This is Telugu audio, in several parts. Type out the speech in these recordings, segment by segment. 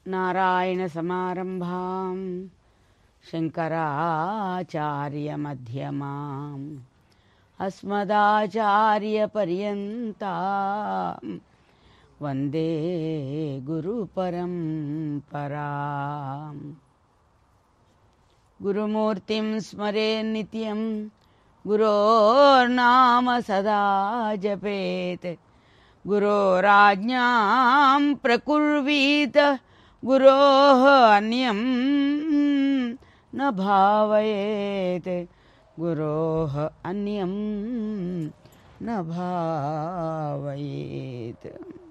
नारायणसमारम्भां शङ्कराचार्यमध्यमाम् अस्मदाचार्यपर्यन्तां वन्दे गुरुपरम्पराम् गुरुमूर्तिं स्मरे नित्यं गुरोर्नाम सदा जपेत् गुरोराज्ञां प्रकुर्वीत गुरोः अन्यं न भावयेत् गुरोः अन्यं न भावयेत्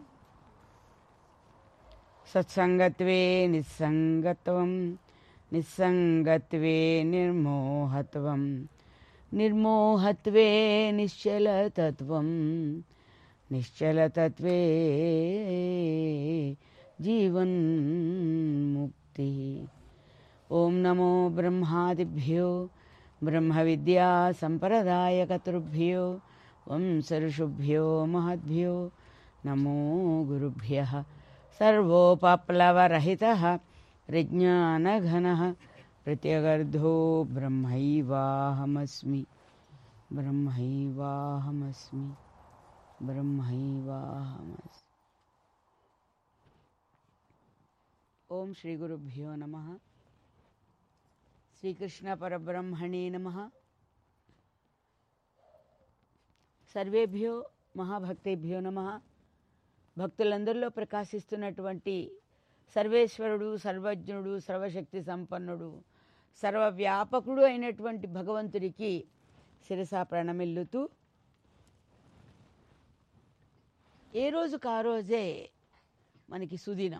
सत्सङ्गत्वे निस्सङ्गत्वं निस्सङ्गत्वे निर्मोहत्वं निर्मोहत्वे निश्चलतत्वं निश्चलतत्वे जीवन्मुक्तिः ॐ नमो ब्रह्मादिभ्यो ब्रह्मविद्यासम्प्रदायकतृभ्यो वंसऋषुभ्यो महद्भ्यो नमो गुरुभ्यः सर्वोपप्लवरहितः प्रज्ञानघनः प्रत्यगर्धो ब्रह्मैवाहमस्मि ब्रह्मैवाहमस्मि ब्रह्मैवाहमस्मि ఓం శ్రీ గురుభ్యో నమ శ్రీకృష్ణ పరబ్రహ్మణే నమ సర్వేభ్యో మహాభక్తేభ్యో నమ భక్తులందరిలో ప్రకాశిస్తున్నటువంటి సర్వేశ్వరుడు సర్వజ్ఞుడు సర్వశక్తి సంపన్నుడు సర్వవ్యాపకుడు అయినటువంటి భగవంతుడికి శిరసా ప్రణమిల్లుతూ ఏ రోజుకు ఆ రోజే మనకి సుదినం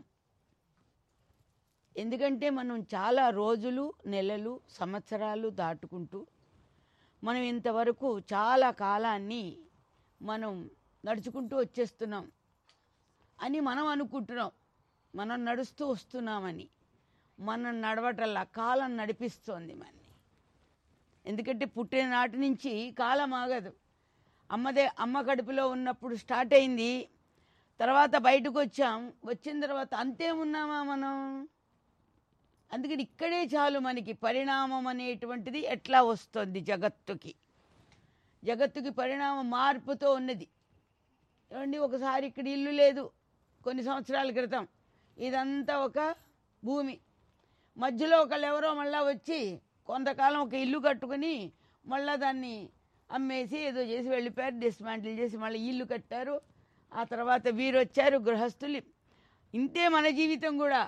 ఎందుకంటే మనం చాలా రోజులు నెలలు సంవత్సరాలు దాటుకుంటూ మనం ఇంతవరకు చాలా కాలాన్ని మనం నడుచుకుంటూ వచ్చేస్తున్నాం అని మనం అనుకుంటున్నాం మనం నడుస్తూ వస్తున్నామని మనం నడవటల్లా కాలం నడిపిస్తోంది మనని ఎందుకంటే పుట్టిన నాటి నుంచి కాలం ఆగదు అమ్మదే అమ్మ కడుపులో ఉన్నప్పుడు స్టార్ట్ అయింది తర్వాత బయటకు వచ్చాం వచ్చిన తర్వాత అంతే ఉన్నామా మనం అందుకని ఇక్కడే చాలు మనకి పరిణామం అనేటువంటిది ఎట్లా వస్తుంది జగత్తుకి జగత్తుకి పరిణామం మార్పుతో ఉన్నది ఏమండి ఒకసారి ఇక్కడ ఇల్లు లేదు కొన్ని సంవత్సరాల క్రితం ఇదంతా ఒక భూమి మధ్యలో ఒకళ్ళు ఎవరో మళ్ళా వచ్చి కొంతకాలం ఒక ఇల్లు కట్టుకుని మళ్ళా దాన్ని అమ్మేసి ఏదో చేసి వెళ్ళిపోయారు డిస్మాంటిల్ చేసి మళ్ళీ ఇల్లు కట్టారు ఆ తర్వాత వీరు వచ్చారు గృహస్థులు ఇంతే మన జీవితం కూడా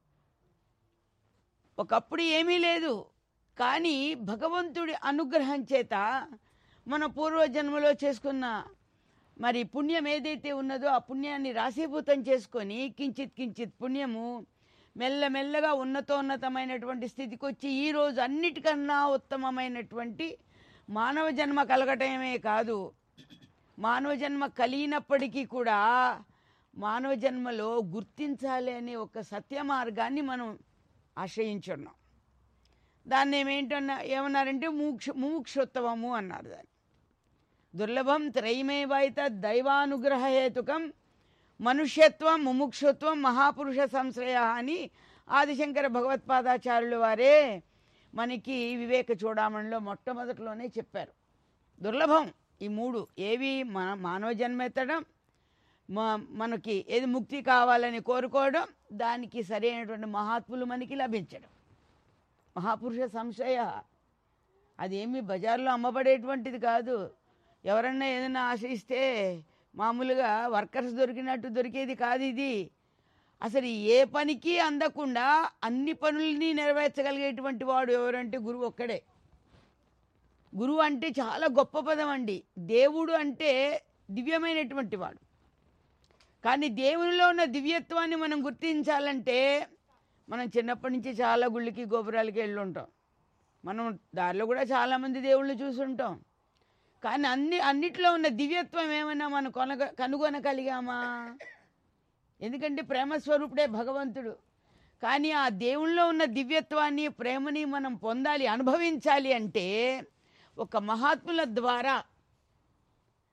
ఒకప్పుడు ఏమీ లేదు కానీ భగవంతుడి అనుగ్రహం చేత మన పూర్వజన్మలో చేసుకున్న మరి పుణ్యం ఏదైతే ఉన్నదో ఆ పుణ్యాన్ని రాశీభూతం చేసుకొని కించిత్ కించిత్ పుణ్యము మెల్లమెల్లగా ఉన్నతోన్నతమైనటువంటి స్థితికి వచ్చి ఈరోజు అన్నిటికన్నా ఉత్తమమైనటువంటి మానవ జన్మ కలగటమే కాదు మానవ జన్మ కలిగినప్పటికీ కూడా మానవ జన్మలో గుర్తించాలి అనే ఒక సత్య మార్గాన్ని మనం ఆశ్రయించున్నాం దాన్ని ఏమేంటన్నా ఏమన్నారంటే మోక్ష ముముక్షోత్తవము అన్నారు దాన్ని దుర్లభం త్రయమేవైత దైవానుగ్రహ హేతుకం మనుష్యత్వం ముముక్షుత్వం మహాపురుష సంశ్రయ అని ఆదిశంకర భగవత్పాదాచార్యులు వారే మనకి వివేక చూడామణిలో మొట్టమొదటిలోనే చెప్పారు దుర్లభం ఈ మూడు ఏవి మన మానవ జన్మ ఎత్తడం మ- మనకి ఏది ముక్తి కావాలని కోరుకోవడం దానికి సరైనటువంటి మహాత్ములు మనకి లభించడం మహాపురుష సంశయ అదేమి బజార్లో అమ్మబడేటువంటిది కాదు ఎవరన్నా ఏదైనా ఆశయిస్తే మామూలుగా వర్కర్స్ దొరికినట్టు దొరికేది కాదు ఇది అసలు ఏ పనికి అందకుండా అన్ని పనుల్ని నెరవేర్చగలిగేటువంటి వాడు ఎవరంటే గురువు ఒక్కడే గురువు అంటే చాలా గొప్ప పదం అండి దేవుడు అంటే దివ్యమైనటువంటి వాడు కానీ దేవునిలో ఉన్న దివ్యత్వాన్ని మనం గుర్తించాలంటే మనం చిన్నప్పటి నుంచి చాలా గుళ్ళకి గోపురాలకి వెళ్ళి ఉంటాం మనం దారిలో కూడా చాలామంది దేవుళ్ళని చూసుంటాం కానీ అన్ని అన్నిట్లో ఉన్న దివ్యత్వం ఏమైనా మనం కొనగ కనుగొనగలిగామా ఎందుకంటే ప్రేమ స్వరూపుడే భగవంతుడు కానీ ఆ దేవుళ్ళలో ఉన్న దివ్యత్వాన్ని ప్రేమని మనం పొందాలి అనుభవించాలి అంటే ఒక మహాత్ముల ద్వారా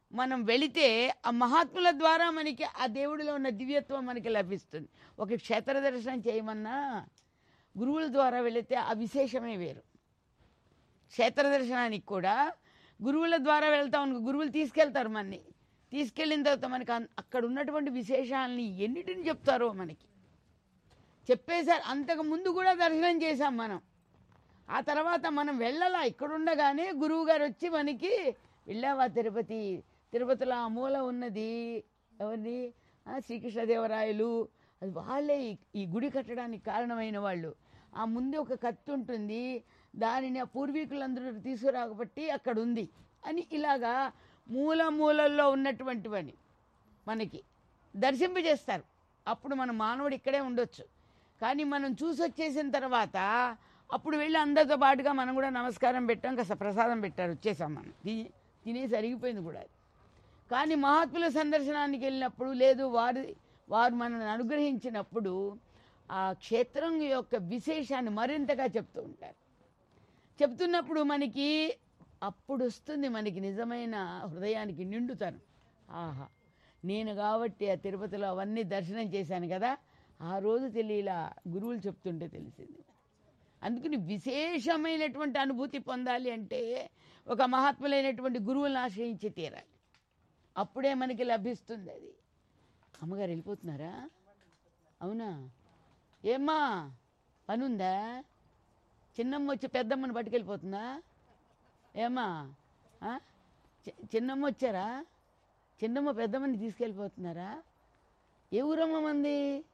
మనం వెళితే ఆ మహాత్ముల ద్వారా మనకి ఆ దేవుడిలో ఉన్న దివ్యత్వం మనకి లభిస్తుంది ఒక క్షేత్ర దర్శనం చేయమన్నా గురువుల ద్వారా వెళితే ఆ విశేషమే వేరు క్షేత్ర దర్శనానికి కూడా గురువుల ద్వారా వెళ్తాం అనుకో గురువులు తీసుకెళ్తారు మనని తీసుకెళ్ళిన తర్వాత మనకి అన్- అక్కడ ఉన్నటువంటి విశేషాలని ఎన్నిటిని చెప్తారో మనకి చెప్పేశారు అంతకు ముందు కూడా దర్శనం చేశాం మనం ఆ తర్వాత మనం వెళ్ళాలా ఇక్కడ ఉండగానే గురువు గారు వచ్చి మనకి వెళ్ళావా తిరుపతి తిరుపతిలో ఆ మూల ఉన్నది ఎవరిది ఆ, శ్రీకృష్ణదేవరాయలు అది వాళ్ళే ఈ- ఈ గుడి కట్టడానికి కారణమైన వాళ్ళు ఆ ముందే ఒక కత్తి ఉంటుంది దానిని ఆ పూర్వీకులందరూ తీసుకురాకబట్టి అక్కడ ఉంది అని ఇలాగా మూల మూలల్లో ఉన్నటువంటివని మనకి దర్శింపజేస్తారు అప్పుడు మన మానవుడు ఇక్కడే ఉండొచ్చు కానీ మనం చూసి వచ్చేసిన తర్వాత అప్పుడు వెళ్ళి అందరితో పాటుగా మనం కూడా నమస్కారం పెట్టాం కాస్త ప్రసాదం పెట్టారు వచ్చేసాం మనం తిని తినేసి అరిగిపోయింది కూడా అది. కానీ మహాత్ముల సందర్శనానికి వెళ్ళినప్పుడు లేదు వారి వారు మనల్ని అనుగ్రహించినప్పుడు ఆ క్షేత్రం యొక్క విశేషాన్ని మరింతగా చెప్తూ ఉంటారు చెప్తున్నప్పుడు మనకి అప్పుడు వస్తుంది మనకి నిజమైన హృదయానికి నిండుతాను ఆహా నేను కాబట్టి ఆ తిరుపతిలో అవన్నీ దర్శనం చేశాను కదా ఆ రోజు తెలియలా గురువులు చెప్తుంటే తెలిసింది అందుకని విశేషమైనటువంటి అనుభూతి పొందాలి అంటే ఒక మహాత్ములైనటువంటి గురువులను ఆశ్రయించి తీరాలి అప్పుడే మనకి లభిస్తుంది అది అమ్మగారు వెళ్ళిపోతున్నారా అవునా ఏమ్మా పనుందా చిన్నమ్మ వచ్చి పెద్దమ్మని పట్టుకెళ్ళిపోతుందా ఏమ్మా ఆ? చి- చిన్నమ్మ వచ్చారా చిన్నమ్మ పెద్దమ్మని తీసుకెళ్ళిపోతున్నారా ఏ ఊరమ్మ మంది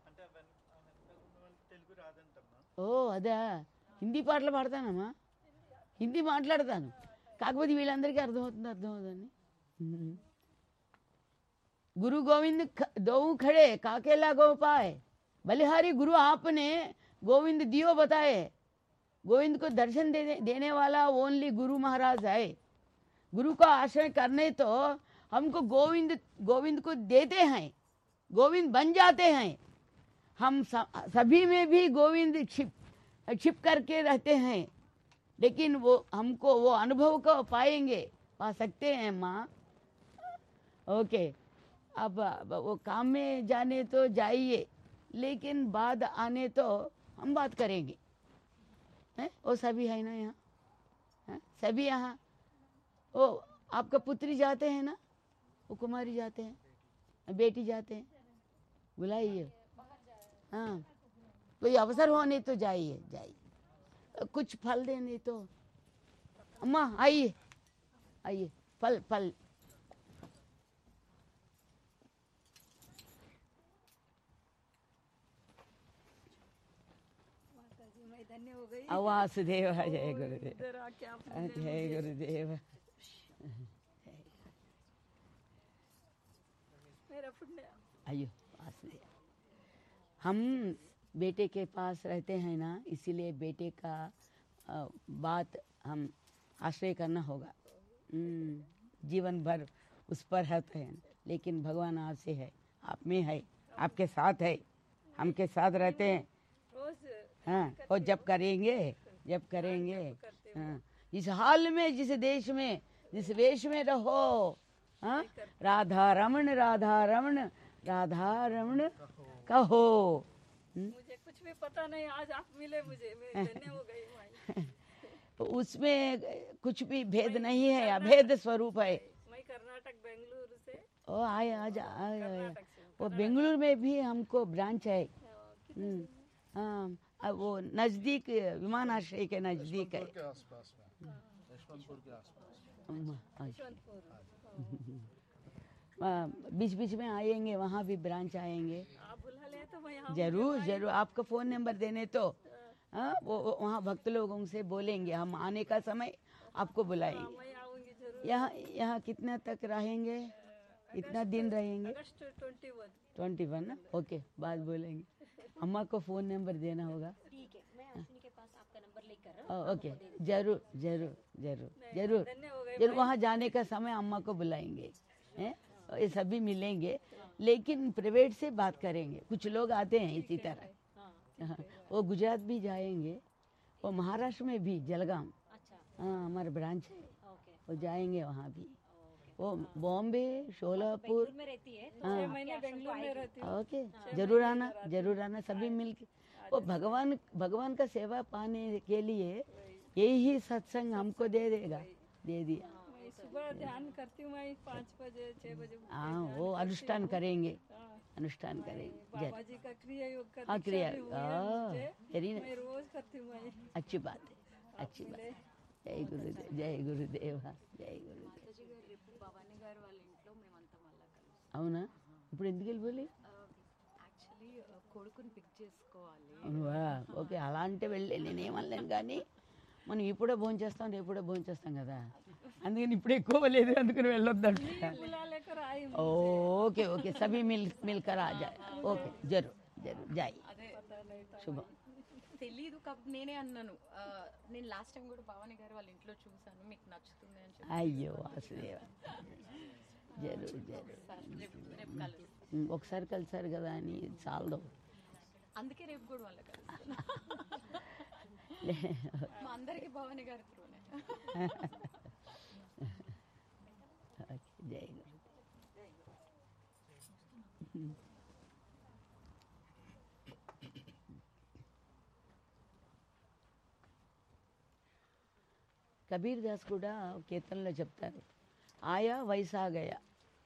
ఓ అదా హిందీ పాటలు పాడతానమ్మా హిందీ మాట్లాడతాను కాకపోతే వీళ్ళందరికీ అర్థమవుతుంది అర్థమవుతుంది ఉమ్. गुरु गोविंद ख- दो खड़े काकेला गो पाए बलिहारी गुरु आपने गोविंद दियो बताए गोविंद को दर्शन देने देने वाला ओनली गुरु महाराज है गुरु का आश्रय करने तो हमको गोविंद गोविंद को देते हैं गोविंद बन जाते हैं हम स- सभी में भी गोविंद छिप छिप करके रहते हैं लेकिन वो हमको वो अनुभव को पाएंगे पा सकते हैं माँ ओके अब अब वो काम में जाने तो जाइए लेकिन बाद आने तो हम बात करेंगे हैं वो सभी है ना यहाँ हैं? सभी यहाँ ओ आपका पुत्री जाते हैं ना वो कुमारी जाते हैं बेटी जाते हैं बुलाइए हाँ कोई अवसर होने तो जाइए जाइए कुछ फल देने तो अम्मा आइए आइए फल फल माता जी मैं धन्य हो गई वासुदेव जय गुरुदेव इधर आके आपने जय गुरुदेव मेरा पुण्य आइयो वासुदेव हम बेटे के पास रहते हैं ना इसीलिए बेटे का अ, बात हम आश्रय करना होगा हम्म, जीवन भर उस पर रहते हैं लेकिन भगवान आपसे है आप में है आपके साथ है हमके साथ रहते हैं रोज हाँ और जब करेंगे जब करेंगे हाँ इस हाल में जिस देश में जिस वेश में रहो हाँ राधा रमण राधा रमण राधा रमण कहो हम्म, मुझे कुछ भी पता नहीं आज आप मिले मुझे मैं धन्य हो गई माई तो उसमें कुछ भी भेद नहीं है अभेद स्वरूप है मैं कर्नाटक बेंगलुरु से ओ आए आज आए आए कर्नाटक से हूँ। वो बेंगलुरु में भी हमको ब्रांच है हाँ, कितने हम्म, हाँ अब वो नजदीक विमानाश्रय के नजदीक है के आसपास में यशवंतपुर के आसपास हम्म, अच्छा। यशवंतपुर बीच बीच में आएंगे वहाँ भी ब्रांच आएंगे आप बुला ले तो मैं यहाँ जरूर जरूर आपका फोन नंबर देने तो हाँ वो वो- वहाँ भक्त लोगों से बोलेंगे हम आने का समय आपको बुलाएंगे मैं आऊंगी जरूर यहाँ यहाँ कितना तक रहेंगे कितना दिन रहेंगे अगस्त ट्वेंटी वन ट्वेंटी वन ना ओके बाद बोलेंगे अम्मा को फोन नंबर देना होगा ठीक है मैं अश्विनी के पास आपका नंबर लेकर ओ, ओके जरूर जरूर जरूर जरूर धन्य हो गए जरूर वहाँ जाने का समय अम्मा को बुलाएंगे हैं ये सभी मिलेंगे लेकिन प्राइवेट से बात करेंगे कुछ लोग आते हैं इसी तरह हाँ हाँ, वो गुजरात भी जाएंगे वो महाराष्ट्र में भी जलगांव अच्छा हाँ हमारा ब्रांच है ओके वो जाएंगे वहाँ भी ओ बॉम्बे शोलापुर में रहती है तो छह महीने बेंगलुरु में रहती हूँ ओके जरूर आना जरूर आना सभी मिलके वो भगवान भगवान का सेवा पाने के लिए यही सत्संग हमको दे देगा दे दिया मैं सुबह ध्यान करती हूँ मैं पाँच बजे छह बजे हाँ वो अनुष्ठान करेंगे अनुष्ठान करेंगे जय बाबा जी का क्रिया योग का हाँ दीक्षा क्रिया भी हुई है हाँ मुझे। वेरी मैं रोज करती हूँ मैं अच्छी बात है अच्छी बात है जय गुरुदेव जय गुरुदेव जय गुरुदेव భవానీ గారు వాళ్ళ ఇంట్లో మేమంతా మళ్ళా కలుస్తాం అవునా ఇప్పుడు ఎందుకు వెళ్ళిపోయి యాక్చువల్లీ కొడుకుని పిక్ చేసుకోవాలి అవునువా ఓకే అలా అంటే వెళ్ళి నేనేమనలేను కానీ మనం ఇప్పుడే భోజనం చేస్తాం రేపుడే భోజనం చేస్తాం కదా అందుకని ఇప్పుడు ఎక్కువ లేదు అందుకని వెళ్ళొద్దంట बुला लेकर आई हूँ ఓకే ఓకే సభీ మిల్ మిల్కర్ ఆ జాయ్ ఓకే జరూర్ జరూర్ జాయ్ అదే శుభం తెలీదు కాబట్టి నేనే అన్నాను ఆ, నేను లాస్ట్ టైం కూడా భవానీ గారు వాళ్ళ ఇంట్లో చూసాను మీకు నచ్చుతుంది అని చెప్పి అయ్యో వాసుదేవ జరూర్ జరూర్ సార్ రేపు రేపు కలుస్తాం ఉమ్, ఒకసారి కలిసారు కదా అని చాలదు అందుకే రేపు కూడా వాళ్ళ కలుస్తాం మా అందరికి భవానీ గారి త్రూనే ఓకే జై గురు కబీర్ దాస్ కూడా కీర్తనలో చెప్తారు ఆయా వైసాగయ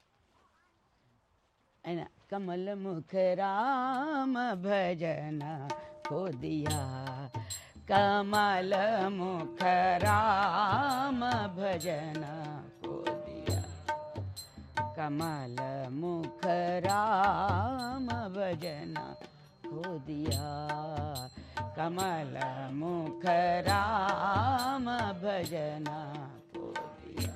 ఆయన కమల ముఖ రామ భజన को दिया कमल मुख राम भजन को दिया कमल मुख राम भजन को दिया कमल मुख राम भजन को दिया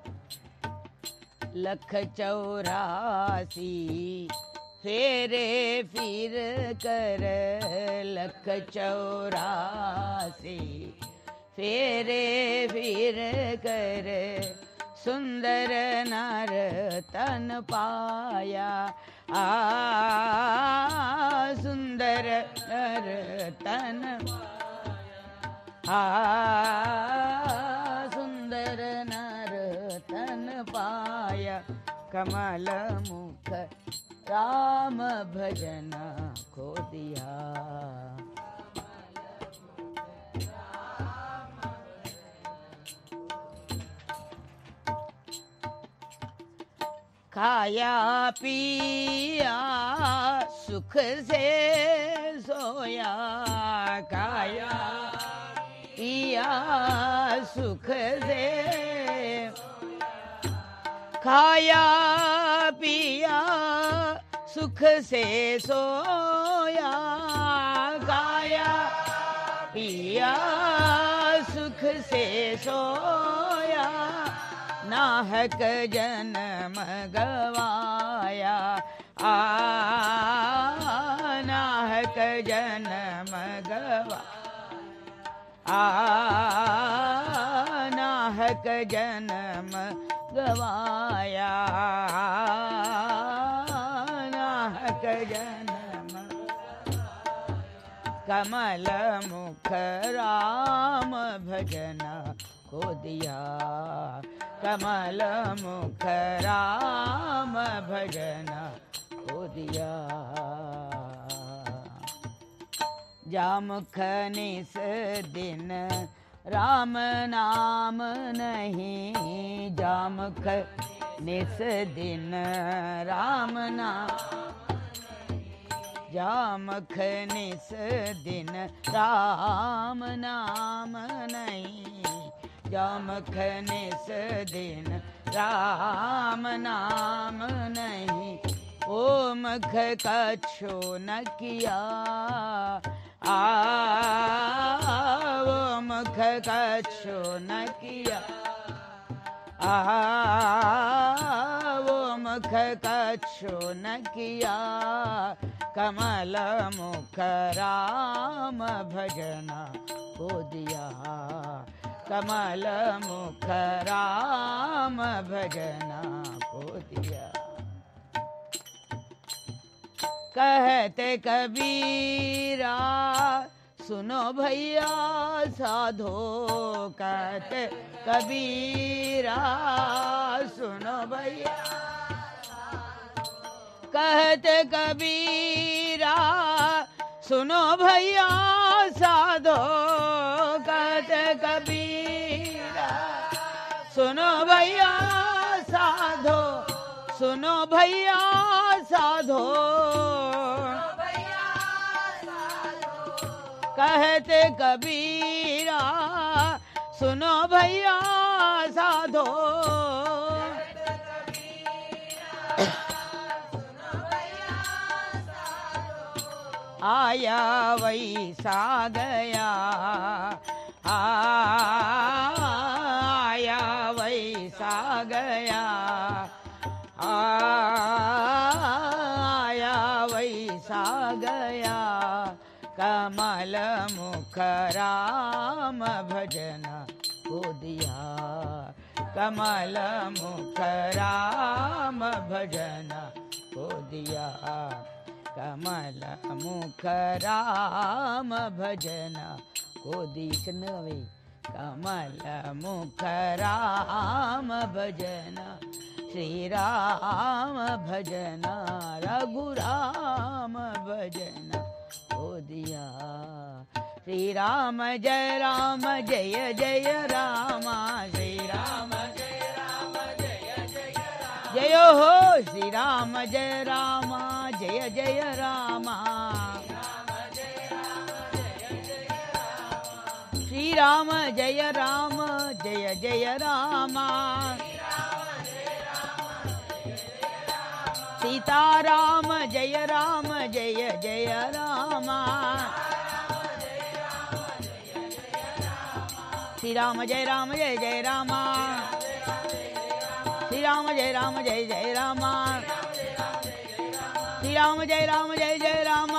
लख चौरासी फेरे फिर कर लख चौरासी फेरे फिर कर सुंदर नर तन पाया आ सुंदर नर तन आ सुंदर नर तन पाया कमल मुख राम भजन को दिया खाया पिया सुख से सोया खाया पिया सुख से खाया पिया सुख से सोया खाया पिया सुख से सोया नाहक जन्म गवाया आ नाहक जन्म गवा आ नाहक जन्म गवाया नाहक जन्म कमल मुख राम भजन को दिया कमल मुख राम भजन को दिया जामुख निस दिन राम नाम नहीं जामुख निस दिन राम नाम जामख निस दिन राम नाम नहीं जामख निस दिन राम नाम नहीं ओ मख कछो न किया आ ओ मख कछो न किया आ वो मुख कछु न किया कमल मुख राम भजन को दिया कमल मुख राम भजन को दिया कहते कबीरा सुनो भैया साधो कहते कबीरा सुनो भैया कहते कबीरा सुनो भैया साधो कहते कबीरा सुनो भैया साधो सुनो भैया साधो कहते कबीरा सुनो भैया साधो आया वैसा गया आया वैसा गया आया वैसा गया कमल मुख राम भजन को दिया कमल मुख राम भजन को दिया कमल मुख राम भजन को दी చిన్నవి కమల ముఖ రామ భజన శ్రీరామ భజన రఘురామ భజన हो दिया श्री राम जय राम जय जय राम श्री राम जय राम जय जय राम जय हो श्री राम जय राम जय जय राम श्री राम जय राम जय जय राम सीताराम जय राम जय जय राम श्री राम जय राम जय जय राम श्री राम जय राम जय जय राम श्री राम जय राम जय जय राम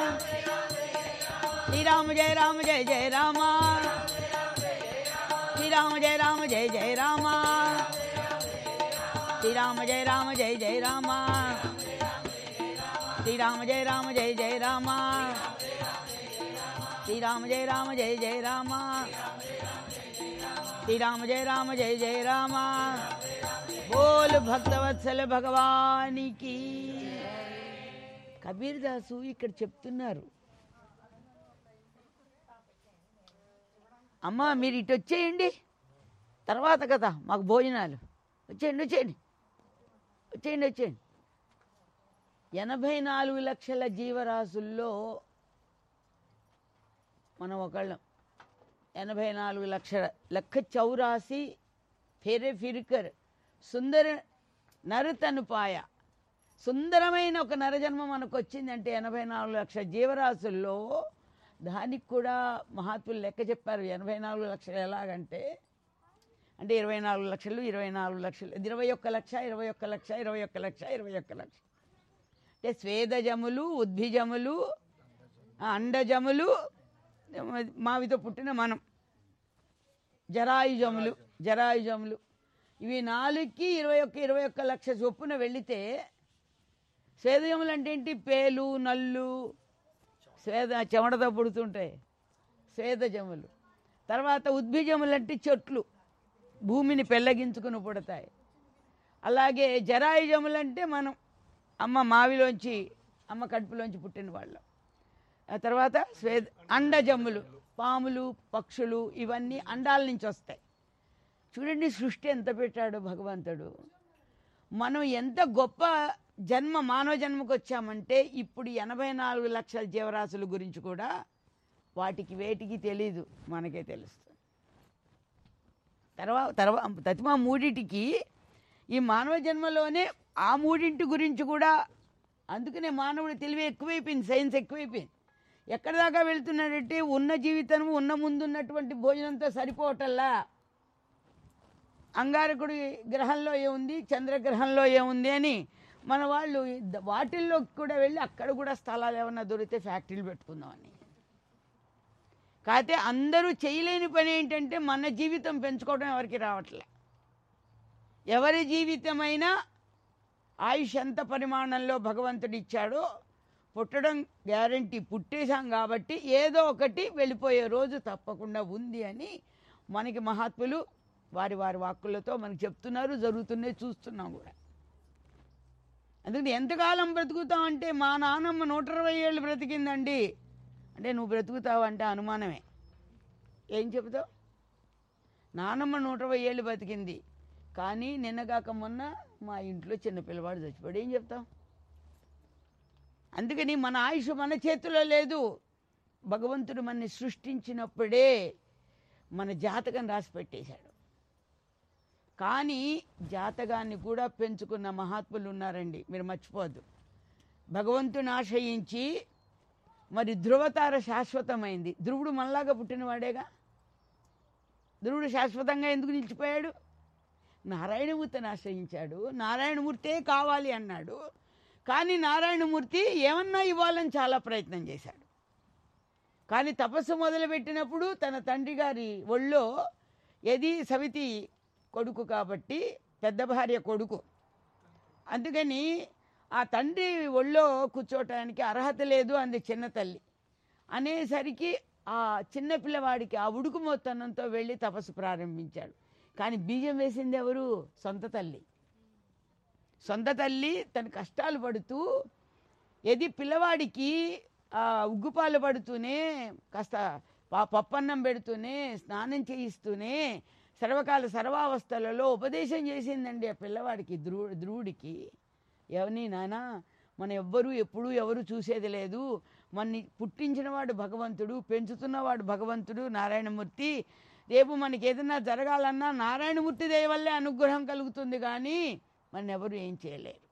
श्री राम जय राम जय जय राम श्री राम जय राम जय जय राम श्री राम जय राम जय जय राम श्री राम जय राम जय जय राम श्री राम जय राम जय जय राम श्री राम जय राम जय जय राम बोल భక్తవత్సల భగవానికి కబీర్ దాసు ఇక్కడ చెప్తున్నారు అమ్మ మీరు ఇటు వచ్చేయండి తర్వాత కదా మాకు భోజనాలు వచ్చేయండి వచ్చేయండి వచ్చేయండి వచ్చేయండి ఎనభై నాలుగు లక్షల జీవరాశుల్లో మనం ఒకళ్ళం ఎనభై నాలుగు లక్షల లెక్క చౌరాసి ఫెరె ఫిరికర్ సుందర నరుతనుపాయ సుందరమైన ఒక నరజన్మ మనకు వచ్చిందంటే ఎనభై నాలుగు లక్షల జీవరాశుల్లో దానికి కూడా మహాత్ములు లెక్క చెప్పారు ఎనభై నాలుగు లక్షలు ఎలాగంటే అంటే ఇరవై నాలుగు లక్షలు ఇరవై నాలుగు లక్షలు ఇరవై ఒక్క లక్ష ఇరవై ఒక్క లక్ష ఇరవై ఒక్క లక్ష ఇరవై ఒక్క లక్ష అంటే స్వేదజములు ఉద్భిజములు ఆ, అండజములు మావితో పుట్టిన మనం జరాయుజములు జరాయుజములు ఇవి నాలుగుకి ఇరవై ఒక్క ఇరవై ఒక్క లక్ష చొప్పున వెళితే స్వేదజములు అంటే ఏంటి పేలు నల్లు స్వేద చెమటతో పుడుతుంటాయి స్వేదజములు తర్వాత ఉద్భిజములు అంటే చెట్లు భూమిని పెళ్ళగించుకుని పుడతాయి అలాగే జరాయుజములు అంటే మనం అమ్మ మావిలోంచి అమ్మ కడుపులోంచి పుట్టిన వాళ్ళం ఆ తర్వాత స్వేద అండజమ్ములు పాములు పక్షులు ఇవన్నీ అండాల నుంచి వస్తాయి చూడండి సృష్టి ఎంత పెట్టాడు భగవంతుడు మనం ఎంత గొప్ప జన్మ మానవ జన్మకు వచ్చామంటే ఇప్పుడు ఎనభై నాలుగు లక్షల జీవరాశుల గురించి కూడా వాటికి వేటికి తెలీదు మనకే తెలుస్తుంది తర్వాత తర్వాత తతిమా మూడిటికి ఈ మానవ జన్మలోనే ఆ మూడింటి గురించి కూడా అందుకనే మానవుడి తెలివి ఎక్కువైపోయింది సైన్స్ ఎక్కువైపోయింది ఎక్కడి దాకా వెళ్తున్నాడంటే ఉన్న జీవితం ఉన్న ముందున్నటువంటి భోజనంతో సరిపోవటల్లా అంగారకుడి గ్రహంలో ఏముంది చంద్రగ్రహంలో ఏముంది అని మన వాళ్ళు ద- వాటిల్లో కూడా వెళ్ళి అక్కడ కూడా స్థలాలు ఏమన్నా దొరికితే ఫ్యాక్టరీలు పెట్టుకుందామని కాకపోతే అందరూ చేయలేని పని ఏంటంటే మన జీవితం పెంచుకోవడం ఎవరికి రావట్లే ఎవరి జీవితమైనా ఆయుష్ ఎంత పరిమాణంలో భగవంతుడు ఇచ్చాడో పుట్టడం గ్యారంటీ పుట్టేశాం కాబట్టి ఏదో ఒకటి వెళ్ళిపోయే రోజు తప్పకుండా ఉంది అని మనకి మహాత్ములు వారి వారి వాక్కులతో మనకు చెప్తున్నారు జరుగుతున్నాయి చూస్తున్నాం కూడా అందుకని ఎంతకాలం బ్రతుకుతావు అంటే మా నాన్నమ్మ నూట ఇరవై ఏళ్ళు బ్రతికిందండి అంటే నువ్వు బ్రతుకుతావు అంటే అనుమానమే ఏం చెబుతావు నానమ్మ నూట ఇరవై ఏళ్ళు బతికింది కానీ నిన్నగాక మొన్న మా ఇంట్లో చిన్న పిల్లవాడు చచ్చిపోయాడు ఏం చెప్తాం అందుకని మన ఆయుష్ మన చేతిలో లేదు భగవంతుడు మనని సృష్టించినప్పుడే మన జాతకం రాసి పెట్టేశాడు కానీ జాతకాన్ని కూడా పెంచుకున్న మహాత్ములు ఉన్నారండి మీరు మర్చిపోవద్దు భగవంతుని ఆశ్రయించి మరి ధ్రువతార శాశ్వతమైంది ధ్రువుడు మనలాగా పుట్టినవాడేగా ధ్రువుడు శాశ్వతంగా ఎందుకు నిలిచిపోయాడు నారాయణమూర్తిని ఆశ్రయించాడు నారాయణమూర్తే కావాలి అన్నాడు కానీ నారాయణమూర్తి ఏమన్నా ఇవ్వాలని చాలా ప్రయత్నం చేశాడు కానీ తపస్సు మొదలుపెట్టినప్పుడు తన తండ్రి గారి ఒళ్ళో ఏది సవితి కొడుకు కాబట్టి పెద్ద భార్య కొడుకు అందుకని ఆ తండ్రి ఒళ్ళో కూర్చోటానికి అర్హత లేదు అంది చిన్న తల్లి అనేసరికి ఆ చిన్న పిల్లవాడికి ఆ ఉడుకు మొత్తనంతో వెళ్ళి తపస్సు ప్రారంభించాడు కానీ బీజం వేసింది ఎవరు సొంత తల్లి సొంత తల్లి తన కష్టాలు పడుతూ ఏది పిల్లవాడికి ఆ ఉగ్గుపాలు పడుతూనే కాస్త పా- పప్పన్నం పెడుతూనే స్నానం చేయిస్తూనే సర్వకాల సర్వావస్థలలో ఉపదేశం చేసిందండి ఆ పిల్లవాడికి ధ్రువు ధ్రువుడికి ఎవని నానా మన ఎవ్వరూ ఎప్పుడూ ఎవరు చూసేది లేదు మనని పుట్టించినవాడు భగవంతుడు పెంచుతున్నవాడు భగవంతుడు నారాయణమూర్తి రేపు మనకి ఏదైనా జరగాలన్నా నారాయణమూర్తి దయ వల్లే అనుగ్రహం కలుగుతుంది కానీ మన ఎవరు ఏం చేయలేరు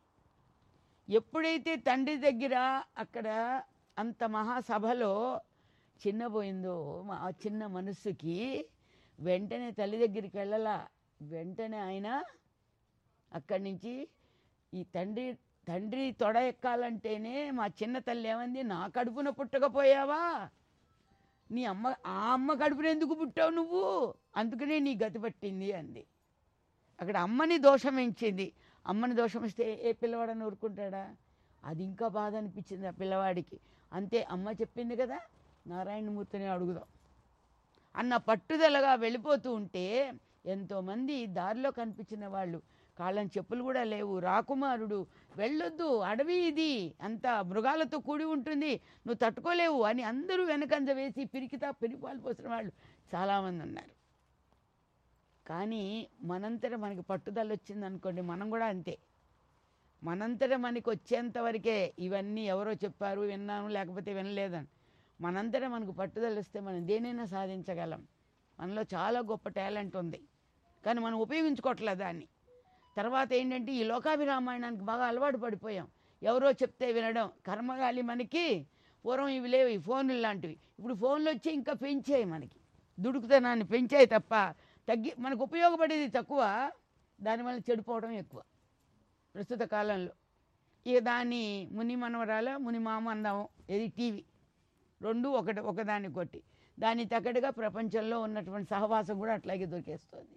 ఎప్పుడైతే తండ్రి దగ్గర అక్కడ అంత మహాసభలో చిన్నపోయిందో మా చిన్న మనస్సుకి వెంటనే తల్లి దగ్గరికి వెళ్ళలా వెంటనే ఆయన అక్కడి నుంచి ఈ తండ్రి తండ్రి తొడ ఎక్కాలంటేనే మా చిన్న తల్లి ఏమంది నా కడుపున పుట్టకపోయావా నీ అమ్మ ఆ అమ్మ కడుపున ఎందుకు పుట్టావు నువ్వు అందుకనే నీ గతి పట్టింది అంది అక్కడ అమ్మని దోషం ఎంచింది అమ్మని దోషం ఇస్తే ఏ పిల్లవాడని ఊరుకుంటాడా అది ఇంకా బాధ అనిపించింది ఆ పిల్లవాడికి అంతే అమ్మ చెప్పింది కదా నారాయణమూర్తిని అడుగుదాం అన్న పట్టుదలగా వెళ్ళిపోతూ ఉంటే ఎంతోమంది దారిలో కనిపించిన వాళ్ళు కాళ్ళని చెప్పులు కూడా లేవు రాకుమారుడు వెళ్ళొద్దు అడవి ఇది అంత మృగాలతో కూడి ఉంటుంది నువ్వు తట్టుకోలేవు అని అందరూ వెనకంజ వేసి పిరికితా పిరిపాలు పోసిన వాళ్ళు చాలామంది ఉన్నారు కానీ మనంతట మనకి పట్టుదల వచ్చింది అనుకోండి మనం కూడా అంతే మనంతట మనకి వచ్చేంత వరకే ఇవన్నీ ఎవరో చెప్పారు విన్నాను లేకపోతే వినలేదని మనంతట మనకు పట్టుదల వస్తే మనం దేనైనా సాధించగలం మనలో చాలా గొప్ప టాలెంట్ ఉంది కానీ మనం ఉపయోగించుకోవట్లేదు దాన్ని తర్వాత ఏంటంటే ఈ లోకాభిరామాయణానికి బాగా అలవాటు పడిపోయాం ఎవరో చెప్తే వినడం కర్మగాలి మనకి పూర్వం ఇవి లేవు ఈ ఫోన్లు లాంటివి ఇప్పుడు ఫోన్లు వచ్చి ఇంకా పెంచాయి మనకి దుడుకుతనాన్ని పెంచాయి తప్ప తగ్గి మనకు ఉపయోగపడేది తక్కువ దానివల్ల చెడిపోవడం ఎక్కువ ప్రస్తుత కాలంలో ఇక దాన్ని ముని మనవరాల ముని మామ అందాము ఇది టీవీ రెండు ఒకటి ఒకదాన్ని కొట్టి దాని తగ్గట్టుగా ప్రపంచంలో ఉన్నటువంటి సహవాసం కూడా అట్లాగే దొరికేస్తుంది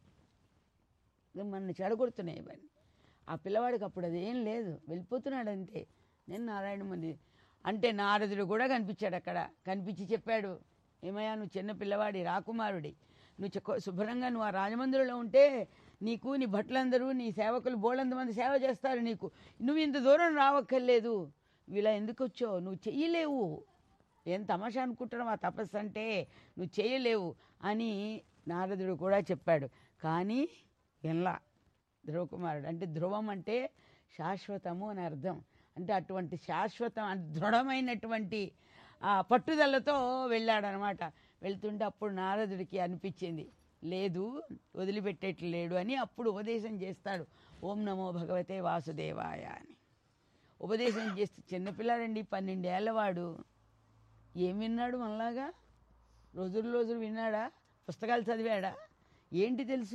ఇక మన చెడగొడుతున్నాయి ఇవన్నీ ఆ పిల్లవాడికి అప్పుడు అదేం లేదు వెళ్ళిపోతున్నాడు అంతే నేను నారాయణమని అంటే నారదుడు కూడా కనిపించాడు అక్కడ కనిపించి చెప్పాడు ఏమయ్యా నువ్వు చిన్న పిల్లవాడి రాకుమారుడి నువ్వు చెక్క శుభ్రంగా నువ్వు ఆ రాజమందిరంలో ఉంటే నీకు నీ భట్లందరూ నీ సేవకులు బోళ్ళంత మంది సేవ చేస్తారు నీకు నువ్వు ఇంత దూరం రావక్కర్లేదు ఇలా ఎందుకు వచ్చావు నువ్వు చెయ్యలేవు ఏం తమాషా అనుకుంటున్నావు ఆ తపస్సు అంటే నువ్వు చేయలేవు అని నారదుడు కూడా చెప్పాడు కానీ వినలా ధ్రువకుమారుడు అంటే ధ్రువం అంటే శాశ్వతము అని అర్థం అంటే అటువంటి శాశ్వతం అంటే దృఢమైనటువంటి ఆ పట్టుదలతో వెళ్ళాడనమాట వెళ్తుంటే అప్పుడు నారదుడికి అనిపించింది లేదు వదిలిపెట్టేట్లు లేడు అని అప్పుడు ఉపదేశం చేస్తాడు ఓం నమో భగవతే వాసుదేవాయ అని ఉపదేశం చేస్తే చిన్నపిల్లాడండి పన్నెండేళ్లవాడు ఏం విన్నాడు మనలాగా రోజులు రోజులు విన్నాడా పుస్తకాలు చదివాడా ఏంటి తెలుసు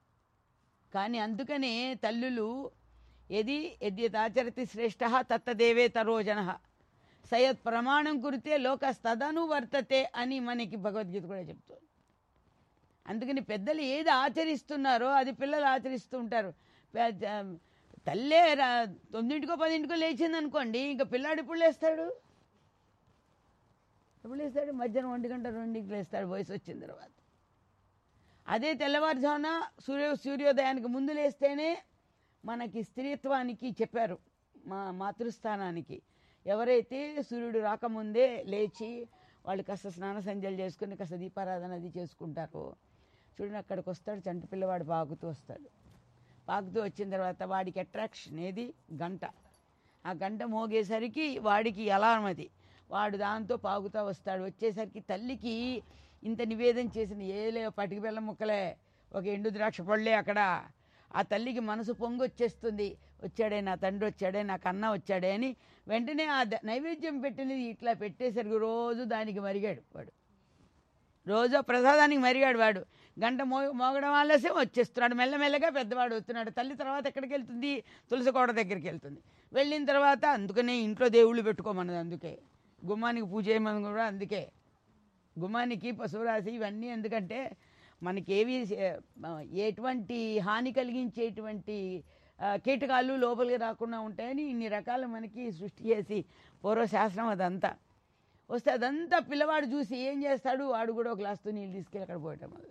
కానీ అందుకనే తల్లులు ఎది యద్యతాచరతి శ్రేష్ఠ తత్తదేవే తరోజన సయత్ ప్రమాణం కురితే లోకస్తదను వర్తతే అని మనకి భగవద్గీత కూడా చెప్తుంది అందుకని పెద్దలు ఏది ఆచరిస్తున్నారో అది పిల్లలు ఆచరిస్తూ ఉంటారు పెద్ద- తల్లే రా తొమ్మిదింటికో పదింటికో లేచింది అనుకోండి ఇంకా పిల్లాడు ఎప్పుడు లేస్తాడు ఎప్పుడు లేస్తాడు మధ్యాహ్నం ఒంటి గంట రెండింటికి లేస్తాడు వయసు వచ్చిన తర్వాత అదే తెల్లవారుజామున సూర్య సూర్యోదయానికి ముందు లేస్తేనే మనకి స్త్రీత్వానికి చెప్పారు మా మాతృస్థానానికి ఎవరైతే సూర్యుడు రాకముందే లేచి వాళ్ళు కాస్త స్నాన సంధ్యలు చేసుకుని కాస్త దీపారాధన అది చేసుకుంటారో చూడండి అక్కడికి వస్తాడు చంటి పిల్లవాడు పాకుతూ వస్తాడు పాకుతూ వచ్చిన తర్వాత వాడికి అట్రాక్షన్ ఏది గంట ఆ గంట మోగేసరికి వాడికి అలారం అది వాడు దాంతో పాకుతూ వస్తాడు వచ్చేసరికి తల్లికి ఇంత నివేదన చేసిన ఏలే పటికి బెల్లం ముక్కలే ఒక ఎండు ద్రాక్ష పళ్ళే అక్కడ ఆ తల్లికి మనసు పొంగి వచ్చేస్తుంది వచ్చాడే నా తండ్రి వచ్చాడే నా కన్న వచ్చాడే అని వెంటనే ఆ ద- నైవేద్యం పెట్టినది ఇట్లా పెట్టేసరికి రోజు దానికి మరిగాడు వాడు రోజు ఆ ప్రసాదానికి మరిగాడు వాడు గంట మో మోగడం ఆలస్యం వచ్చేస్తున్నాడు మెల్లమెల్లగా పెద్దవాడు వస్తున్నాడు తల్లి తర్వాత ఎక్కడికి వెళ్తుంది తులసి కోట దగ్గరికి వెళ్తుంది వెళ్ళిన తర్వాత అందుకనే ఇంట్లో దేవుళ్ళు పెట్టుకోమన్నది అందుకే గుమ్మానికి పూజ చేయమని కూడా అందుకే గుమ్మానికి పశువురాశి ఇవన్నీ ఎందుకంటే మనకి ఏవి ఆ, ఎటువంటి హాని కలిగించేటువంటి ఆ, కీటకాలు లోపలికి రాకుండా ఉంటాయని ఇన్ని రకాలు మనకి సృష్టి చేసి పూర్వశాస్త్రం అదంతా వస్తే అదంతా పిల్లవాడు చూసి ఏం చేస్తాడు వాడు కూడా ఒక గ్లాస్తో నీళ్ళు తీసుకెళ్ళి అక్కడ పోయటం మొదలు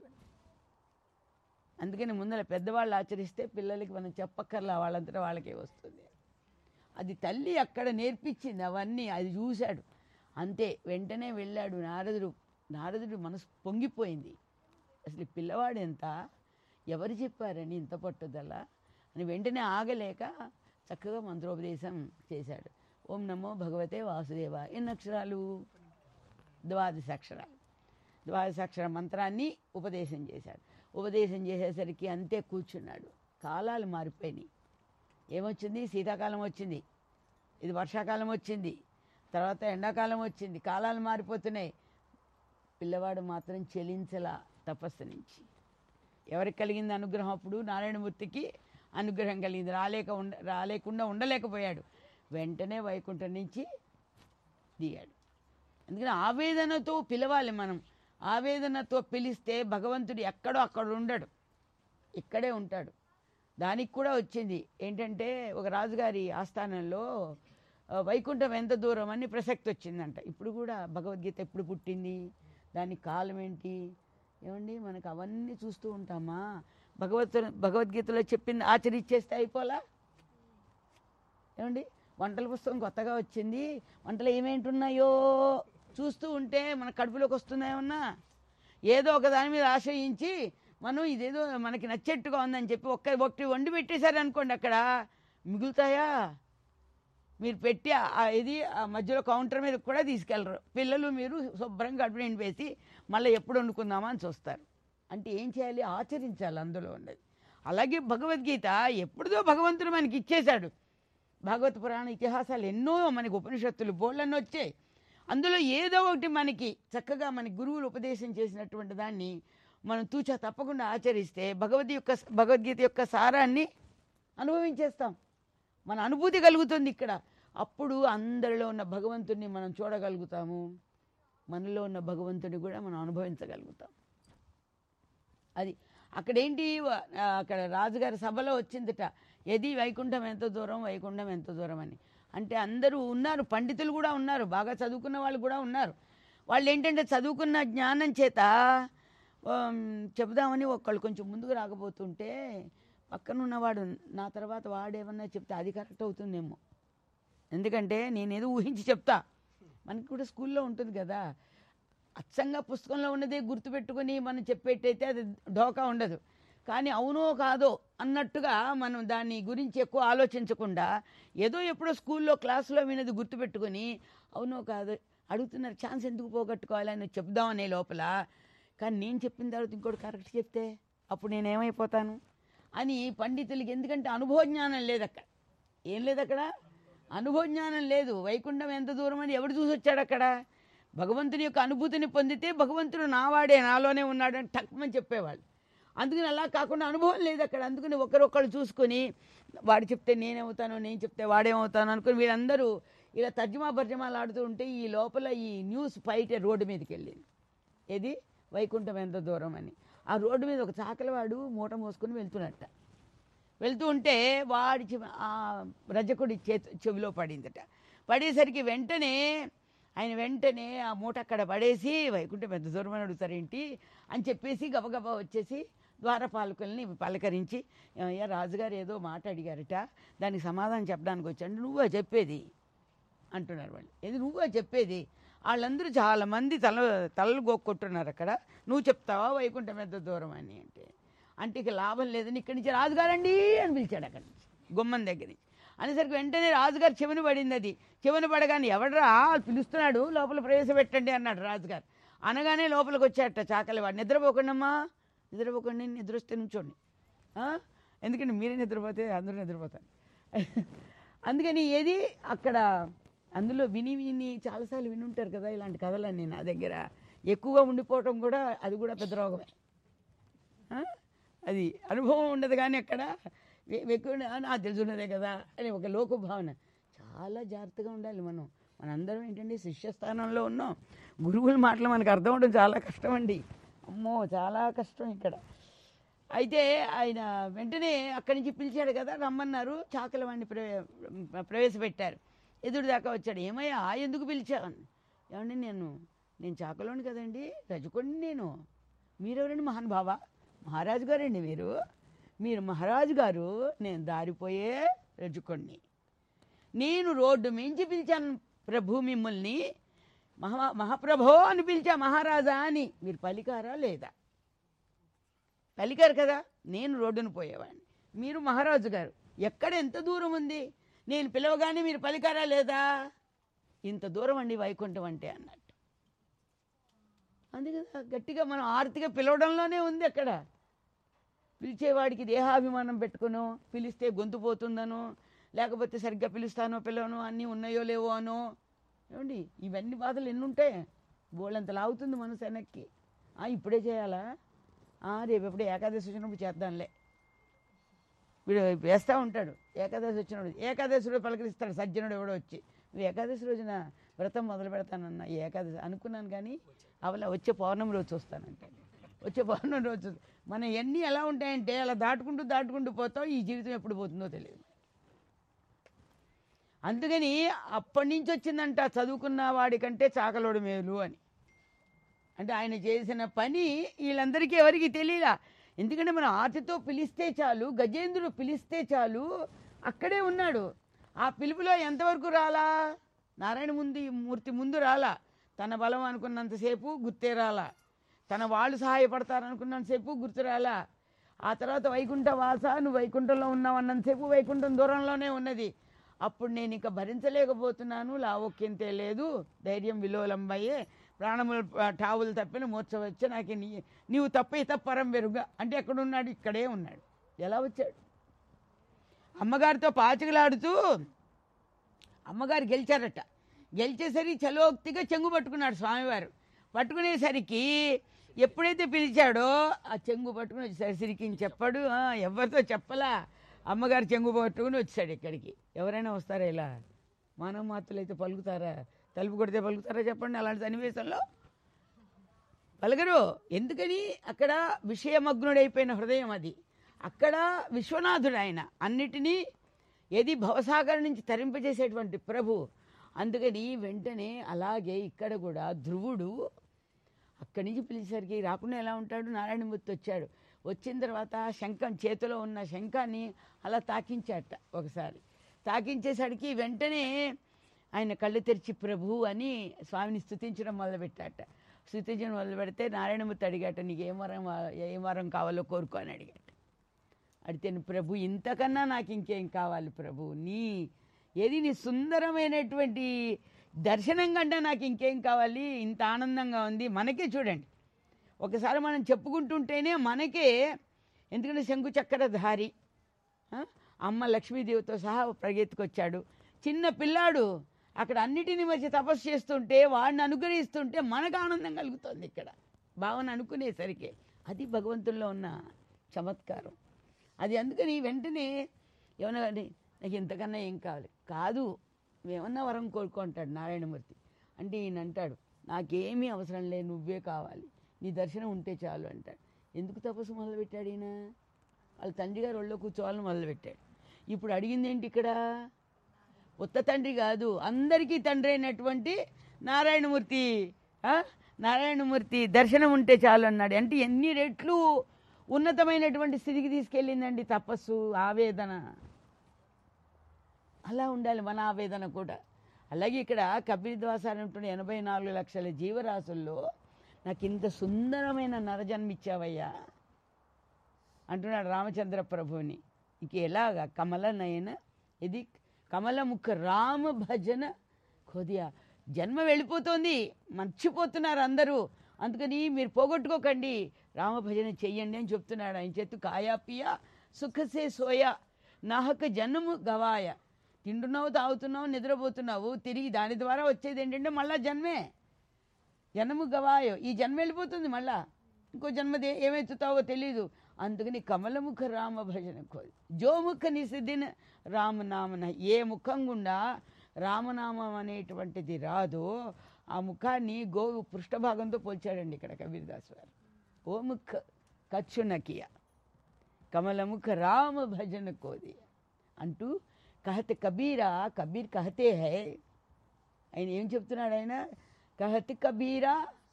అందుకని ముందర పెద్దవాళ్ళు ఆచరిస్తే పిల్లలకి మనం చెప్పక్కర్లా వాళ్ళంతటా వాళ్ళకే వస్తుంది అది తల్లి అక్కడ నేర్పించింది అవన్నీ అది చూశాడు అంతే వెంటనే వెళ్ళాడు నారదుడు నారదుడు మనసు పొంగిపోయింది అసలు ఈ పిల్లవాడు ఎంత ఎవరు చెప్పారని ఇంత పట్టుదల అని వెంటనే ఆగలేక చక్కగా మంత్రోపదేశం చేశాడు ఓం నమో భగవతే వాసుదేవ ఎన్ని అక్షరాలు ద్వాదశ అక్షరాలు ద్వాదశ అక్షర మంత్రాన్ని ఉపదేశం చేశాడు ఉపదేశం చేసేసరికి అంతే కూర్చున్నాడు కాలాలు మారిపోయినాయి ఏమొచ్చింది శీతాకాలం వచ్చింది ఇది వర్షాకాలం వచ్చింది తర్వాత ఎండాకాలం వచ్చింది కాలాలు మారిపోతున్నాయి పిల్లవాడు మాత్రం చెలించలా తపస్సు నుంచి ఎవరికి కలిగింది అనుగ్రహం అప్పుడు నారాయణమూర్తికి అనుగ్రహం కలిగింది రాలేక ఉండ రాలేకుండా ఉండలేకపోయాడు వెంటనే వైకుంఠం నుంచి దిగాడు అందుకని ఆవేదనతో పిలవాలి మనం ఆవేదనతో పిలిస్తే భగవంతుడు ఎక్కడో అక్కడ ఉండడు ఇక్కడే ఉంటాడు దానికి కూడా వచ్చింది ఏంటంటే ఒక రాజుగారి ఆస్థానంలో ఆ, వైకుంఠం ఎంత దూరం అని ప్రసక్తి వచ్చిందంట ఇప్పుడు కూడా భగవద్గీత ఎప్పుడు పుట్టింది దానికి కాలం ఏంటి ఏమండి మనకు అవన్నీ చూస్తూ ఉంటామా భగవత్ భగవద్గీతలో చెప్పింది ఆచరించేస్తే అయిపోలా ఏమండి వంటల పుస్తకం కొత్తగా వచ్చింది వంటలు ఏమేంటి ఉన్నాయో చూస్తూ ఉంటే మన కడుపులోకి వస్తున్నాయేమన్నా ఏదో ఒక దాని మీద ఆశ్రయించి మనం ఇదేదో మనకి నచ్చేట్టుగా ఉందని చెప్పి ఒక్క ఒకటి వండి పెట్టేశారు అనుకోండి అక్కడ మిగులుతాయా మీరు పెట్టి ఆ- ఆ ఇది ఆ మధ్యలో కౌంటర్ మీద కూడా తీసుకెళ్ళరు పిల్లలు మీరు శుభ్రంగా కడుపు నిండి వేసి మళ్ళీ ఎప్పుడు వండుకుందామా అని చూస్తారు అంటే ఏం చేయాలి ఆచరించాలి అందులో ఉన్నది అలాగే భగవద్గీత ఎప్పుడుదో భగవంతుడు మనకి ఇచ్చేశాడు భాగవత పురాణ ఇతిహాసాలు ఎన్నో మనకి ఉపనిషత్తులు బోళ్ళన్నీ వచ్చాయి అందులో ఏదో ఒకటి మనకి చక్కగా మన గురువులు ఉపదేశం చేసినటువంటి దాన్ని మనం తూచా తప్పకుండా ఆచరిస్తే భగవద్ యొక్క భగవద్గీత యొక్క సారాన్ని అనుభవించేస్తాం మన అనుభూతి కలుగుతుంది ఇక్కడ అప్పుడు అందరిలో ఉన్న భగవంతుడిని మనం చూడగలుగుతాము మనలో ఉన్న భగవంతుడిని కూడా మనం అనుభవించగలుగుతాం అది అక్కడేంటి వ- ఆ, అక్కడ రాజుగారి సభలో వచ్చిందట ఏది వైకుంఠం ఎంత దూరం వైకుంఠం ఎంత దూరం అని అంటే అందరూ ఉన్నారు పండితులు కూడా ఉన్నారు బాగా చదువుకున్న వాళ్ళు కూడా ఉన్నారు వాళ్ళు ఏంటంటే చదువుకున్న జ్ఞానం చేత ఆమ్, చెబుదామని ఒకళ్ళు కొంచెం ముందుకు రాకపోతుంటే పక్కన ఉన్నవాడు నా తర్వాత వాడేమన్నా చెప్తే అది కరెక్ట్ అవుతుందేమో ఎందుకంటే నేనేదో ఊహించి చెప్తా మనకి కూడా స్కూల్లో ఉంటుంది కదా అచ్చంగా పుస్తకంలో ఉన్నదే గుర్తుపెట్టుకొని మనం చెప్పేటైతే అది ఢోకా ఉండదు కానీ అవునో కాదో అన్నట్టుగా మనం దాని గురించి ఎక్కువ ఆలోచించకుండా ఏదో ఎప్పుడో స్కూల్లో క్లాసులో వినది గుర్తుపెట్టుకొని అవునో కాదో అడుగుతున్నారు ఛాన్స్ ఎందుకు పోగొట్టుకోవాలని చెప్దామనే లోపల కానీ నేను చెప్పిన తర్వాత ఇంకోటి కరెక్ట్ చెప్తే అప్పుడు నేనేమైపోతాను అని పండితులకి ఎందుకంటే అనుభవ జ్ఞానం లేదు అక్కడ ఏం లేదు అక్కడ అనుభవ జ్ఞానం లేదు వైకుంఠం ఎంత దూరం అని ఎవడు చూసి వచ్చాడు అక్కడ భగవంతుని యొక్క అనుభూతిని పొందితే భగవంతుడు నావాడే నాలోనే ఉన్నాడని టక్మని చెప్పేవాళ్ళు అందుకని అలా కాకుండా అనుభవం లేదు అక్కడ అందుకని ఒకరొకరు చూసుకొని వాడు చెప్తే నేనేమవుతాను నేను చెప్తే వాడేమవుతాను అనుకుని వీళ్ళందరూ ఇలా తర్జుమా భర్జమాలు ఆడుతూ ఉంటే ఈ లోపల ఈ న్యూస్ బయట రోడ్డు మీదకి వెళ్ళింది ఏది వైకుంఠం ఎంత దూరం అని ఆ రోడ్డు మీద ఒక చాకలవాడు మూట మోసుకొని వెళ్తున్నట్ట వెళ్తూ ఉంటే వాడి చెవి- ఆ రజకుడి చేతి చెవిలో పడిందట పడేసరికి వెంటనే ఆయన వెంటనే ఆ మూట అక్కడ పడేసి వైకుంఠం పెద్ద దూరం అని అడుగుతారేంటి అని చెప్పేసి గబగబా వచ్చేసి ద్వారపాలకుల్ని పలకరించి "ఏమయ్యా రాజుగారు ఏదో మాట అడిగారట దానికి సమాధానం చెప్పడానికి వచ్చాడు నువ్వా చెప్పేది అంటున్నారు వాళ్ళు ఏది నువ్వా చెప్పేది వాళ్ళందరూ చాలా మంది తల తలలు గోక్కొట్టున్నారు అక్కడ నువ్వు చెప్తావా వైకుంఠం ఎంత దూరం అని అంటే అంటే ఇక లాభం లేదని ఇక్కడి నుంచి రాజుగారండి అని పిలిచాడు అక్కడి నుంచి గుమ్మం దగ్గర నుంచి అనేసరికి వెంటనే రాజుగారు చెవిని పడింది అది చెవిని పడగానే ఎవడరా పిలుస్తున్నాడు లోపల ప్రవేశపెట్టండి అన్నాడు రాజుగారు అనగానే లోపలికి వచ్చాట చాకలి వాడు నిద్రపోకండమ్మా నిద్రపోకండి నిద్ర వస్తే నుంచోండి ఆ? ఎందుకంటే మీరే నిద్రపోతే అందరూ నిద్రపోతారు అందుకని ఏది అక్కడ అందులో విని విని చాలాసార్లు వినుంటారు కదా ఇలాంటి కథలన్నీ నా దగ్గర ఎక్కువగా ఉండిపోవటం కూడా అది కూడా పెద్ద రోగమే ఆ? అది అనుభవం ఉండదు కానీ అక్కడ వె- ఎక్కువ నాకు తెలుసున్నదే కదా అని ఒక లోకభావన చాలా జాగ్రత్తగా ఉండాలి మనం మనందరం ఏంటంటే శిష్యస్థానంలో ఉన్నాం గురువుల మాటలు మనకు అర్థం అవడం చాలా కష్టం అండి అమ్మో చాలా కష్టం ఇక్కడ అయితే ఆయన వెంటనే అక్కడి నుంచి పిలిచాడు కదా రమ్మన్నారు చాకల వాడిని ప్రవే ప్రవేశపెట్టారు ఎదురు దాకా వచ్చాడు ఏమయ్యా ఎందుకు పిలిచావని ఏమండి నేను నేను చాకలోని కదండి రజుకొని నేను మీరెవరండి మహానుభావ మహారాజు గారండి మీరు మీరు మహారాజు గారు నేను దారిపోయే రజుకొన్ని నేను రోడ్డు మించి పిలిచాను ప్రభు మిమ్మల్ని మహా మహాప్రభో అని పిలిచా మహారాజా అని మీరు పలికారా లేదా పలికారు కదా నేను రోడ్డును పోయేవాడిని మీరు మహారాజు గారు ఎక్కడ ఎంత దూరం ఉంది నేను పిలవగానే మీరు పలికారా లేదా ఇంత దూరం అండి వైకుంఠం అంటే అన్నట్టు అందుకే గట్టిగా మనం ఆర్తిగా పిలవడంలోనే ఉంది అక్కడ పిలిచేవాడికి దేహాభిమానం పెట్టుకునో పిలిస్తే గొంతు పోతుందనో లేకపోతే సరిగ్గా పిలుస్తానో పిలవనో అన్నీ ఉన్నాయో లేవో అనో ఏమండి ఇవన్నీ బాధలు ఎన్ని ఉంటాయి బోళ్ళంత లాగుతుంది మనసు వెనక్కి ఆ, ఇప్పుడే చేయాలా ఆ, రేపు ఎప్పుడు ఏకాదశి వచ్చినప్పుడు చేద్దాంలే వీడు వేస్తూ ఉంటాడు ఏకాదశి వచ్చినప్పుడు ఏకాదశి రోజు పలకరిస్తాడు సజ్జనుడు ఎవడో వచ్చి నువ్వు ఏకాదశి రోజున వ్రతం మొదలు పెడతానన్న ఈ ఏకాదశి అనుకున్నాను కానీ అవలా వచ్చే పౌర్ణమి రోజు చూస్తానంటాడు వచ్చే పౌర్ణమి రోజు చూస్తా- మన ఎన్ని ఎలా ఉంటాయంటే అలా దాటుకుంటూ దాటుకుంటూ పోతావు ఈ జీవితం ఎప్పుడు పోతుందో తెలియదు అందుకని అప్పటి నుంచి వచ్చిందంట చదువుకున్న వాడికంటే చాకలోడు మేలు అని అంటే ఆయన చేసిన పని వీళ్ళందరికీ ఎవరికి తెలియలా ఎందుకంటే మనం ఆర్తితో పిలిస్తే చాలు గజేంద్రుడు పిలిస్తే చాలు అక్కడే ఉన్నాడు ఆ పిలుపులో ఎంతవరకు రాలా నారాయణ ముందు మూర్తి ముందు రాలా తన బలం అనుకున్నంతసేపు గుర్తే రాలా తన వాళ్ళు సహాయపడతారనుకున్నంతసేపు గుర్తు రాలా ఆ తర్వాత వైకుంఠ వాస నువ్వు వైకుంఠంలో ఉన్నావు అన్నంతసేపు వైకుంఠం దూరంలోనే ఉన్నది అప్పుడు నేను ఇక భరించలేకపోతున్నాను లావొక్కింతే లేదు ధైర్యం విలోలంబయ్యే ప్రాణములు ఆ, ఠావులు తప్పిన మూర్చ వచ్చి నాకు నీ నీవు తప్పే తప్పరం వెరుగా అంటే ఎక్కడున్నాడు ఇక్కడే ఉన్నాడు ఎలా వచ్చాడు అమ్మగారితో పాచికలాడుతూ అమ్మగారు గెలిచారట గెలిచేసరికి చలోక్తిగా చెంగు పట్టుకున్నాడు స్వామివారు పట్టుకునేసరికి ఎప్పుడైతే పిలిచాడో ఆ చెంగు పట్టుకుని వచ్చేసరికి సిరికి చెప్పాడు ఆ, ఎవరితో చెప్పలా అమ్మగారు చెంగు పట్టుకుని వచ్చాడు ఇక్కడికి ఎవరైనా వస్తారా ఇలా మానవ మాతలు అయితే పలుకుతారా తలుపు కొడితే పలుకుతారా చెప్పండి అలాంటి సన్నివేశంలో పలకరు ఎందుకని అక్కడ విషయమగ్నుడైపోయిన హృదయం అది అక్కడ విశ్వనాథుడు ఆయన అన్నిటినీ ఏది భవసాగరం నుంచి తరింపజేసేటువంటి ప్రభు అందుకని వెంటనే అలాగే ఇక్కడ కూడా ధ్రువుడు అక్కడి నుంచి పిలిచేసరికి రాకుండా ఎలా ఉంటాడు నారాయణమూర్తి వచ్చాడు వచ్చిన తర్వాత శంఖం చేతిలో ఉన్న శంఖాన్ని అలా తాకించాట ఒకసారి తాకించేసరికి వెంటనే ఆయన కళ్ళు తెరిచి ప్రభు అని స్వామిని స్థుతించడం మొదలుపెట్టాట స్థుతించడం మొదలు పెడితే నారాయణమూర్తి అడిగాట నీకు ఏం వరం కా- ఏం వరం కావాలో కోరుకో అని అడిగాట అడితే ప్రభు ఇంతకన్నా నాకు ఇంకేం కావాలి ప్రభు నీ ఏది నీ సుందరమైనటువంటి దర్శనం కంటే నాకు ఇంకేం కావాలి ఇంత ఆనందంగా ఉంది మనకే చూడండి ఒకసారి మనం చెప్పుకుంటుంటేనే మనకే ఎందుకంటే శంకు చక్ర ధారి ఆ? అమ్మ లక్ష్మీదేవితో సహా పరిగెత్తుకొచ్చాడు చిన్న పిల్లాడు అక్కడ అన్నిటిని మధ్య తపస్సు చేస్తుంటే వాడిని అనుగ్రహిస్తుంటే మనకు ఆనందం కలుగుతుంది ఇక్కడ భావన అనుకునేసరికి అది భగవంతుల్లో ఉన్న చమత్కారం అది అందుకని వెంటనే ఏమన్నా కానీ నాకు ఇంతకన్నా ఏం కావాలి కాదు ఏమన్నా వరం కోరుకుంటాడు నారాయణమూర్తి అంటే ఈయన అంటాడు నాకేమీ అవసరం లేదు నువ్వే కావాలి నీ దర్శనం ఉంటే చాలు అంటాడు ఎందుకు తపస్సు మొదలుపెట్టాడు ఈయన వాళ్ళ తండ్రి గారు ఒళ్ళో కూర్చోవాలని మొదలుపెట్టాడు ఇప్పుడు అడిగింది ఏంటి ఇక్కడ ఉత్త తండ్రి కాదు అందరికీ తండ్రి అయినటువంటి నారాయణమూర్తి ఆ? నారాయణమూర్తి దర్శనం ఉంటే చాలు అన్నాడు అంటే ఎన్ని రెట్లు ఉన్నతమైనటువంటి స్థితికి తీసుకెళ్ళిందండి తపస్సు ఆవేదన అలా ఉండాలి మన ఆవేదన కూడా అలాగే ఇక్కడ కపిలద్వాసారి ఉంటున్న ఎనభై నాలుగు లక్షల జీవరాశుల్లో నాకు ఇంత సుందరమైన నరజన్మ ఇచ్చావయ్యా అంటున్నాడు రామచంద్ర ప్రభువుని ఇంక ఎలాగా కమల నయన ఇది కమలముఖ రామ భజన కొద్దిగా జన్మ వెళ్ళిపోతుంది మర్చిపోతున్నారు అందరూ అందుకని మీరు పోగొట్టుకోకండి రామ భజన చెయ్యండి అని చెప్తున్నాడు ఆయన చేతు కాయాపియ సుఖసే సోయ నాహక జన్ము గవాయ తింటున్నావు తాగుతున్నావు నిద్రపోతున్నావు తిరిగి దాని ద్వారా వచ్చేది ఏంటంటే మళ్ళా జన్మే జన్ము గవాయో ఈ జన్మ వెళ్ళిపోతుంది మళ్ళా ఇంకో జన్మది ఏమెత్తుతావో తెలీదు అందుకని కమలముఖ రామ భజన కోరి జోముఖ నిసిదిన రామనామన ఏ ముఖం గుండా రామనామం అనేటువంటిది రాదో ఆ ముఖాన్ని గోవు పృష్ఠభాగంతో పోల్చాడండి ఇక్కడ కబీర్దాస్ గారు ఓ ముఖ కచ్చునకియ కమలముఖ రామ భజన కోది అంటూ కహతే కబీరా కబీర్ కహతే హై ఆయన ఏం చెప్తున్నాడు ఆయన కహత్ కబీరా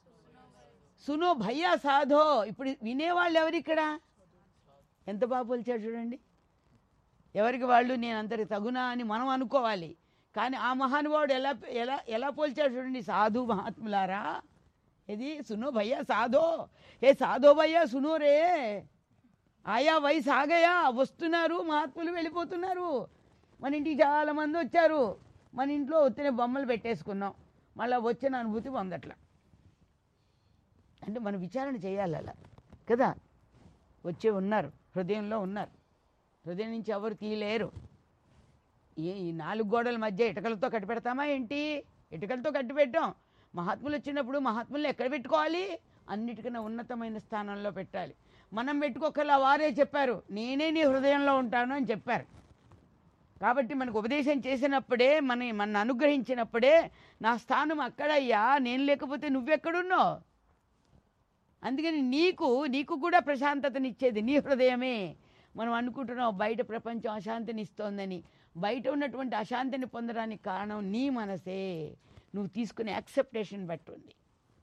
సునో భయ్యా సాధో ఇప్పుడు వినేవాళ్ళు ఎవరు ఇక్కడ ఎంత బాగా పోల్చాడు చూడండి ఎవరికి వాళ్ళు నేను అంతటి తగునా అని మనం అనుకోవాలి కానీ ఆ మహానుభావుడు ఎలా ఎలా ఎలా పోల్చాడు చూడండి సాధు మహాత్ములారా ఇది సునో భయ్యా సాధో ఏ సాధో భయ్యా సునో రే ఆయా వయసు ఆగయా వస్తున్నారు మహాత్ములు వెళ్ళిపోతున్నారు మన ఇంటికి చాలా మంది వచ్చారు మన ఇంట్లో వచ్చిన బొమ్మలు పెట్టేసుకున్నాం మళ్ళీ వచ్చిన అనుభూతి పొందట్లా అంటే మనం విచారణ చేయాలి అలా కదా వచ్చే ఉన్నారు హృదయంలో ఉన్నారు హృదయం నుంచి ఎవరు తీయలేరు ఏ ఈ నాలుగు గోడల మధ్య ఇటుకలతో కట్టి పెడతామా ఏంటి ఇటుకలతో కట్టి పెట్టాం మహాత్ములు వచ్చినప్పుడు మహాత్ములు ఎక్కడ పెట్టుకోవాలి అన్నిటికన్నా ఉన్నతమైన స్థానంలో పెట్టాలి మనం పెట్టుకోకలా వారే చెప్పారు నేనే నీ హృదయంలో ఉంటాను అని చెప్పారు కాబట్టి మనకు ఉపదేశం చేసినప్పుడే మన మన అనుగ్రహించినప్పుడే నా స్థానం అక్కడయ్యా నేను లేకపోతే నువ్వెక్కడున్నావు అందుకని నీకు నీకు కూడా ప్రశాంతతనిచ్చేది నీ హృదయమే మనం అనుకుంటున్నాం బయట ప్రపంచం అశాంతిని ఇస్తోందని బయట ఉన్నటువంటి అశాంతిని పొందడానికి కారణం నీ మనసే నువ్వు తీసుకునే యాక్సెప్టేషన్ బట్టి ఉంది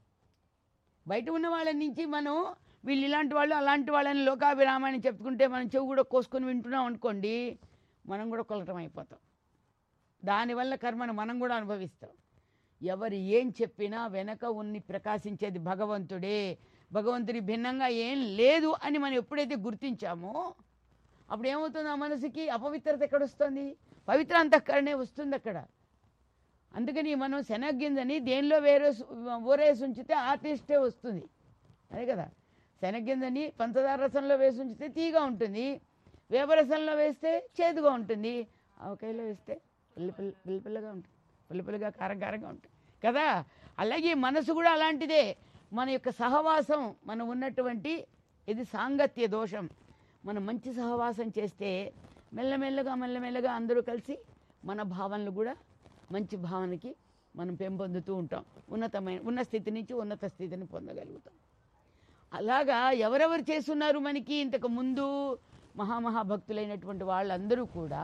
బయట ఉన్న వాళ్ళ నుంచి మనం వీళ్ళు ఇలాంటి వాళ్ళు అలాంటి వాళ్ళని లోకాభిరామాన్ని చెప్పుకుంటే మనం చెవు కూడా కోసుకొని వింటున్నాం అనుకోండి మనం కూడా కొలటం అయిపోతాం దానివల్ల కర్మను మనం కూడా అనుభవిస్తాం ఎవరు ఏం చెప్పినా వెనక ఉన్ని ప్రకాశించేది భగవంతుడే భగవంతుడి భిన్నంగా ఏం లేదు అని మనం ఎప్పుడైతే గుర్తించామో అప్పుడు ఏమవుతుంది ఆ మనసుకి అపవిత్రత ఎక్కడ వస్తుంది పవిత్ర అంతఃకరణే వస్తుంది అక్కడ అందుకని మనం శనగ్గింజని దేనిలో వేరే ఊరేసి ఉంచితే ఆ టేస్టే వస్తుంది అదే కదా శనగ్గింజని పంచదార రసంలో వేసి ఉంచితే తీగా ఉంటుంది వేపరసంలో వేస్తే చేదుగా ఉంటుంది ఆవకాయలో వేస్తే పిల్ల పిల్ల పిల్ల పిల్లగా ఉంటుంది పిల్ల పిల్లగా కారం కారంగా ఉంటుంది కదా అలాగే మనసు కూడా అలాంటిదే మన యొక్క సహవాసం మనం ఉన్నటువంటి ఇది సాంగత్య దోషం మనం మంచి సహవాసం చేస్తే మెల్లమెల్లగా మెల్లమెల్లగా అందరూ కలిసి మన భావనలు కూడా మంచి భావనకి మనం పెంపొందుతూ ఉంటాం ఉన్నతమైన ఉన్న స్థితి నుంచి ఉన్నత స్థితిని పొందగలుగుతాం అలాగా ఎవరెవరు చేస్తున్నారు మనకి ఇంతకు ముందు మహామహాభక్తులైనటువంటి వాళ్ళందరూ కూడా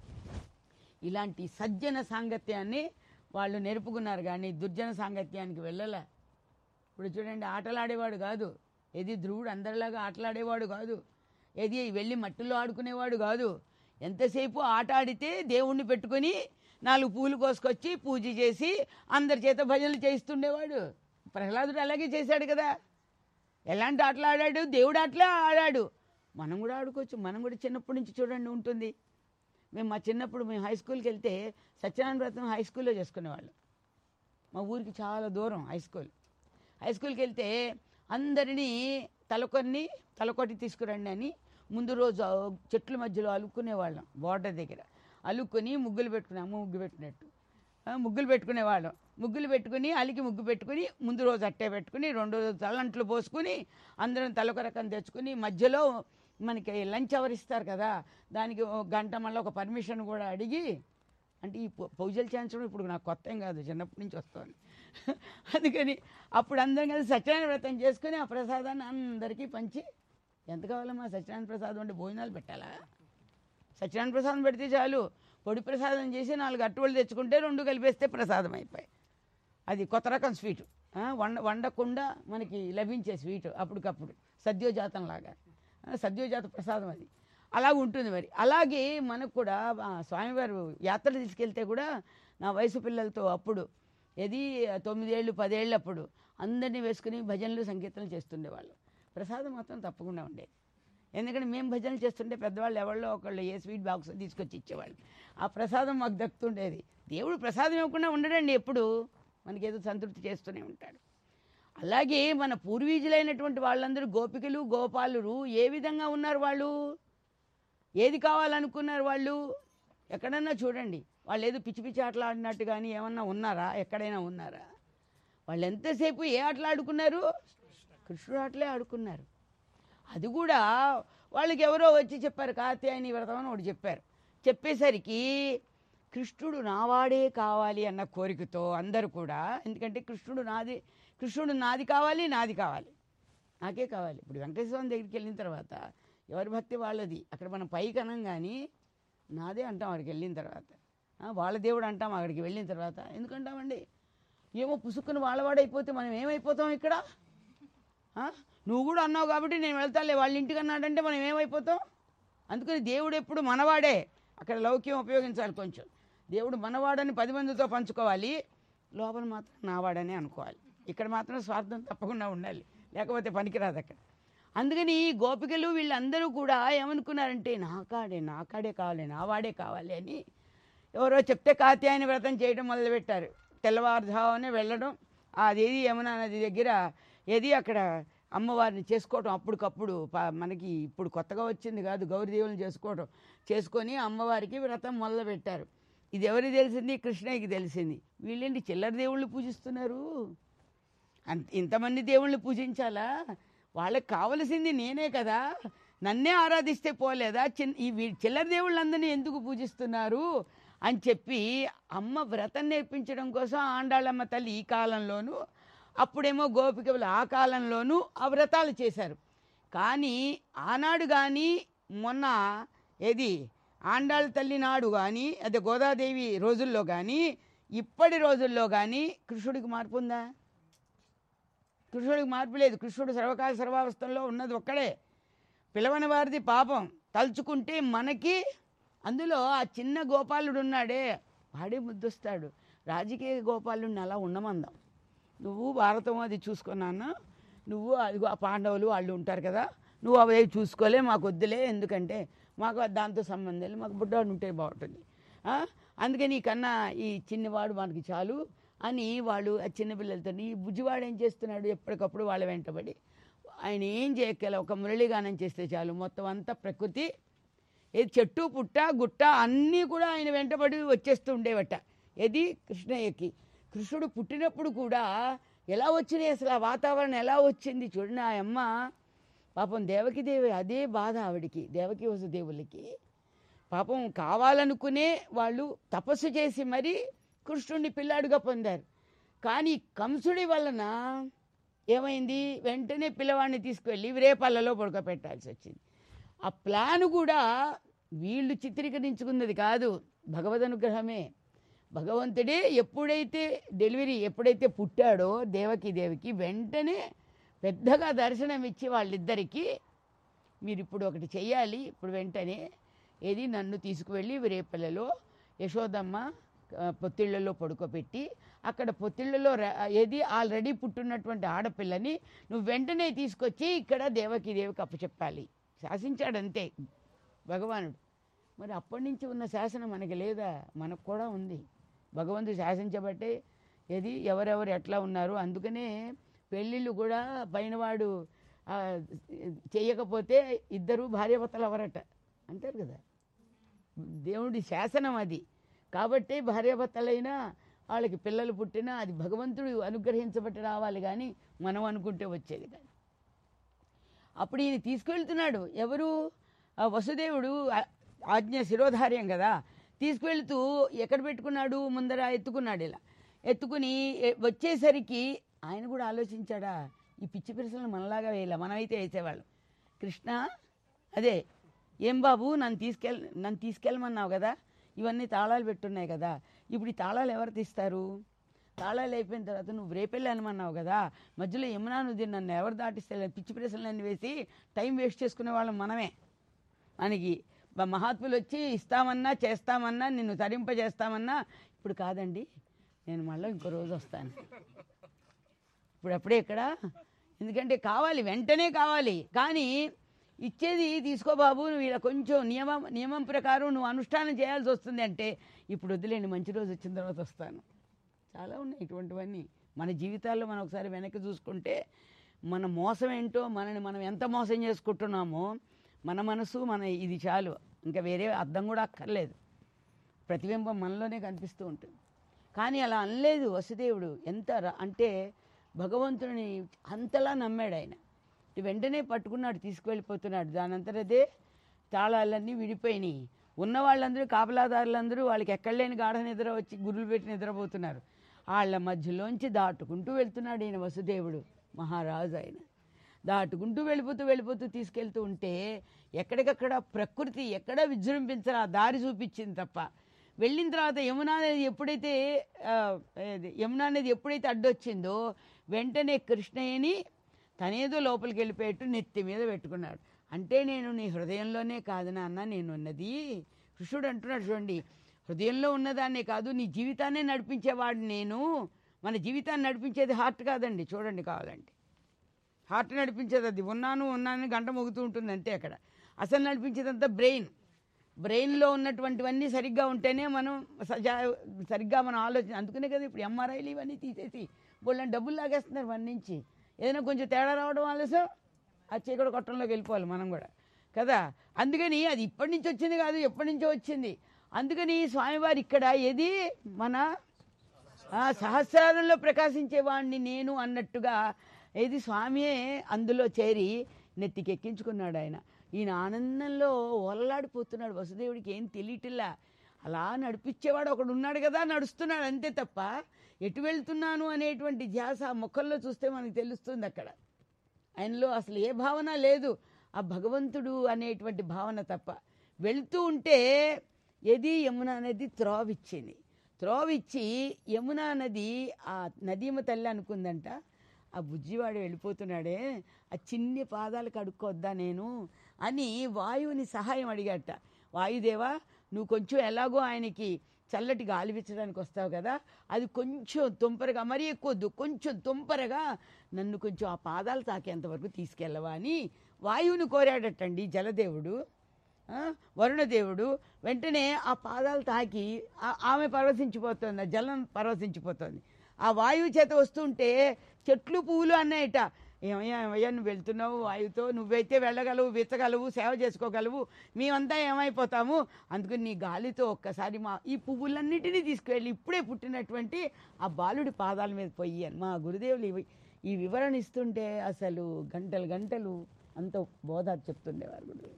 ఇలాంటి సజ్జన సాంగత్యాన్ని వాళ్ళు నేర్పుకున్నారు కానీ దుర్జన సాంగత్యానికి వెళ్ళలే ఇప్పుడు చూడండి ఆటలాడేవాడు కాదు ఏది ధ్రువుడు అందరిలాగా ఆటలాడేవాడు కాదు ఏది వెళ్ళి మట్టిలో ఆడుకునేవాడు కాదు ఎంతసేపు ఆట ఆడితే దేవుణ్ణి పెట్టుకొని నాలుగు పూలు కోసుకొచ్చి పూజ చేసి అందరి చేత భజనలు చేయిస్తుండేవాడు ప్రహ్లాదుడు అలాగే చేశాడు కదా ఎలాంటి ఆటలు ఆడాడు దేవుడు ఆటలే ఆడాడు మనం కూడా ఆడుకోవచ్చు మనం కూడా చిన్నప్పటి నుంచి చూడండి ఉంటుంది మేము మా చిన్నప్పుడు మేము హై స్కూల్కి వెళ్తే సత్యనారాయణ వ్రతం హై స్కూల్లో చేసుకునేవాళ్ళం మా ఊరికి చాలా దూరం హై స్కూల్ హై స్కూల్కి వెళ్తే అందరినీ తలకొన్ని తలకొట్టి తీసుకురండి అని ముందు రోజు చెట్ల మధ్యలో అలుక్కునేవాళ్ళం బోర్డర్ దగ్గర అలుక్కొని ముగ్గులు పెట్టుకుని అమ్మ ముగ్గు పెట్టినట్టు ఆ, ముగ్గులు పెట్టుకునేవాళ్ళం ముగ్గులు పెట్టుకుని అలికి ముగ్గు పెట్టుకుని ముందు రోజు అట్టే పెట్టుకుని రెండో రోజు తలంట్లు పోసుకుని అందరం తలొక రకం తెచ్చుకుని మధ్యలో మనకి లంచ్ అవర్ ఇస్తారు కదా దానికి ఒక గంట మళ్ళీ ఒక పర్మిషన్ కూడా అడిగి అంటే ఈ పూ- పూజలు చేయించడం ఇప్పుడు నాకు కొత్త ఏం కాదు చిన్నప్పటి నుంచి వస్తుంది అందుకని అప్పుడు అందరం కలిసి సత్యనారాయణ వ్రతం చేసుకుని ఆ ప్రసాదాన్ని అందరికీ పంచి ఎంత కావాలమ్మా సత్యనారాయణ ప్రసాదం అంటే భోజనాలు పెట్టాలా సత్యనారాయణ ప్రసాదం పెడితే చాలు పొడి ప్రసాదం చేసి నాలుగు అట్టువలు తెచ్చుకుంటే రెండు కలిపేస్తే ప్రసాదం అయిపోయి అది కొత్త రకం స్వీటు ఆ, వండ వండకుండా మనకి లభించే స్వీటు అప్పటికప్పుడు సద్యోజాతం లాగా ఆ, సద్యోజాత ప్రసాదం అది అలా ఉంటుంది మరి అలాగే మనకు కూడా ఆ, స్వామివారు యాత్ర తీసుకెళ్తే కూడా నా వయసు పిల్లలతో అప్పుడు ఏది తొమ్మిదేళ్ళు పదేళ్ళు అప్పుడు అందరినీ వేసుకుని భజనలు సంకీర్తనలు చేస్తుండేవాళ్ళు ప్రసాదం మాత్రం తప్పకుండా ఉండేది ఎందుకంటే మేము భజనలు చేస్తుంటే పెద్దవాళ్ళు ఎవరిలో ఒకళ్ళు ఏ స్వీట్ బాక్స్ తీసుకొచ్చి ఇచ్చేవాళ్ళు ఆ ప్రసాదం మాకు దక్కుతుండేది దేవుడు ప్రసాదం ఇవ్వకుండా ఉండడండి ఎప్పుడు మనకేదో సంతృప్తి చేస్తూనే ఉంటాడు అలాగే మన పూర్వీజులైనటువంటి వాళ్ళందరూ గోపికలు గోపాలురు ఏ విధంగా ఉన్నారు వాళ్ళు ఏది కావాలనుకున్నారు వాళ్ళు ఎక్కడన్నా చూడండి వాళ్ళు ఏదో పిచ్చి పిచ్చి ఆటలు ఆడినట్టు కానీ ఏమన్నా ఉన్నారా ఎక్కడైనా ఉన్నారా వాళ్ళు ఎంతసేపు ఏ ఆటలు ఆడుకున్నారు కృష్ణుడు ఆటలే ఆడుకున్నారు అది కూడా వాళ్ళకి ఎవరో వచ్చి చెప్పారు కాత్యాయని వ్రతం అని ఒకటి చెప్పారు చెప్పేసరికి కృష్ణుడు నావాడే కావాలి అన్న కోరికతో అందరూ కూడా ఎందుకంటే కృష్ణుడు నాది కృష్ణుడు నాది కావాలి నాది కావాలి నాకే కావాలి ఇప్పుడు వెంకటేశ్వర స్వామి దగ్గరికి వెళ్ళిన తర్వాత ఎవరి భక్తి వాళ్ళది అక్కడ మనం పైకి అనం కానీ నాదే అంటాం అక్కడికి వెళ్ళిన తర్వాత ఆ, వాళ్ళ దేవుడు అంటాం అక్కడికి వెళ్ళిన తర్వాత ఎందుకంటామండి ఏమో పుసుక్కుని వాళ్ళవాడైపోతే మనం ఏమైపోతాం ఇక్కడ ఆ? నువ్వు కూడా అన్నావు కాబట్టి నేను వెళ్తాలే వాళ్ళ ఇంటికి అన్నాడంటే మనం ఏమైపోతాం అందుకని దేవుడు ఎప్పుడు మనవాడే అక్కడ లౌక్యం ఉపయోగించాలి కొంచెం దేవుడు మనవాడని పది మందితో పంచుకోవాలి లోపల మాత్రం నావాడని అనుకోవాలి ఇక్కడ మాత్రం స్వార్థం తప్పకుండా ఉండాలి లేకపోతే పనికిరాదు అక్కడ అందుకని ఈ గోపికలు వీళ్ళందరూ కూడా ఏమనుకున్నారంటే నాకాడే నాకాడే కావాలి నావాడే కావాలి అని ఎవరో చెప్తే కాత్యాయని వ్రతం చేయడం మొదలుపెట్టారు తెల్లవారుజామునే వెళ్ళడం అదేది యమునా నది దగ్గర ఏది అక్కడ అమ్మవారిని చేసుకోవటం అప్పటికప్పుడు ప- మనకి ఇప్పుడు కొత్తగా వచ్చింది కాదు గౌరీదేవులను చేసుకోవటం చేసుకొని అమ్మవారికి వ్రతం మొదలు పెట్టారు ఇది ఎవరికి తెలిసింది కృష్ణయ్యకి తెలిసింది వీళ్ళేంటి చిల్లర దేవుళ్ళు పూజిస్తున్నారు అంత ఇంతమంది దేవుళ్ళని పూజించాలా వాళ్ళకి కావలసింది నేనే కదా నన్నే ఆరాధిస్తే పోలేదా చిన్ ఈ వీ- చిల్లర దేవుళ్ళందరినీ ఎందుకు పూజిస్తున్నారు అని చెప్పి అమ్మ వ్రతం నేర్పించడం కోసం ఆండాళ్ళమ్మ తల్లి ఈ కాలంలోనూ అప్పుడేమో గోపికలు ఆ కాలంలోనూ ఆ వ్రతాలు చేశారు కానీ ఆనాడు కానీ మొన్న ఏది ఆండాళ్ళ తల్లి నాడు కానీ అదే గోదాదేవి రోజుల్లో కానీ ఇప్పటి రోజుల్లో కానీ కృష్ణుడికి మార్పు ఉందా కృష్ణుడికి మార్పు లేదు కృష్ణుడు సర్వకాల సర్వావస్థల్లో ఉన్నది ఒక్కడే పిలవని వారిది పాపం తలుచుకుంటే మనకి అందులో ఆ చిన్న గోపాలుడు ఉన్నాడే వాడే ముద్దొస్తాడు రాజకీయ గోపాలుడిని అలా ఉండమందాం నువ్వు భారతం అది చూసుకున్నాను నువ్వు అది ఆ పాండవులు వాళ్ళు ఉంటారు కదా నువ్వు అవి చూసుకోలే మాకు వద్దులే ఎందుకంటే మాకు దాంతో సంబంధం లేదు మాకు బుడ్డాడు ఉంటే బాగుంటుంది ఆ? అందుకని ఈ కన్నా ఈ చిన్నవాడు మనకి చాలు అని వాళ్ళు ఆ చిన్నపిల్లలతో ఈ బుజ్జివాడు ఏం చేస్తున్నాడు ఎప్పటికప్పుడు వాళ్ళ వెంటబడి ఆయన ఏం చేయగల ఒక మురళీగానం చేస్తే చాలు మొత్తం అంతా ప్రకృతి ఏది చెట్టు పుట్ట గుట్ట అన్నీ కూడా ఆయన వెంటబడి వచ్చేస్తూ ఉండేవట ఏది కృష్ణయ్యకి కృష్ణుడు పుట్టినప్పుడు కూడా ఎలా వచ్చినాయి అసలు ఆ వాతావరణం ఎలా వచ్చింది చూడండి ఆ అమ్మ పాపం దేవకి దేవి అదే బాధ ఆవిడికి దేవకి వసుదేవులకి పాపం కావాలనుకునే వాళ్ళు తపస్సు చేసి మరీ కృష్ణుడిని పిల్లాడుగా పొందారు కానీ కంసుడి వలన ఏమైంది వెంటనే పిల్లవాడిని తీసుకువెళ్ళి రేపల్లలో పడుకోబెట్టాల్సి వచ్చింది ఆ ప్లాన్ కూడా వీళ్ళు చిత్రీకరించుకున్నది కాదు భగవద్ అనుగ్రహమే భగవంతుడే ఎప్పుడైతే డెలివరీ ఎప్పుడైతే పుట్టాడో దేవకి దేవికి వెంటనే పెద్దగా దర్శనం ఇచ్చి వాళ్ళిద్దరికీ మీరు ఇప్పుడు ఒకటి చెయ్యాలి ఇప్పుడు వెంటనే ఏది నన్ను తీసుకువెళ్ళి రేపల్లలో యశోదమ్మ ఆ, పొత్తిళ్లలో పడుకోబెట్టి అక్కడ పొత్తిళ్లలో ర- ఏది ఆల్రెడీ పుట్టినటువంటి ఆడపిల్లని నువ్వు వెంటనే తీసుకొచ్చి ఇక్కడ దేవకి దేవికి అప్పచెప్పాలి శాసించాడంతే భగవానుడు మరి అప్పటి నుంచి ఉన్న శాసనం మనకి లేదా మనకు కూడా ఉంది భగవంతుడు శాసించబట్టే ఏది ఎవరెవరు ఎట్లా ఉన్నారు అందుకనే పెళ్ళిళ్ళు కూడా పైనవాడు ఆ, చేయకపోతే ఇద్దరు భార్యాభర్తలు ఎవరట అంటారు కదా దేవుడి శాసనం అది కాబట్టి భార్యాభర్తలైనా వాళ్ళకి పిల్లలు పుట్టినా అది భగవంతుడు అనుగ్రహించబట్టి రావాలి కానీ మనం అనుకుంటే వచ్చేది కాదు అప్పుడు ఈయన తీసుకువెళ్తున్నాడు ఎవరు ఆ వసుదేవుడు ఆ- ఆజ్ఞ శిరోధార్యం కదా తీసుకువెళ్తూ ఎక్కడ పెట్టుకున్నాడు ముందర ఎత్తుకున్నాడు ఇలా ఎత్తుకుని ఎ- వచ్చేసరికి ఆయన కూడా ఆలోచించాడా ఈ పిచ్చి పిరసలను మనలాగా వేయాల మనమైతే వేసేవాళ్ళం కృష్ణ అదే ఏం బాబు నన్ను తీసుకెళ్ నన్ను తీసుకెళ్ళమన్నావు కదా ఇవన్నీ తాళాలు పెట్టున్నాయి కదా ఇప్పుడు ఈ తాళాలు ఎవరు తీస్తారు తాళాలు అయిపోయిన తర్వాత నువ్వు రేపెళ్ళి అనమన్నావు కదా మధ్యలో యమునా నది నన్ను ఎవరు దాటిస్తే పిచ్చి ప్రశ్నలన్నీ వేసి టైం వేస్ట్ చేసుకునే వాళ్ళం మనమే మనకి మ- మహాత్ములు వచ్చి ఇస్తామన్నా చేస్తామన్నా నిన్ను తరింపజేస్తామన్నా ఇప్పుడు కాదండి నేను మళ్ళీ ఇంకో రోజు వస్తాను ఇప్పుడు అప్పుడే ఇక్కడ ఎందుకంటే కావాలి వెంటనే కావాలి కానీ ఇచ్చేది తీసుకో బాబు నువ్వు ఇలా కొంచెం నియమం నియమం ప్రకారం నువ్వు అనుష్ఠానం చేయాల్సి వస్తుంది అంటే ఇప్పుడు వద్దులేండి మంచి రోజు వచ్చిన తర్వాత వస్తాను చాలా ఉన్నాయి ఇటువంటివన్నీ మన జీవితాల్లో మనం ఒకసారి వెనక్కి చూసుకుంటే మన మోసం ఏంటో మనని మనం ఎంత మోసం చేసుకుంటున్నామో మన మనసు మన ఇది చాలు ఇంకా వేరే అర్థం కూడా అక్కర్లేదు ప్రతిబింబం మనలోనే కనిపిస్తూ ఉంటుంది కానీ అలా అనలేదు వసుదేవుడు ఎంత ర- అంటే భగవంతుడిని అంతలా నమ్మాడు ఆయన ఇటు వెంటనే పట్టుకున్నాడు తీసుకువెళ్ళిపోతున్నాడు దానంతరదే తాళాలన్నీ విడిపోయినాయి ఉన్న వాళ్ళందరూ కాపలాదారులందరూ వాళ్ళకి ఎక్కడ లేని గాఢ నిద్ర వచ్చి గురులు పెట్టి నిద్రపోతున్నారు వాళ్ళ మధ్యలోంచి దాటుకుంటూ వెళ్తున్నాడు ఈయన వసుదేవుడు మహారాజు ఆయన దాటుకుంటూ వెళ్ళిపోతూ వెళ్ళిపోతూ తీసుకెళ్తూ ఉంటే ఎక్కడికక్కడ ప్రకృతి ఎక్కడ విజృంభించాలి ఆ దారి చూపించింది తప్ప వెళ్ళిన తర్వాత యమునా అనేది ఎప్పుడైతే ఆ, ఏది, యమునా అనేది ఎప్పుడైతే అడ్డొచ్చిందో వెంటనే కృష్ణయ్యని తనేదో లోపలికి వెళ్ళిపోయేట్టు నెత్తి మీద పెట్టుకున్నాడు అంటే నేను నీ హృదయంలోనే కాదు నాన్న నేను ఉన్నది కృష్ణుడు అంటున్నాడు చూడండి హృదయంలో ఉన్నదాన్నే కాదు నీ జీవితాన్నే నడిపించేవాడు నేను మన జీవితాన్ని నడిపించేది హార్ట్ కాదండి చూడండి కావాలంటే హార్ట్ నడిపించేది అది ఉన్నాను ఉన్నాను గంట మోగుతూ ఉంటుంది అంతే అక్కడ అసలు నడిపించేదంతా బ్రెయిన్ బ్రెయిన్లో ఉన్నటువంటివన్నీ సరిగ్గా ఉంటేనే మనం సజా సరిగ్గా మనం ఆలోచన అందుకనే కదా ఇప్పుడు ఎంఆర్ఐలు ఇవన్నీ తీసేసి బోళ్ళని డబ్బులు లాగేస్తున్నారు మన నుంచి ఏదైనా కొంచెం తేడా రావడం ఆలస్యం ఆ చీకటి కొట్టంలోకి వెళ్ళిపోవాలి మనం కూడా కదా అందుకని అది ఇప్పటి నుంచి వచ్చింది కాదు ఎప్పటి నుంచో వచ్చింది అందుకని స్వామివారు ఇక్కడ ఏది మన ఆ సహస్రారంలో ప్రకాశించేవాడిని నేను అన్నట్టుగా ఏది స్వామియే అందులో చేరి నెత్తికెక్కించుకున్నాడు ఆయన ఈయన ఆనందంలో ఓలలాడిపోతున్నాడు వసుదేవుడికి ఏం తెలియటిల్లా అలా నడిపించేవాడు ఒకడు ఉన్నాడు కదా నడుస్తున్నాడు అంతే తప్ప ఎటు వెళ్తున్నాను అనేటువంటి ధ్యాస ఆ ముఖంలో చూస్తే మనకు తెలుస్తుంది అక్కడ ఆయనలో అసలు ఏ భావన లేదు ఆ భగవంతుడు అనేటువంటి భావన తప్ప వెళ్తూ ఉంటే ఏది యమున నది త్రోవిచ్చింది త్రోవిచ్చి యమునా నది ఆ నదీమ తల్లి అనుకుందంట ఆ బుజ్జివాడు వెళ్ళిపోతున్నాడే ఆ చిన్ని పాదాలు కడుక్కొద్దా నేను అని వాయువుని సహాయం అడిగట వాయుదేవా నువ్వు కొంచెం ఎలాగో ఆయనకి చల్లటి గాలి వీచడానికి వస్తావు కదా అది కొంచెం తుంపరగా మరీ ఎక్కువద్దు కొంచెం తుంపరగా నన్ను కొంచెం ఆ పాదాలు తాకేంతవరకు తీసుకెళ్ళవా అని వాయువుని కోరాడటండి జలదేవుడు ఆ, వరుణదేవుడు వెంటనే ఆ పాదాలు తాకి ఆ- ఆమె పరవశించిపోతుంది ఆ జలం పరవశించిపోతుంది ఆ వాయువు చేత వస్తుంటే చెట్లు పువ్వులు అన్నాయట ఏమయ్యా ఏమయ్యా నువ్వు వెళ్తున్నావు వాయువుతో నువ్వైతే వెళ్ళగలవు విత్తగలవు సేవ చేసుకోగలవు మేమంతా ఏమైపోతాము అందుకని నీ గాలితో ఒక్కసారి మా ఈ పువ్వులన్నిటినీ తీసుకువెళ్ళి ఇప్పుడే పుట్టినటువంటి ఆ బాలుడి పాదాల మీద పోయి అని మా గురుదేవులు ఇవి- ఈ వివరణ ఇస్తుంటే అసలు గంటలు గంటలు అంత బోధ చెప్తుండేవారు గురుదేవులు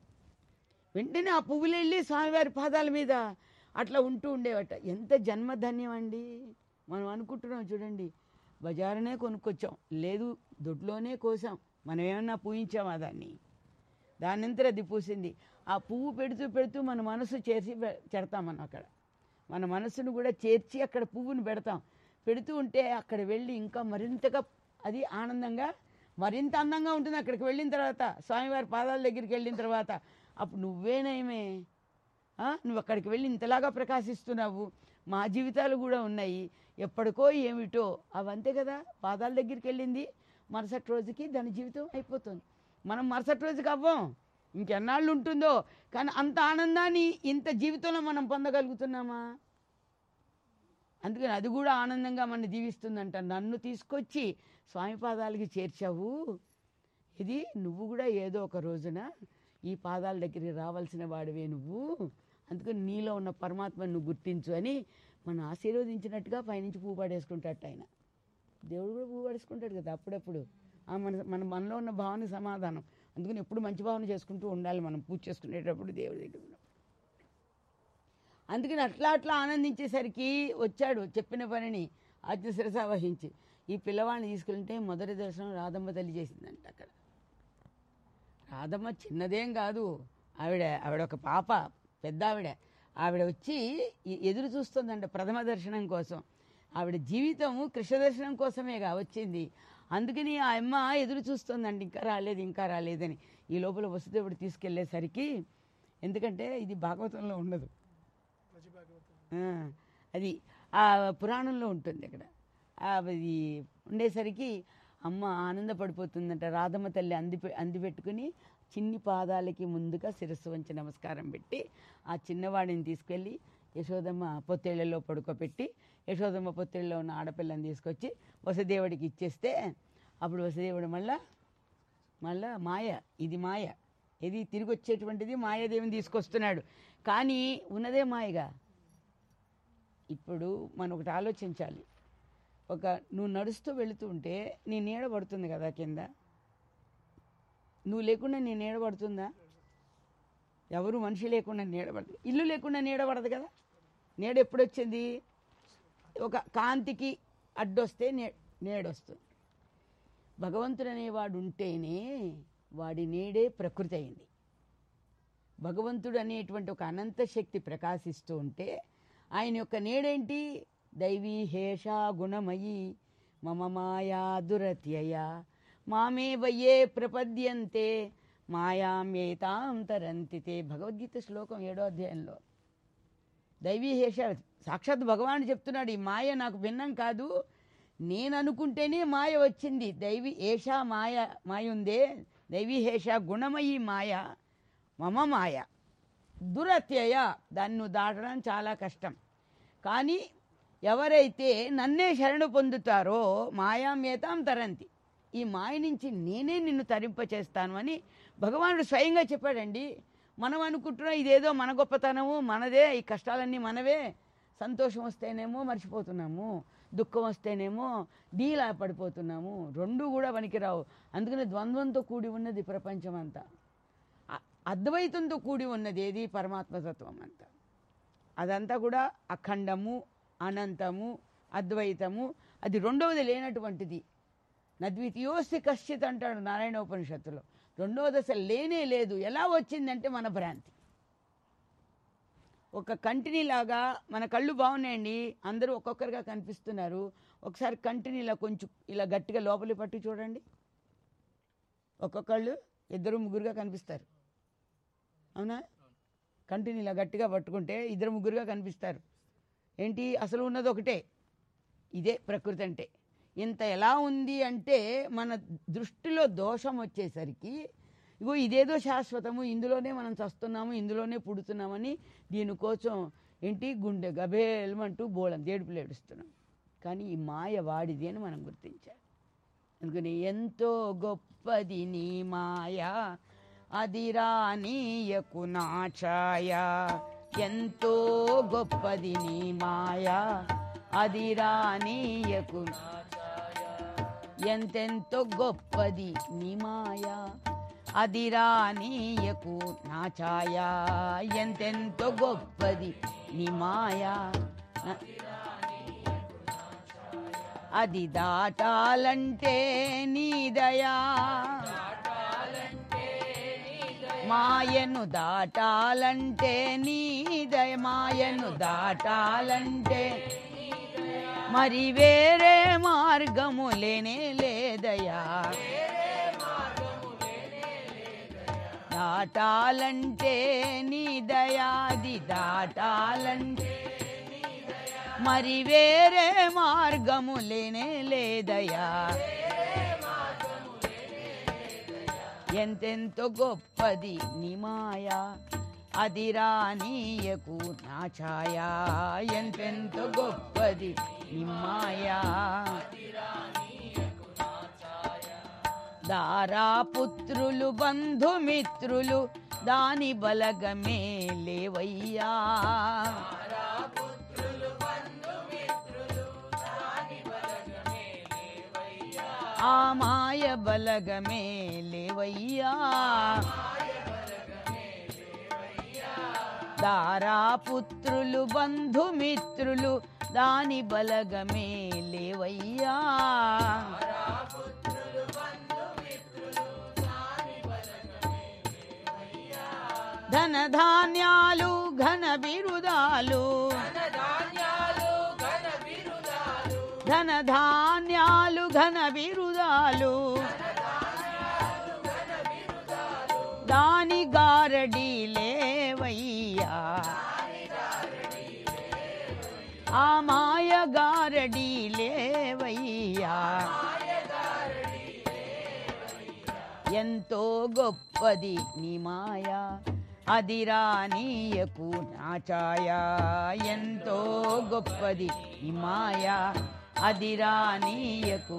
వెంటనే ఆ పువ్వులు వెళ్ళి స్వామివారి పాదాల మీద అట్లా ఉంటూ ఉండేవట ఎంత జన్మధన్యం అండి మనం అనుకుంటున్నాం చూడండి బజారునే కొనుక్కొచ్చాం లేదు దొడ్లోనే కోసాం మనం ఏమన్నా పూయించామా దాన్ని దానంతరం అది పూసింది ఆ పువ్వు పెడుతూ పెడుతూ మన మనసు చేర్చి పె- చెడతాం మనం అక్కడ మన మనసును కూడా చేర్చి అక్కడ పువ్వును పెడతాం పెడుతూ ఉంటే అక్కడ వెళ్ళి ఇంకా మరింతగా అది ఆనందంగా మరింత అందంగా ఉంటుంది అక్కడికి వెళ్ళిన తర్వాత స్వామివారి పాదాల దగ్గరికి వెళ్ళిన తర్వాత అప్పుడు నువ్వేనేమే ఆ, నువ్వు అక్కడికి వెళ్ళి ఇంతలాగా ప్రకాశిస్తున్నావు మా జీవితాలు కూడా ఉన్నాయి ఎప్పటికో ఏమిటో అవంతే కదా పాదాల దగ్గరికి వెళ్ళింది మరుసటి రోజుకి దాని జీవితం అయిపోతుంది మనం మరుసటి రోజుకి అవ్వం ఇంకెన్నాళ్ళు ఉంటుందో కానీ అంత ఆనందాన్ని ఇంత జీవితంలో మనం పొందగలుగుతున్నామా అందుకని అది కూడా ఆనందంగా మన దీవిస్తుందంట నన్ను తీసుకొచ్చి స్వామి పాదాలకి చేర్చావు ఇది నువ్వు కూడా ఏదో ఒక రోజున ఈ పాదాల దగ్గరికి రావాల్సిన వాడివే నువ్వు అందుకని నీలో ఉన్న పరమాత్మను నువ్వు గుర్తించు అని మనం ఆశీర్వదించినట్టుగా పైనుంచి పువ్వు పడేసుకుంటాడు ఆయన దేవుడు కూడా పువ్వు పడేసుకుంటాడు కదా అప్పుడప్పుడు ఆ మన మన మనలో ఉన్న భావన సమాధానం అందుకని ఎప్పుడు మంచి భావన చేసుకుంటూ ఉండాలి మనం పూజ చేసుకునేటప్పుడు దేవుడి దగ్గర ఉన్నప్పుడు. అందుకని అట్లా అట్లా ఆనందించేసరికి వచ్చాడు చెప్పిన పనిని ఆజ్ఞ శిరస వహించి ఈ పిల్లవాడిని తీసుకెళ్తే మొదటి దర్శనం రాధమ్మ తల్లి చేసిందంట అక్కడ రాధమ్మ చిన్నదేం కాదు ఆవిడ ఆవిడ ఒక పాప పెద్ద ఆవిడ ఆవిడ వచ్చి ఈ- ఎదురు చూస్తుందంట ప్రథమ దర్శనం కోసం ఆవిడ జీవితము కృష్ణ దర్శనం కోసమేగా వచ్చింది అందుకని ఆ అమ్మ ఎదురు చూస్తుందండి ఇంకా రాలేదు ఇంకా రాలేదని ఈ లోపల వసుదేవుడు తీసుకెళ్లేసరికి ఎందుకంటే ఇది భాగవతంలో ఉండదు ఆ, అది ఆ పురాణంలో ఉంటుంది అక్కడ ఆ, అది ఉండేసరికి అమ్మ ఆనందపడిపోతుందంట రాధమ్మ తల్లి అంది అంది పెట్టుకుని చిన్ని పాదాలకి ముందుగా శిరస్సు వంచి నమస్కారం పెట్టి ఆ చిన్నవాడిని తీసుకెళ్ళి యశోదమ్మ పొత్తేళ్లలో పడుకోబెట్టి యశోదమ్మ పొత్తేళ్ళలో ఉన్న ఆడపిల్లని తీసుకొచ్చి వసుదేవుడికి ఇచ్చేస్తే అప్పుడు వసుదేవుడు మళ్ళా మళ్ళా మాయ ఇది మాయ ఇది తిరిగి వచ్చేటువంటిది మాయాదేవిని తీసుకొస్తున్నాడు కానీ ఉన్నదే మాయగా ఇప్పుడు మనం ఒకటి ఆలోచించాలి ఒక నువ్వు నడుస్తూ వెళుతూ ఉంటే నీ నీడ పడుతుంది కదా కింద నువ్వు లేకుండా నీ నీడ పడుతుందా ఎవరు మనిషి లేకుండా నీడ పడుతుంది ఇల్లు లేకుండా నీడ పడదు కదా నీడ ఎప్పుడు వచ్చింది ఒక కాంతికి అడ్డొస్తే నే నీడొస్తుంది భగవంతుడు అనేవాడు ఉంటేనే వాడి నీడే ప్రకృతి అయింది భగవంతుడు అనేటువంటి ఒక అనంత శక్తి ప్రకాశిస్తూ ఉంటే ఆయన యొక్క నీడేంటి దైవీ హేష గుణమయి మమ మాయా దురత్యయ మామే వయ్యే ప్రపద్యంతే మాయామేతాం తరంతితే భగవద్గీత శ్లోకం ఏడో అధ్యాయంలో దైవీ హేష సాక్షాత్ భగవాన్ చెప్తున్నాడు ఈ మాయ నాకు భిన్నం కాదు నేను అనుకుంటేనే మాయ వచ్చింది దైవీ ఏష మాయ మాయ ఉందే దైవీ హేష గుణమయి మాయ మమ మాయ దురత్యయ దాన్ని నువ్వు దాటడం చాలా కష్టం కానీ ఎవరైతే నన్నే శరణు పొందుతారో మాయామేతాం తరంతి ఈ మాయ నుంచి నేనే నిన్ను తరింపచేస్తాను అని భగవానుడు స్వయంగా చెప్పాడండి మనం అనుకుంటున్నాం ఇదేదో మన గొప్పతనము మనదే ఈ కష్టాలన్నీ మనవే సంతోషం వస్తేనేమో మర్చిపోతున్నాము దుఃఖం వస్తేనేమో డీలా పడిపోతున్నాము రెండు కూడా పనికిరావు అందుకని ద్వంద్వంతో కూడి ఉన్నది ప్రపంచం అంతా అ- అద్వైతంతో కూడి ఉన్నది ఏది పరమాత్మతత్వం అంతా అదంతా కూడా అఖండము అనంతము అద్వైతము అది రెండవది లేనటువంటిది నద్వితీయోస్తి కశ్చిత్ అంటాడు నారాయణ ఉపనిషత్తులో రెండవది అసలు లేనే లేదు ఎలా వచ్చిందంటే మన భ్రాంతి ఒక కంటిని లాగా మన కళ్ళు బాగున్నాయండి అందరూ ఒక్కొక్కరుగా కనిపిస్తున్నారు ఒకసారి కంటిని ఇలా కొంచెం ఇలా గట్టిగా లోపలి పట్టి చూడండి ఒక్కొక్కళ్ళు ఇద్దరు ముగ్గురుగా కనిపిస్తారు అవునా కంటిని ఇలా గట్టిగా పట్టుకుంటే ఇద్దరు ముగ్గురుగా కనిపిస్తారు ఏంటి అసలు ఉన్నది ఒకటే ఇదే ప్రకృతి అంటే ఇంత ఎలా ఉంది అంటే మన దృష్టిలో దోషం వచ్చేసరికి ఇగో ఇదేదో శాశ్వతము ఇందులోనే మనం చస్తున్నాము ఇందులోనే పుడుతున్నామని దీనికోసం ఏంటి గుండె గభేలమంటూ బోళం దేడుపులు ఏడుస్తున్నాం కానీ ఈ మాయ వాడిది అని మనం గుర్తించాలి అందుకని ఎంతో గొప్పది నీ మాయ అది రానీయకు నా ఛాయ ఎంతో గొప్పది నీ మాయ అది రానీయకు నా ఛాయ. ఎంతెంతో గొప్పది నీ మాయ అది రానీయకు నా ఛాయ ఎంతెంతో గొప్పది నీ మాయ నా- అది దాటాలంటే నీ దయా మాయను దాటాలంటే నీ దయ మాయను దాటాలంటే మరి వేరే మార్గము లేనే లేదయా దాటాలంటే నీ దయాది దాటాలంటే మరి వేరే మార్గము లేనే లేదయా ఎంతెంతో గొప్పది నీ మాయా అది రానీయకు నా ఛాయా ఎంతెంతో గొప్పది నీ మాయా దారాపుత్రులు బంధుమిత్రులు దాని బలగమే లేవయ్యా ఆ మాయ బలగమే లేవయ్యా దారాపుత్రులు బంధుమిత్రులు దాని బలగమే లేవయ్యా ధన ధాన్యాలు ఘన బిరుదాలు ధన ధాన్యాలు ఘన బిరుదాలు దాని గారడి లేవయ్యా ఆ మాయ గారడి లేవయ్యా ఎంతో గొప్పది నీ మాయ అది రానీయకు నా ఛాయ ఎంతో గొప్పది నీ మాయ అది రానీయకు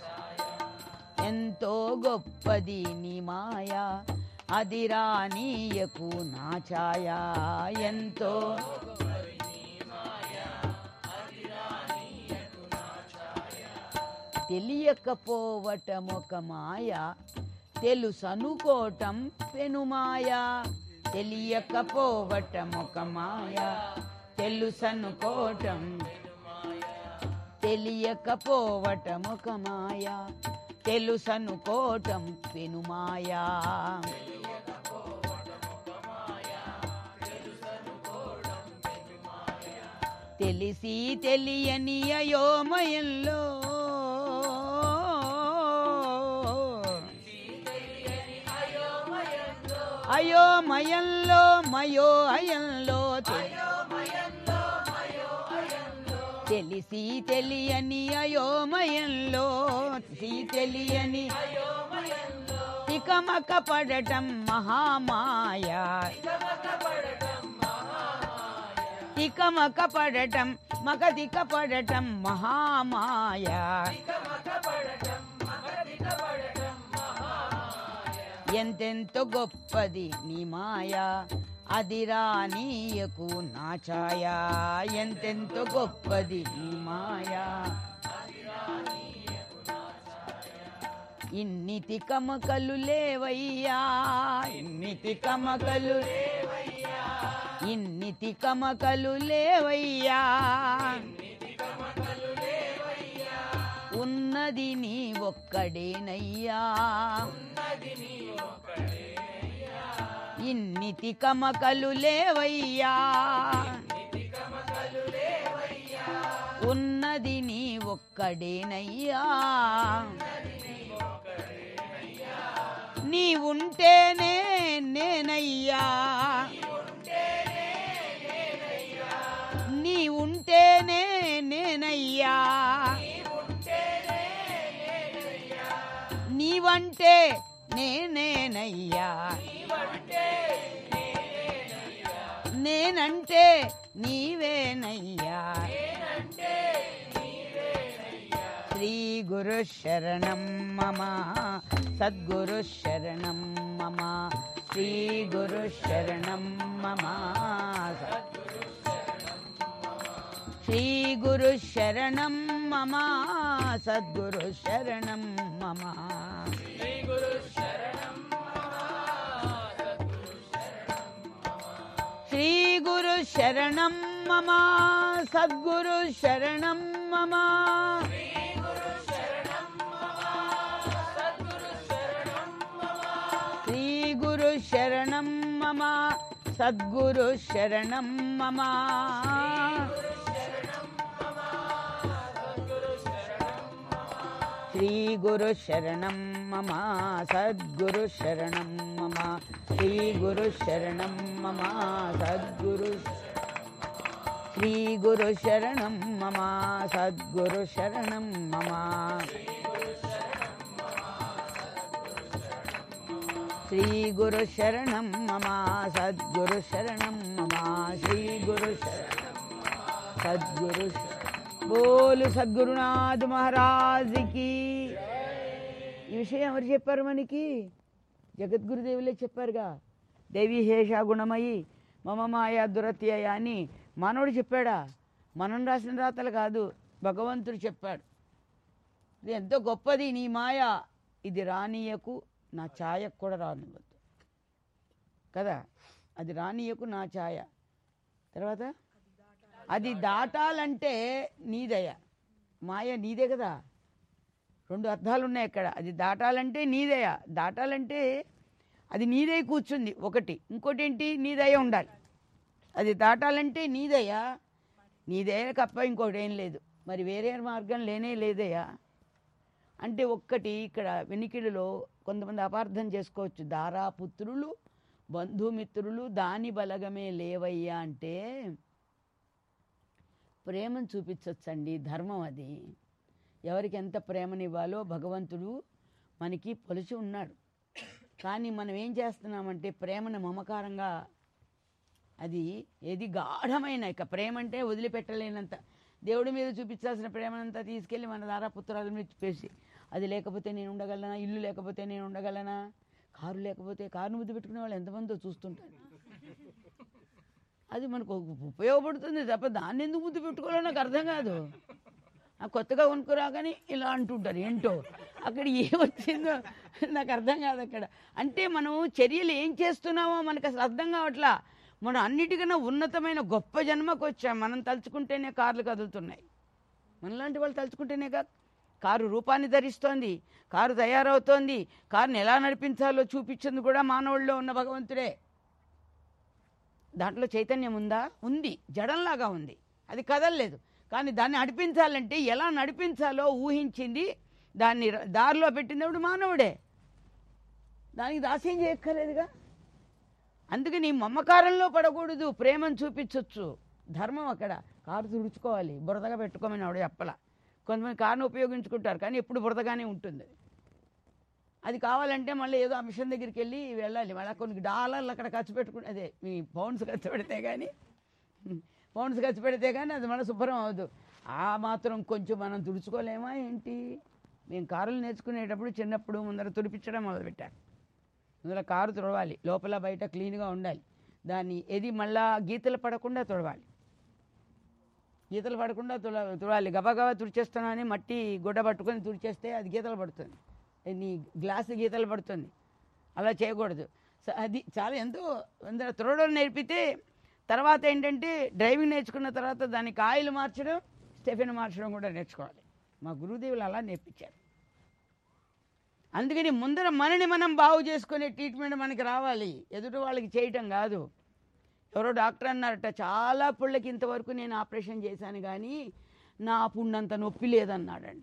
ఎంతో గొప్పది నీ మాయ అది రానీయకు నా ఛాయ ఎంతో తెలియకపోవటమొక మాయ తెలుసనుకోవటం పెనుమాయ తెలియకపోవటమొక మాయ తెలుసనుకోవటం తెలియకపోవటమొక మాయ తెలుసనుకోవటం పెనుమాయా తెలిసి తెలియని అయోమయంలో అయోమయంలో మయో అయంలో తెలిసి తెలియని అయోమయంలో తెలిసి తెలియని తికమక పడటం మహామాయా తికమక పడటం మగ దిక పడటం మహామాయ ఎంతెంతో గొప్పది నీ మాయ అది రానీయకు నా ఛాయ ఎంతెంతో గొప్పది నీ మాయ ఇన్ని తికమకలు లేవయ్యా ఇన్ని తికమకలు ఇన్ని తికమకలు లేవయ్యా ఉన్నది నీ ఒక్కడేనయ్యా ఇన్ని తికమకలు లేవయ్యా ఉన్నది నీ ఒక్కడేనయ్యా నీ ఉంటేనే నేనయ్యా నీ ఉంటేనే నేనయ్యా నీవంటే నేనేనయ్యా నేనంటే నీవేనయ్యా శ్రీ గురు శరణం మమ సద్గురు శరణం మమ శ్రీ గురు శరణం మమ శ్రీ గురు శరణం మమ సద్గురు శరణం మమ శ్రీ గురు శరణం మమ సద్గురు శరణం మమ శ్రీ గురు శరణం మమ సద్గురు శరణం మమ శ్రీ గురు శరణం మమ సద్గురు శరణం మమ శ్రీ గురు శరణం మమ సద్గురు శ్రీ గురు శరణం మమ సద్గురు శరణం మమ శ్రీ గురు శరణం మమ సద్గురు శరణం మమ శ్రీ గురు శరణం సద్గురు శ- బోలు సద్గురునాథ్ మహారాజ్కి ఈ విషయం ఎవరు చెప్పారు మనకి జగద్గురుదేవులే చెప్పారుగా దేవి హేష గుణమయి మమ మాయా దురత్యయ అని మనోడు చెప్పాడా మనం రాసిన రాతలు కాదు భగవంతుడు చెప్పాడు ఇది ఎంతో గొప్పది నీ మాయ ఇది రానీయకు నా ఛాయకు కూడా రానివ్వద్దు కదా అది రానీయకు నా ఛాయ తర్వాత అది దాటాలంటే నీదయ మాయ నీదే కదా రెండు అర్థాలు ఉన్నాయి ఇక్కడ అది దాటాలంటే నీదయ దాటాలంటే అది నీదై కూర్చుంది ఒకటి ఇంకోటి ఏంటి నీదయ ఉండాలి అది దాటాలంటే నీదయ నీదయ కప్ప ఇంకోటి ఏం లేదు మరి వేరే మార్గం లేనే లేదయ్యా అంటే ఒక్కటి ఇక్కడ వెనికిడిలో కొంతమంది అపార్థం చేసుకోవచ్చు దారాపుత్రులు బంధుమిత్రులు దాని బలగమే లేవయ్యా అంటే ప్రేమను చూపించవచ్చండి ధర్మం అది ఎవరికి ఎంత ప్రేమనివ్వాలో భగవంతుడు మనకి పొలిచి ఉన్నాడు కానీ మనం ఏం చేస్తున్నామంటే ప్రేమను మమకారంగా అది ఏది గాఢమైన ఇక ప్రేమ అంటే వదిలిపెట్టలేనంత దేవుడి మీద చూపించాల్సిన ప్రేమనంతా తీసుకెళ్ళి మన దారా పుత్రాల మీద చూపేసి అది లేకపోతే నేను ఉండగలనా ఇల్లు లేకపోతే నేను ఉండగలనా కారు లేకపోతే కారును ముద్దు పెట్టుకునే వాళ్ళు ఎంతమందో చూస్తుంటాను అది మనకు ఉపయోగపడుతుంది తప్ప దాన్ని ఎందుకు ముద్దు పెట్టుకోవాలో నాకు అర్థం కాదు ఆ కొత్తగా కొనుక్కురాగానే ఇలా అంటుంటారు ఏంటో అక్కడ ఏం వచ్చిందో నాకు అర్థం కాదు అక్కడ అంటే మనం చర్యలు ఏం చేస్తున్నామో మనకు అసలు అర్థం కావట్లా మనం అన్నిటికన్నా ఉన్నతమైన గొప్ప జన్మకు వచ్చాం మనం తలుచుకుంటేనే కార్లు కదులుతున్నాయి మనలాంటి వాళ్ళు తలుచుకుంటేనేగా కారు రూపాన్ని ధరిస్తోంది కారు తయారవుతోంది కారుని ఎలా నడిపించాలో చూపించింది కూడా మానవుల్లో ఉన్న భగవంతుడే దాంట్లో చైతన్యం ఉందా ఉంది జడంలాగా ఉంది అది కదలలేదు కానీ దాన్ని నడిపించాలంటే ఎలా నడిపించాలో ఊహించింది దాన్ని ర- దారిలో పెట్టినప్పుడు మానవుడే దానికి దాస్యం చేయక్కర్లేదుగా అందుకని మమకారంలో పడకూడదు ప్రేమను చూపించవచ్చు ధర్మం అక్కడ కారు తుడుచుకోవాలి బురదగా పెట్టుకోమని ఆవిడ చెప్పల కొంతమంది కారును ఉపయోగించుకుంటారు కానీ ఎప్పుడు బురదగానే ఉంటుంది అది. అది కావాలంటే మళ్ళీ ఏదో ఆ మిషన్ దగ్గరికి వెళ్ళి వెళ్ళాలి మళ్ళీ కొన్ని డాలర్లు అక్కడ ఖర్చు పెట్టుకుని అదే మీ పౌండ్స్ ఖర్చు పెడితే కానీ పౌండ్స్ ఖర్చు పెడితే కానీ అది మళ్ళీ శుభ్రం అవ్వదు ఆ మాత్రం కొంచెం మనం తుడుచుకోలేమా ఏంటి మేము కారులు నేర్చుకునేటప్పుడు చిన్నప్పుడు ముందర తుడిపించడం మొదలుపెట్టారు అందులో కారు తుడవాలి లోపల బయట క్లీన్గా ఉండాలి దాన్ని ఏది మళ్ళా గీతలు పడకుండా తుడవాలి గీతలు పడకుండా తుడ తుడాలి గబగబా తుడిచేస్తున్నా అని మట్టి గుడ్డ పట్టుకొని తుడిచేస్తే అది గీతలు పడుతుంది నీ గ్లాసు గీతలు పడుతుంది అలా చేయకూడదు స- అది చాలా ఎంతో అందరూ తుడవడం నేర్పితే తర్వాత ఏంటంటే డ్రైవింగ్ నేర్చుకున్న తర్వాత దానికి ఆయిల్ మార్చడం స్టెఫెన్ మార్చడం కూడా నేర్చుకోవాలి మా గురుదేవులు అలా నేర్పించారు అందుకని ముందర మనని మనం బాగు చేసుకునే ట్రీట్మెంట్ మనకి రావాలి ఎదుటి వాళ్ళకి చేయటం కాదు ఎవరో డాక్టర్ అన్నారట చాలా పుళ్ళకి ఇంతవరకు నేను ఆపరేషన్ చేశాను కానీ నా పుండంత నొప్పి లేదన్నాడంట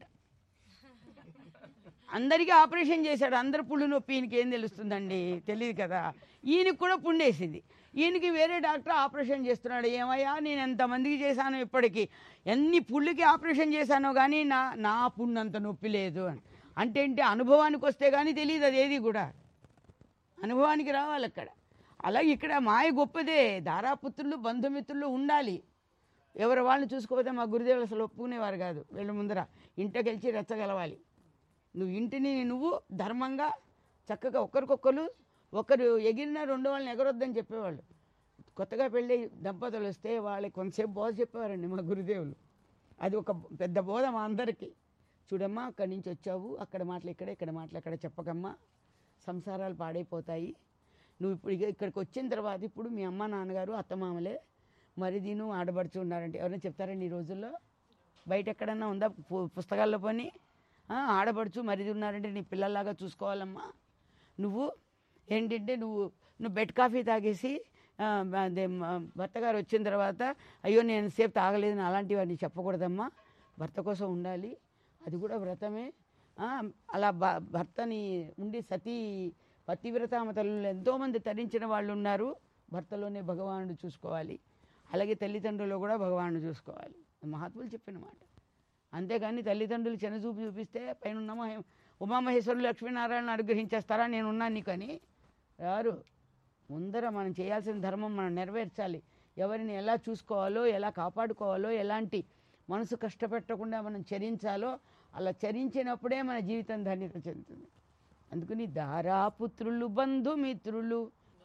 అందరికీ ఆపరేషన్ చేశాడు అందరు పుళ్ళు నొప్పి ఈయనకి ఏం తెలుస్తుందండి తెలియదు కదా ఈయనకి కూడా పుండేసింది ఈయనకి వేరే డాక్టర్ ఆపరేషన్ చేస్తున్నాడు ఏమయ్యా నేను ఎంతమందికి చేశాను ఇప్పటికీ ఎన్ని పుళ్ళకి ఆపరేషన్ చేశానో కానీ నా నా పుండంత నొప్పి లేదు అని అంటే ఏంటి అనుభవానికి వస్తే కానీ తెలియదు అది ఏది కూడా అనుభవానికి రావాలి అక్కడ అలాగే ఇక్కడ మాయ గొప్పదే దారాపుత్రులు బంధుమిత్రులు ఉండాలి ఎవరి వాళ్ళని చూసుకోకపోతే మా గురుదేవులు అసలు ఒప్పుకునేవారు కాదు వీళ్ళ ముందర ఇంటకెళ్ళి రెచ్చగలవాలి నువ్వు ఇంటిని నువ్వు ధర్మంగా చక్కగా ఒకరికొకరు ఒకరు ఎగిరిన రెండు వాళ్ళని ఎగరొద్దని చెప్పేవాళ్ళు కొత్తగా పెళ్ళి దంపతులు వస్తే వాళ్ళకి కొంతసేపు బోధ చెప్పేవారండి మా గురుదేవులు అది ఒక పెద్ద బోధ మా అందరికీ చూడమ్మా అక్కడి నుంచి వచ్చావు అక్కడ మాటలు ఇక్కడ ఇక్కడ మాటలు అక్కడ చెప్పకమ్మా సంసారాలు పాడైపోతాయి నువ్వు ఇప్పుడు ఇక ఇక్కడికి వచ్చిన తర్వాత ఇప్పుడు మీ అమ్మ నాన్నగారు అత్తమామలే మరి దీను ఆడబడుచు ఉన్నారంటే ఎవరైనా చెప్తారండి ఈ రోజుల్లో బయట ఎక్కడన్నా ఉందా పు- పుస్తకాల్లో పోని ఆ, ఆడబడుచు మరిది ఉన్నారంటే నీ పిల్లల్లాగా చూసుకోవాలమ్మా నువ్వు ఏంటంటే నువ్వు నువ్వు బెడ్ కాఫీ తాగేసి ఆ, అదే మా భర్త గారు వచ్చిన తర్వాత అయ్యో నేను సేపు తాగలేదు అలాంటివన్నీ చెప్పకూడదమ్మా భర్త కోసం ఉండాలి అది కూడా వ్రతమే ఆ, అలా భ- భర్తని ఉండి సతీ పతివ్రతామ తల్లులు ఎంతోమంది తరించిన వాళ్ళు ఉన్నారు భర్తలోనే భగవానుడు చూసుకోవాలి అలాగే తల్లిదండ్రులు కూడా భగవానుడు చూసుకోవాలి మహాత్ములు చెప్పిన మాట అంతేగాని తల్లిదండ్రులు చిన్నచూపు చూపిస్తే పైన ఉన్న మహే ఉమామహేశ్వరులు లక్ష్మీనారాయణ అనుగ్రహించేస్తారా నేనున్నాను నీకని రారు ముందర మనం చేయాల్సిన ధర్మం మనం నెరవేర్చాలి ఎవరిని ఎలా చూసుకోవాలో ఎలా కాపాడుకోవాలో ఎలాంటి మనసు కష్టపెట్టకుండా మనం చరించాలో అలా చరించినప్పుడే మన జీవితం ధన్యత చెందుతుంది అందుకని దారాపుత్రులు బంధుమిత్రులు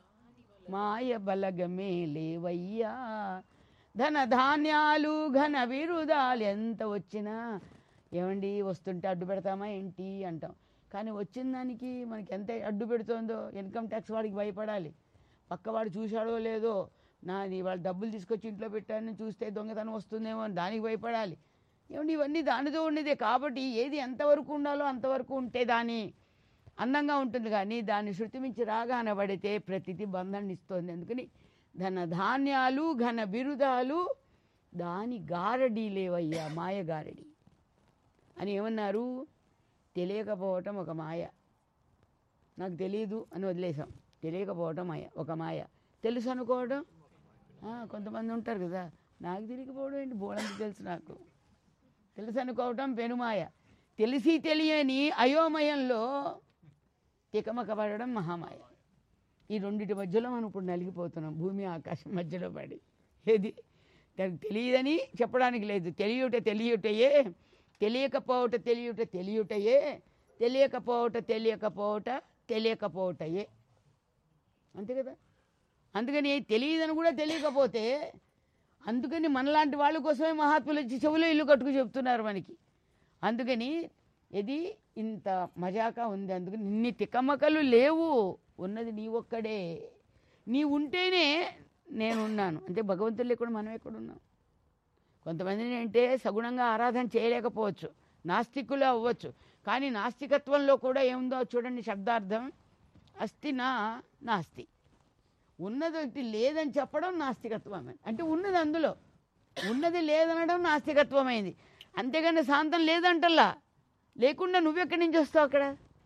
మాయ బలగమే లేవయ్యా ధన ధాన్యాలు ఘన విరుదాలు ఎంత వచ్చినా ఏమండి వస్తుంటే అడ్డు పెడతామా ఏంటి అంటాం కానీ వచ్చిన దానికి మనకి ఎంత అడ్డు పెడుతోందో ఇన్కమ్ ట్యాక్స్ వాడికి భయపడాలి పక్కవాడు చూశాడో లేదో నాది వాళ్ళు డబ్బులు తీసుకొచ్చి ఇంట్లో పెట్టానని చూస్తే దొంగతనం వస్తుందేమో అని దానికి భయపడాలి ఏమండి ఇవన్నీ దానితో ఉండేదే కాబట్టి ఏది ఎంతవరకు ఉండాలో అంతవరకు ఉంటే దాని అందంగా ఉంటుంది కానీ దాన్ని శృతి మించి రాగాన పడితే ప్రతిది బంధాన్ని ఇస్తుంది అందుకని ధన ధాన్యాలు ఘన బిరుదాలు దాని గారడి లేవయ్యా మాయ గారడి అని ఏమన్నారు తెలియకపోవటం ఒక మాయ నాకు తెలియదు అని వదిలేసాం తెలియకపోవటం మాయ ఒక మాయ తెలుసు అనుకోవడం ఆ, కొంతమంది ఉంటారు కదా నాకు తెలియకపోవడం ఏంటి బోడంత తెలుసు నాకు తెలుసు అనుకోవటం పెనుమాయ తెలిసి తెలియని అయోమయంలో తికమక పడడం మహామాయ ఈ రెండిటి మధ్యలో మనం ఇప్పుడు నలిగిపోతున్నాం భూమి ఆకాశం మధ్యలో పడి ఏది దానికి తెలియదని చెప్పడానికి లేదు తెలియుట తెలియుటయే తెలియకపోవట తెలియుట తెలియుటయే తెలియకపోవట తెలియకపోవట తెలియకపోవటయే అంతే కదా అందుకని తెలియదని కూడా తెలియకపోతే అందుకని మనలాంటి వాళ్ళ కోసమే మహాత్ములు వచ్చి చెవులో ఇల్లు కట్టుకు చెప్తున్నారు మనకి అందుకని ఇది ఇంత మజాకా ఉంది అందుకని ఇన్ని తికమకలు లేవు ఉన్నది నీ ఒక్కడే నీ ఉంటేనే నేనున్నాను అంటే భగవంతుడు లేకుండా మనం ఎక్కడున్నాం కొంతమందిని అంటే సగుణంగా ఆరాధన చేయలేకపోవచ్చు నాస్తికులు అవ్వచ్చు కానీ నాస్తికత్వంలో కూడా ఏముందో చూడండి శబ్దార్థం అస్తి నా నాస్తి ఉన్నది ఒకటి లేదని చెప్పడం నాస్తికత్వమే అంటే ఉన్నది అందులో ఉన్నది లేదనడం నాస్తికత్వమైంది అంతేగాని శాంతం లేదంటల్లా లేకుండా నువ్వెక్కడి నుంచి వస్తావు అక్కడ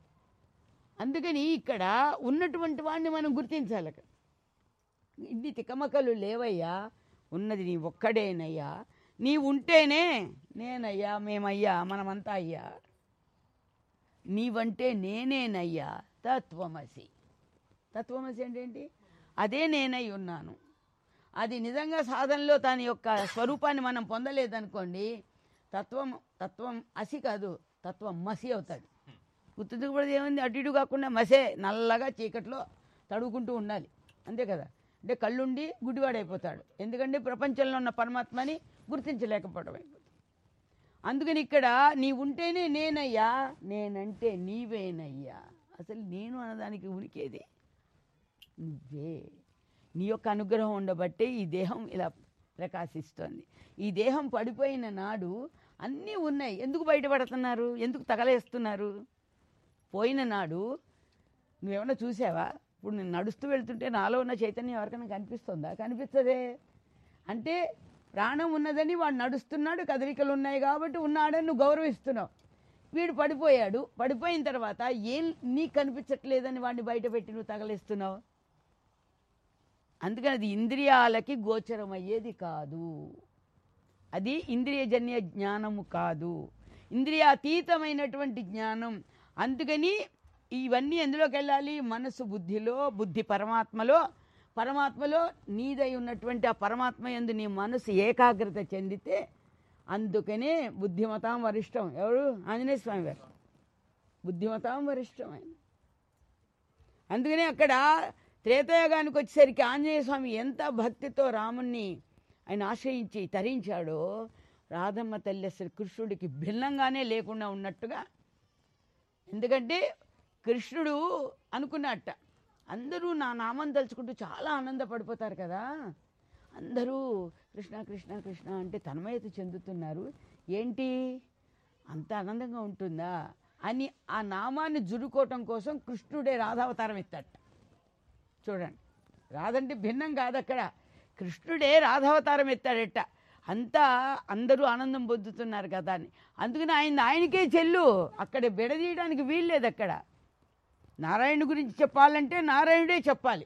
అందుకని ఇక్కడ ఉన్నటువంటి వాడిని మనం గుర్తించాలి అక్కడ ఇన్ని తికమకలు లేవయ్యా ఉన్నది నీ ఒక్కడేనయ్యా నీ ఉంటేనే నేనయ్యా మేమయ్యా మనమంతా అయ్యా నీవంటే నేనేనయ్యా తత్వమసి తత్వమసి అంటే ఏంటి అదే నేనై ఉన్నాను అది నిజంగా సాధనలో దాని యొక్క స్వరూపాన్ని మనం పొందలేదనుకోండి తత్వం తత్వం అసి కాదు తత్వం మసి అవుతాడు గుర్తుంచుకోబడి ఏముంది అటు ఇటు కాకుండా మసే నల్లగా చీకట్లో తడుగుకుంటూ ఉండాలి అంతే కదా అంటే కళ్ళుండి గుడ్డివాడైపోతాడు ఎందుకంటే ప్రపంచంలో ఉన్న పరమాత్మని గుర్తించలేకపోవడం అయిపోతుంది అందుకని ఇక్కడ నీ ఉంటేనే నేనయ్యా నేనంటే నీవేనయ్యా అసలు నేను అన్నదానికి ఉనికేది నువ్వే నీ యొక్క అనుగ్రహం ఉండబట్టే ఈ దేహం ఇలా ప్రకాశిస్తోంది ఈ దేహం పడిపోయిన నాడు అన్నీ ఉన్నాయి ఎందుకు బయటపడుతున్నారు ఎందుకు తగలేస్తున్నారు పోయిన నాడు నువ్వేమన్నా చూసావా ఇప్పుడు నేను నడుస్తూ వెళ్తుంటే నాలో ఉన్న చైతన్యం ఎవరికైనా కనిపిస్తుందా కనిపిస్తుందే అంటే ప్రాణం ఉన్నదని వాడు నడుస్తున్నాడు కదలికలు ఉన్నాయి కాబట్టి ఉన్నాడని నువ్వు గౌరవిస్తున్నావు వీడు పడిపోయాడు పడిపోయిన తర్వాత ఏం నీకు కనిపించట్లేదని వాడిని బయట పెట్టి నువ్వు తగలేస్తున్నావు అందుకని అది ఇంద్రియాలకి గోచరమయ్యేది కాదు అది ఇంద్రియజన్య జ్ఞానము కాదు ఇంద్రియాతీతమైనటువంటి జ్ఞానం అందుకని ఇవన్నీ ఎందులోకి వెళ్ళాలి మనసు బుద్ధిలో బుద్ధి పరమాత్మలో పరమాత్మలో నీదై ఉన్నటువంటి ఆ పరమాత్మ ఎందు నీ మనసు ఏకాగ్రత చెందితే అందుకనే బుద్ధిమతాం వరిష్టం ఎవరు ఆంజనేయ స్వామి గారు బుద్ధిమతాం వరిష్టం ఆయన అందుకనే అక్కడ త్రేతాయుగానికి వచ్చేసరికి ఆంజనేయ స్వామి ఎంత భక్తితో రాముణ్ణి ఆయన ఆశ్రయించి తరించాడో రాధమ్మ తల్లి అసలు కృష్ణుడికి భిన్నంగానే లేకుండా ఉన్నట్టుగా ఎందుకంటే కృష్ణుడు అనుకున్నట్ట అందరూ నా నామం తలుచుకుంటూ చాలా ఆనందపడిపోతారు కదా అందరూ కృష్ణ కృష్ణ కృష్ణ అంటే తన్మయత చెందుతున్నారు ఏంటి అంత ఆనందంగా ఉంటుందా అని ఆ నామాన్ని జురుకోవటం కోసం కృష్ణుడే రాధావతారం ఎత్తట చూడండి రాదంటే భిన్నం కాదు అక్కడ కృష్ణుడే రాధావతారం ఎత్తాడట అంతా అందరూ ఆనందం పొందుతున్నారు కదా అని అందుకని ఆయన ఆయనకే చెల్లు అక్కడ విడదీయడానికి వీల్లేదు అక్కడ నారాయణ గురించి చెప్పాలంటే నారాయణుడే చెప్పాలి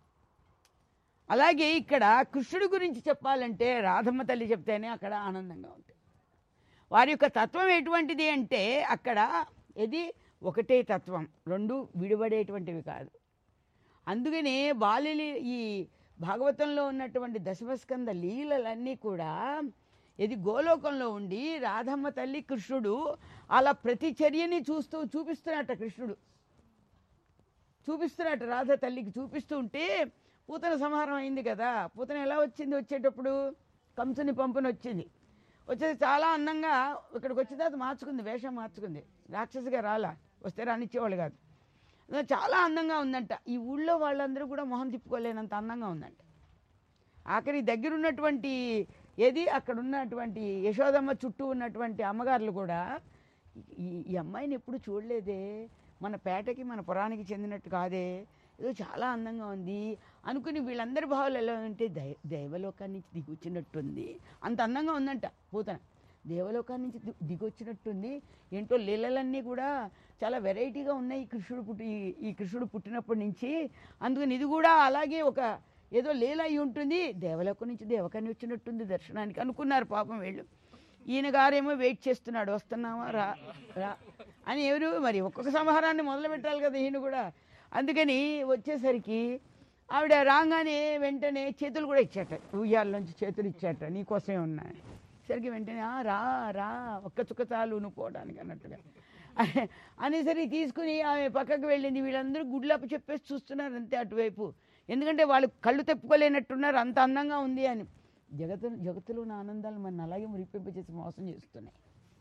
అలాగే ఇక్కడ కృష్ణుడి గురించి చెప్పాలంటే రాధమ్మ తల్లి చెప్తేనే అక్కడ ఆనందంగా ఉంటుంది వారి యొక్క తత్వం ఎటువంటిది అంటే అక్కడ ఇది ఒకటే తత్వం రెండు విడిపడేటువంటివి కాదు అందుకనే బాల్యలి ఈ భాగవతంలో ఉన్నటువంటి దశమస్కంద లీలలన్నీ కూడా ఇది గోలోకంలో ఉండి రాధమ్మ తల్లి కృష్ణుడు అలా ప్రతి చర్యని చూస్తూ చూపిస్తున్నట్ట కృష్ణుడు చూపిస్తున్నట్టు రాధ తల్లికి చూపిస్తూ ఉంటే పూతన సంహారం అయింది కదా పూతన ఎలా వచ్చింది వచ్చేటప్పుడు కంసుని పంపుని వచ్చింది వచ్చేది చాలా అందంగా ఇక్కడికి వచ్చిన తర్వాత మార్చుకుంది వేషం మార్చుకుంది రాక్షసిగా రాలా వస్తే రానిచ్చేవాళ్ళు కాదు అదే చాలా అందంగా ఉందంట ఈ ఊళ్ళో వాళ్ళందరూ కూడా మొహం తిప్పుకోలేనంత అందంగా ఉందంట ఆఖరి దగ్గర ఉన్నటువంటి ఏది అక్కడ ఉన్నటువంటి యశోదమ్మ చుట్టూ ఉన్నటువంటి అమ్మగారులు కూడా ఈ ఈ అమ్మాయిని ఎప్పుడు చూడలేదే మన పేటకి మన పురానికి చెందినట్టు కాదే ఏదో చాలా అందంగా ఉంది అనుకుని వీళ్ళందరి భావాలు ఎలా ఉంటే దై దైవలోకాన్ని నుంచి దిగి వచ్చినట్టుంది అంత అందంగా ఉందంట పూతన దేవలోకాన్ని నుంచి ది- దిగొచ్చినట్టుంది ఏంటో లీలలన్నీ కూడా చాలా వెరైటీగా ఉన్నాయి ఈ కృష్ణుడు పుట్టి ఈ- ఈ కృష్ణుడు పుట్టినప్పటి నుంచి అందుకని ఇది కూడా అలాగే ఒక ఏదో లీల అయి ఉంటుంది దేవలోకం నుంచి దేవకాన్ని వచ్చినట్టుంది దర్శనానికి అనుకున్నారు పాపం వీళ్ళు ఈయన గారేమో వెయిట్ చేస్తున్నాడు వస్తున్నావా రా రా అని ఎవరు మరి ఒక్కొక్క సంహారాన్ని మొదలు పెట్టాలి కదా ఈయన కూడా అందుకని వచ్చేసరికి ఆవిడ రాగానే వెంటనే చేతులు కూడా ఇచ్చాట ఉయ్యాల నుంచి చేతులు ఇచ్చాట నీకోసమే ఉన్నాయి సరికి వెంటనే "ఆ, రా రా ఒక్క చుక్క చాలు నువ్వు పోవడానికి అన్నట్టుగా అనేసరికి తీసుకుని ఆమె పక్కకు వెళ్ళింది వీళ్ళందరూ గుడ్లప్ప చెప్పేసి చూస్తున్నారు అంతే అటువైపు ఎందుకంటే వాళ్ళు కళ్ళు తెప్పుకోలేనట్టున్నారు అంత అందంగా ఉంది అని జగత్తు జగత్తులో ఉన్న ఆనందాలు మన అలాగే మురిపింపచేసి మోసం చేస్తున్నాయి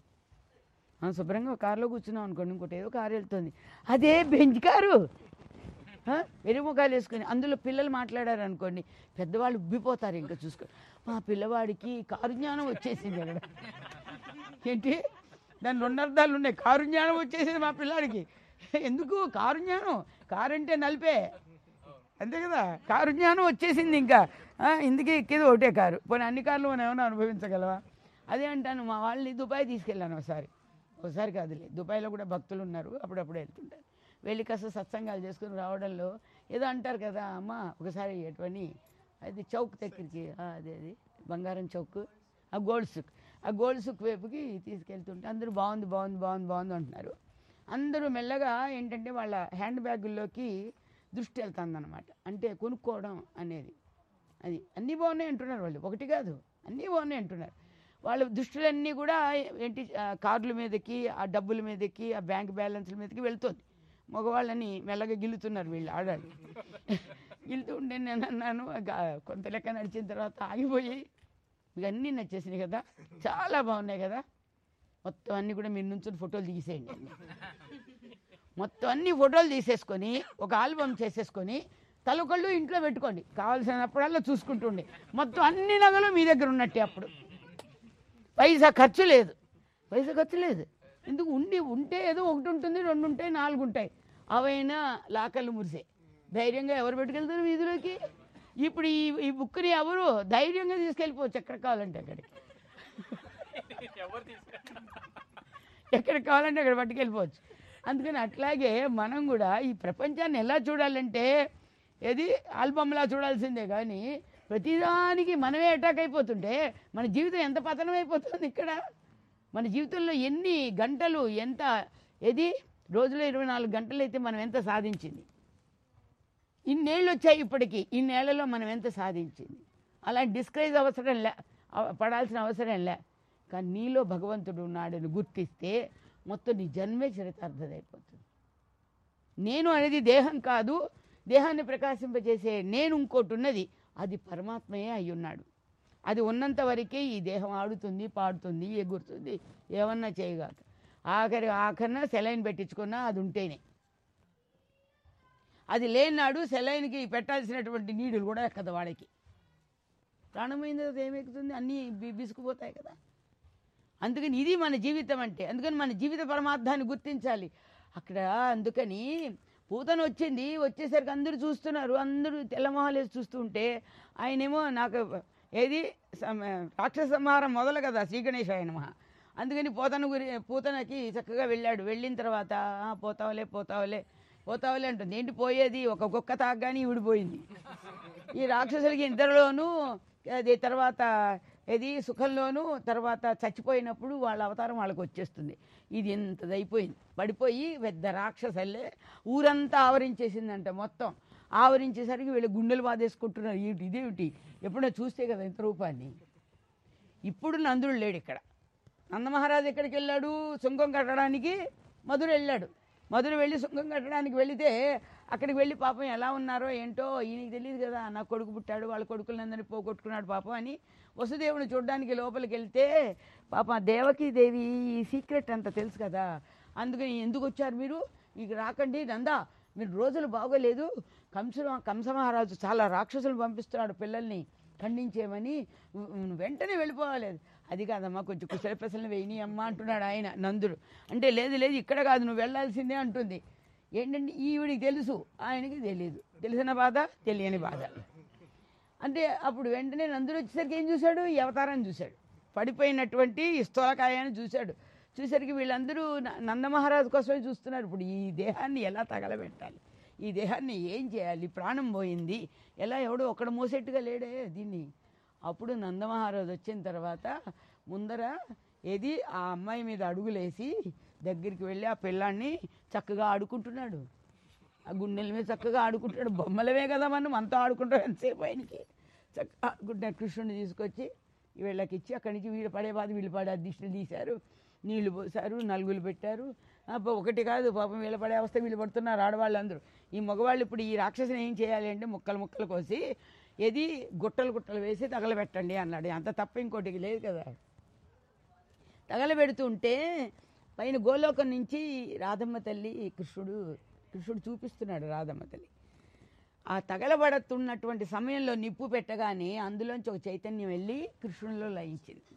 మనం శుభ్రంగా ఒక కారులో కూర్చున్నాం అనుకోండి ఇంకోటి ఏదో కారు వెళ్తుంది అదే బెంచ్ కారు ఆ? వెరిముఖాలు వేసుకొని అందులో పిల్లలు మాట్లాడారు అనుకోండి పెద్దవాళ్ళు ఉబ్బిపోతారు ఇంకా చూసుకో మా పిల్లవాడికి కారు జ్ఞానం వచ్చేసింది అక్కడ ఏంటి దాని రెండు అర్థాలు ఉన్నాయి కారు జ్ఞానం వచ్చేసింది మా పిల్లాడికి ఎందుకు కారు జ్ఞానం కారు అంటే నలిపే అంతే కదా కారు జ్ఞానం వచ్చేసింది ఇంకా ఆ, ఇందుకే ఎక్కేది ఒకటే కారు పోనీ అన్ని కార్లు మనం ఏమైనా అనుభవించగలవా అదే అంటాను మా వాళ్ళని దుబాయ్ తీసుకెళ్ళాను ఒకసారి ఒకసారి కాదులే దుబాయ్లో కూడా భక్తులు ఉన్నారు అప్పుడప్పుడు వెళ్తుంటారు వెళ్ళి కాస్త సత్సంగాలు చేసుకుని రావడంలో ఏదో అంటారు కదా అమ్మ ఒకసారి ఎటువని అది చౌక్ దగ్గరికి ఆ, అదే అది బంగారం చౌక్ ఆ గోల్డ్ సుక్ ఆ గోల్డ్ సుక్ వైపుకి తీసుకెళ్తుంటే అందరూ బాగుంది బాగుంది బాగుంది బాగుంది అంటున్నారు అందరూ మెల్లగా ఏంటంటే వాళ్ళ హ్యాండ్ బ్యాగుల్లోకి దృష్టి వెళ్తుందన్నమాట అంటే కొనుక్కోవడం అనేది అది అన్నీ బాగున్నాయి అంటున్నారు వాళ్ళు ఒకటి కాదు అన్నీ బాగున్నాయి అంటున్నారు వాళ్ళ దృష్టిలన్నీ కూడా ఏంటి ఆ కార్ల మీదకి ఆ డబ్బుల మీదకి ఆ బ్యాంక్ బ్యాలెన్స్ల మీదకి వెళ్తుంది మగవాళ్ళని మెల్లగా గిల్లుతున్నారు వీళ్ళు ఆడాలి గిల్లుతూ ఉంటే నేను అన్నాను "గా- కొంత లెక్క నడిచిన తర్వాత ఆగిపోయి మీకు అన్నీ నచ్చేసినాయి కదా చాలా బాగున్నాయి కదా మొత్తం అన్నీ కూడా మీరు నుంచి ఫోటోలు తీసేయండి అన్నీ. మొత్తం అన్ని ఫోటోలు తీసేసుకొని ఒక ఆల్బమ్ చేసేసుకొని తలకొళ్ళు ఇంట్లో పెట్టుకోండి కావాల్సినప్పుడల్లా చూసుకుంటుండే మొత్తం అన్ని నగలు మీ దగ్గర ఉన్నట్టే అప్పుడు పైసా ఖర్చు లేదు పైసా ఖర్చు లేదు ఎందుకు ఉండి ఉంటే ఏదో ఒకటి ఉంటుంది రెండు ఉంటాయి నాలుగు ఉంటాయి అవైనా లాకర్లు మురిసే ధైర్యంగా ఎవరు పెట్టుకెళ్తారు వీధిలోకి ఇప్పుడు ఈ ఈ బుక్ని ఎవరు ధైర్యంగా తీసుకెళ్ళిపోవచ్చు ఎక్కడ కావాలంటే అక్కడికి ఎక్కడికి కావాలంటే అక్కడ పట్టుకెళ్ళిపోవచ్చు అందుకని అట్లాగే మనం కూడా ఈ ప్రపంచాన్ని ఎలా చూడాలంటే ఏది ఆల్బమ్లా చూడాల్సిందే కానీ ప్రతిదానికి మనమే అటాక్ అయిపోతుంటే మన జీవితం ఎంత పతనం అయిపోతుంది ఇక్కడ మన జీవితంలో ఎన్ని గంటలు ఎంత ఏది రోజులో ఇరవై నాలుగు గంటలు అయితే మనం ఎంత సాధించింది ఇన్నేళ్ళు వచ్చాయి ఇప్పటికి ఇన్నేళ్లలో మనం ఎంత సాధించింది అలా డిస్కరేజ్ అవసరం లే అవ- పడాల్సిన అవసరం లే కానీ నీలో భగవంతుడు ఉన్నాడని గుర్తిస్తే మొత్తం నీ జన్మే చరితార్థదైపోతుంది నేను అనేది దేహం కాదు దేహాన్ని ప్రకాశింపజేసే నేను ఇంకోటి ఉన్నది అది పరమాత్మయే అయి ఉన్నాడు అది ఉన్నంత వరకే ఈ దేహం ఆడుతుంది పాడుతుంది ఎగురుతుంది ఏమన్నా చేయగాక ఆఖరి ఆఖరిన సెలైన్ పెట్టించుకున్నా అది ఉంటేనే అది లేనాడు సెలైన్కి పెట్టాల్సినటువంటి నీడులు కూడా ఎక్కదు వాడికి ప్రాణమైన తర్వాత ఏమెక్కుతుంది అన్నీ బి- బిసుకుపోతాయి కదా అందుకని ఇది మన జీవితం అంటే అందుకని మన జీవిత పరమార్థాన్ని గుర్తించాలి అక్కడ అందుకని పూతన వచ్చింది వచ్చేసరికి అందరూ చూస్తున్నారు అందరూ తెల్లమొహాలు వేసి చూస్తూ ఉంటే ఆయనేమో నాకు ఏది సమ- రాక్షస సంహారం మొదలు కదా శ్రీ గణేశాయ నమః అందుకని పోతన గురి పూతనకి చక్కగా వెళ్ళాడు వెళ్ళిన తర్వాత "ఆ, పోతావులే పోతావులే పోతావులే అంటుంది ఏంటి పోయేది ఒక కుక్క తాగ్గానే ఈవిడిపోయింది ఈ రాక్షసులకి ఇద్దరిలోనూ అది తర్వాత ఇది సుఖంలోనూ తర్వాత చచ్చిపోయినప్పుడు వాళ్ళ అవతారం వాళ్ళకి వచ్చేస్తుంది ఇది ఇంతది అయిపోయింది పడిపోయి పెద్ద రాక్షసల్లే ఊరంతా ఆవరించేసిందంట మొత్తం ఆవరించేసరికి వీళ్ళు గుండెలు బాధేసుకుంటున్నారు ఏమిటి ఇదేమిటి ఎప్పుడో చూస్తే కదా ఇంత రూపాన్ని ఇప్పుడు నందుడు లేడు ఇక్కడ నందమహారాజు ఎక్కడికి వెళ్ళాడు సుంకం కట్టడానికి మధుర వెళ్ళాడు మధుర వెళ్ళి సుంకం కట్టడానికి వెళితే అక్కడికి వెళ్ళి పాపం ఎలా ఉన్నారో ఏంటో ఈయనకి తెలియదు కదా నా కొడుకు పుట్టాడు వాళ్ళ కొడుకులందరినీ పోగొట్టుకున్నాడు పాపం అని వసుదేవుని చూడడానికి లోపలికి వెళ్తే పాపం ఆ దేవకి దేవి ఈ సీక్రెట్ అంత తెలుసు కదా అందుకని ఎందుకు వచ్చారు మీరు ఇక రాకండి నందా మీరు రోజులు బాగోలేదు కంస కంసమహారాజు చాలా రాక్షసులు పంపిస్తున్నాడు పిల్లల్ని ఖండించేమని ఉ- ఉ- వెంటనే వెళ్ళిపోవాలి అది కాదమ్మా కొంచెం కుశల ప్రశ్నలు వేయని అమ్మ అంటున్నాడు ఆయన నందుడు అంటే లేదు లేదు ఇక్కడ కాదు నువ్వు వెళ్ళాల్సిందే అంటుంది ఏంటంటే ఈవిడికి తెలుసు ఆయనకి తెలియదు తెలిసిన బాధ తెలియని బాధ అంటే అప్పుడు వెంటనే నందుడు వచ్చేసరికి ఏం చూశాడు ఈ అవతారం చూశాడు పడిపోయినటువంటి స్థూలకాయాన్ని చూశాడు చూసరికి వీళ్ళందరూ న- నందమహారాజు కోసమే చూస్తున్నారు ఇప్పుడు ఈ దేహాన్ని ఎలా తగలబెట్టాలి ఈ దేహాన్ని ఏం చేయాలి ప్రాణం పోయింది ఎలా ఎవడో ఒక్కడ మోసేట్టుగా లేడే దీన్ని అప్పుడు నందమహారాజు వచ్చిన తర్వాత ముందర ఏది ఆ అమ్మాయి మీద అడుగులేసి దగ్గరికి వెళ్ళి ఆ పిల్లాన్ని చక్కగా ఆడుకుంటున్నాడు ఆ గుండెల మీద చక్కగా ఆడుకుంటాడు బొమ్మలవే కదా మనం అంతా ఆడుకుంటాం ఎంతసేపు ఆయనకి చక్కగా ఆడుకుంటున్న కృష్ణుని తీసుకొచ్చి వీళ్ళకి ఇచ్చి అక్కడి నుంచి వీళ్ళు పడే బాధ వీళ్ళు పడే దిష్టిని తీశారు నీళ్లు పోసారు నలుగులు పెట్టారు అబ్బా ఒకటి కాదు పాపం వీళ్ళ పడే అవస్థ వీళ్ళు పడుతున్నారు ఆడవాళ్ళందరూ ఈ మగవాళ్ళు ఇప్పుడు ఈ రాక్షసుని ఏం చేయాలి అంటే ముక్కలు ముక్కలు కోసి ఏది గుట్టలు గుట్టలు వేసి తగలబెట్టండి అన్నాడు అంత తప్ప ఇంకోటికి లేదు కదా తగలబెడుతుంటే పైన గోలోకం నుంచి రాధమ్మ తల్లి కృష్ణుడు కృష్ణుడు చూపిస్తున్నాడు రాధమ్మ తల్లి ఆ తగలబడుతున్నటువంటి సమయంలో నిప్పు పెట్టగానే అందులోంచి ఒక చైతన్యం వెళ్ళి కృష్ణునిలో లయించింది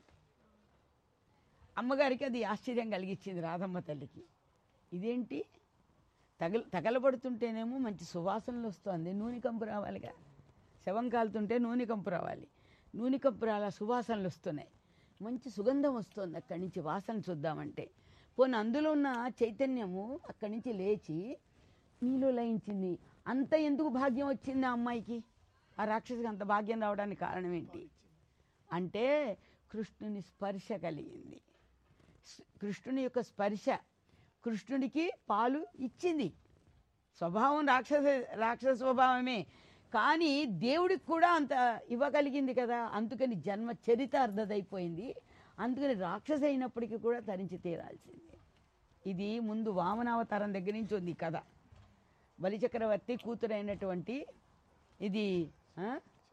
అమ్మగారికి అది ఆశ్చర్యం కలిగించింది రాధమ్మ తల్లికి ఇదేంటి తగల తగలబడుతుంటేనేమో మంచి సువాసనలు వస్తుంది నూనె కంపు రావాలిగా శవం కాలుతుంటే నూనె కంపు రావాలి నూనె కంపు రాల సువాసనలు వస్తున్నాయి మంచి సుగంధం వస్తుంది అక్కడి నుంచి వాసన చూద్దామంటే పోనీ అందులో ఉన్న చైతన్యము అక్కడి నుంచి లేచి నీలో లయించింది అంత ఎందుకు భాగ్యం వచ్చింది ఆ అమ్మాయికి ఆ రాక్షసికి అంత భాగ్యం రావడానికి కారణం ఏంటి అంటే కృష్ణుని స్పర్శ కలిగింది స్- కృష్ణుని యొక్క స్పర్శ కృష్ణుడికి పాలు ఇచ్చింది స్వభావం రాక్షస రాక్షస స్వభావమే కానీ దేవుడికి కూడా అంత ఇవ్వగలిగింది కదా అందుకని జన్మ చరితార్థదైపోయింది అందుకని రాక్షస అయినప్పటికీ కూడా తరించి తీరాల్సిందే ఇది ముందు వామనావతారం దగ్గర నుంచి ఉంది ఈ కథ బలిచక్రవర్తి కూతురైనటువంటి ఇది ఆ?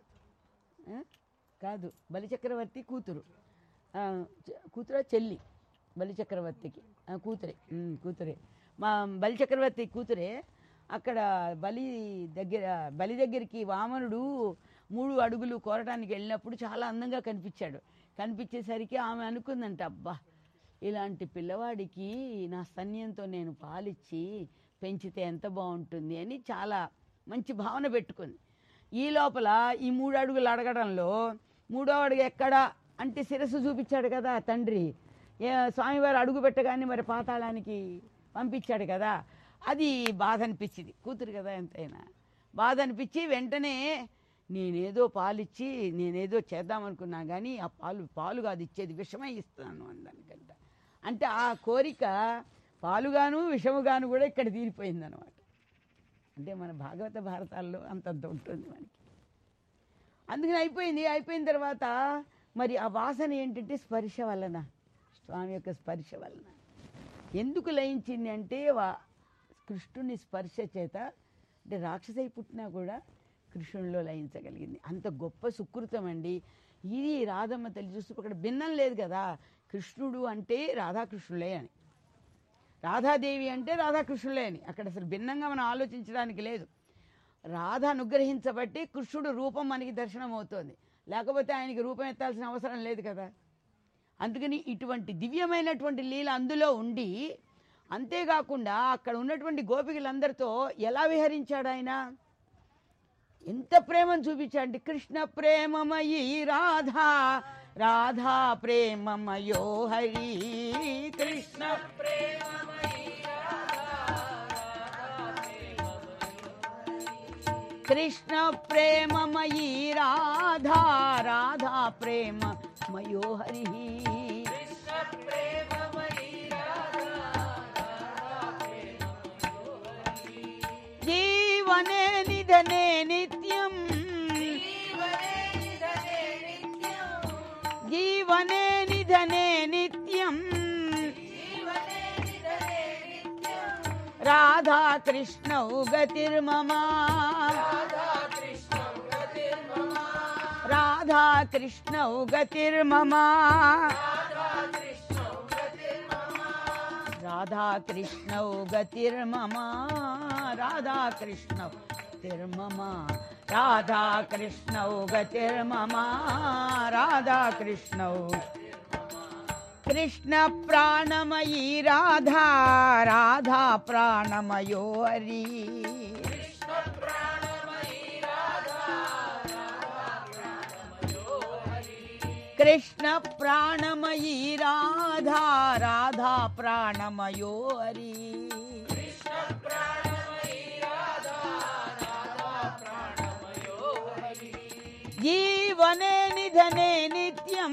ఆ? కాదు బలిచక్రవర్తి కూతురు ఆ, చ- కూతురా చెల్లి బలిచక్రవర్తికి ఆ, కూతురే ఉమ్, కూతురే మా బలిచక్రవర్తి కూతురే అక్కడ బలి దగ్గర బలి దగ్గరికి వామనుడు మూడు అడుగులు కోరటానికి వెళ్ళినప్పుడు చాలా అందంగా కనిపించాడు కనిపించేసరికి ఆమె అనుకుందంట అబ్బా ఇలాంటి పిల్లవాడికి నా స్తన్యంతో నేను పాలిచ్చి పెంచితే ఎంత బాగుంటుంది అని చాలా మంచి భావన పెట్టుకుంది ఈ లోపల ఈ మూడు అడుగులు అడగడంలో మూడో అడుగు ఎక్కడా అంటే శిరస్సు చూపించాడు కదా తండ్రి ఏ స్వామివారు అడుగు పెట్టగానే మరి పాతాళానికి పంపించాడు కదా అది బాధ అనిపించింది కూతురు కదా ఎంతైనా బాధ అనిపించి వెంటనే నేనేదో పాలిచ్చి నేనేదో చేద్దామనుకున్నా కానీ ఆ పాలు పాలు కాదు ఇచ్చేది విషమే ఇస్తున్నాను అందానికంట అంటే ఆ కోరిక పాలుగాను విషముగాను కూడా ఇక్కడ తీరిపోయింది అనమాట అంటే మన భాగవత భారతాల్లో అంతంత ఉంటుంది మనకి అందుకని అయిపోయింది అయిపోయిన తర్వాత మరి ఆ వాసన ఏంటంటే స్పర్శ వలన స్వామి యొక్క స్పర్శ వలన ఎందుకు లయించింది అంటే వా కృష్ణుని స్పర్శ చేత అంటే రాక్షసై పుట్టినా కూడా కృష్ణునిలో లయించగలిగింది అంత గొప్ప సుకృతం అండి ఇది రాధమ్మ తల్లి చూస్తూ అక్కడ భిన్నం లేదు కదా కృష్ణుడు అంటే రాధాకృష్ణులే అని రాధాదేవి అంటే రాధాకృష్ణులే అని అక్కడ అసలు భిన్నంగా మనం ఆలోచించడానికి లేదు రాధ అనుగ్రహించబట్టి కృష్ణుడు రూపం మనకి దర్శనం అవుతోంది లేకపోతే ఆయనకి రూపం ఎత్తాల్సిన అవసరం లేదు కదా అందుకని ఇటువంటి దివ్యమైనటువంటి లీల అందులో ఉండి అంతేకాకుండా అక్కడ ఉన్నటువంటి గోపికలందరితో ఎలా విహరించాడు ఆయన ఎంత ప్రేమను చూపించాడు కృష్ణ ప్రేమమయీ రాధా రాధా ప్రేమమయో హరి కృష్ణ కృష్ణ ప్రేమమయీ రాధా రాధా ప్రేమ మయో హరి జీవనే నిధనే నిత్యం జీవనే నిధనే నిత్యం రాధా కృష్ణౌ గతిర్మమా రాధా కృష్ణౌ గతిర్మమా రాధా కృష్ణౌ గతిర్మమా రాధా కృష్ణౌ తిర్మమా రాధా కృష్ణౌ గతిర్మమా రాధా కృష్ణౌ కృష్ణ ప్రాణమయీ రాధా రాధా ప్రాణమయో హరి కృష్ణ ప్రాణమయీ రాధా రాధా ప్రాణమయో హరి జీవనే నిధనే నిత్యం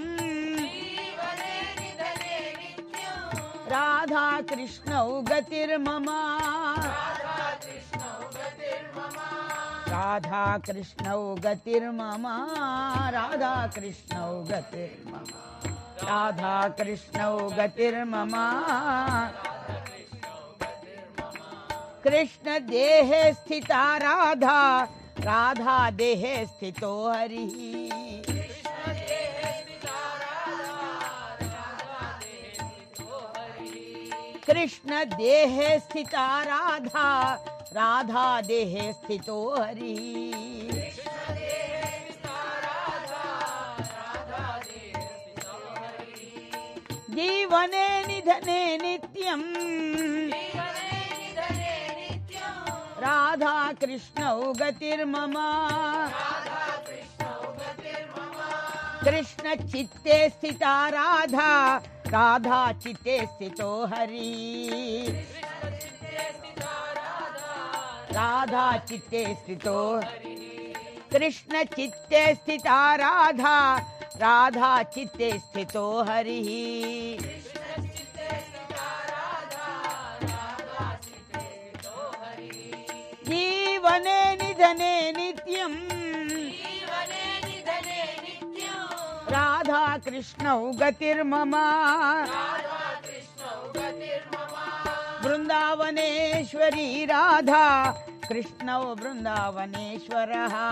రాధా కృష్ణౌ గతిర్మమ రాధా కృష్ణౌ గతిర్మమ రాధా కృష్ణౌ గతిర్మమ రాధా కృష్ణౌ గతిర్మమ కృష్ణ దేహే స్థిత రాధా రాధా దేహే స్థితో హరి కృష్ణ దేహే స్థిత రాధా రాధా దేహే స్థితో హరి జీవనే నిధనే నిత్యం రాధా కృష్ణౌ గతిర్మమ కృష్ణ చిత్తే స్థిత రాధా రాధా చిత్తే స్థితో హరి రాధా చిత్తే స్థితో కృష్ణ చిత్తే స్థిత రాధా రాధా చిత్తే స్థితో హరి జీవనే నిధనే నిత్యం రాధా కృష్ణౌ గతిర్మమ బృందావనేశ్వరీ రాధా కృష్ణౌ బృందావనేశ్వర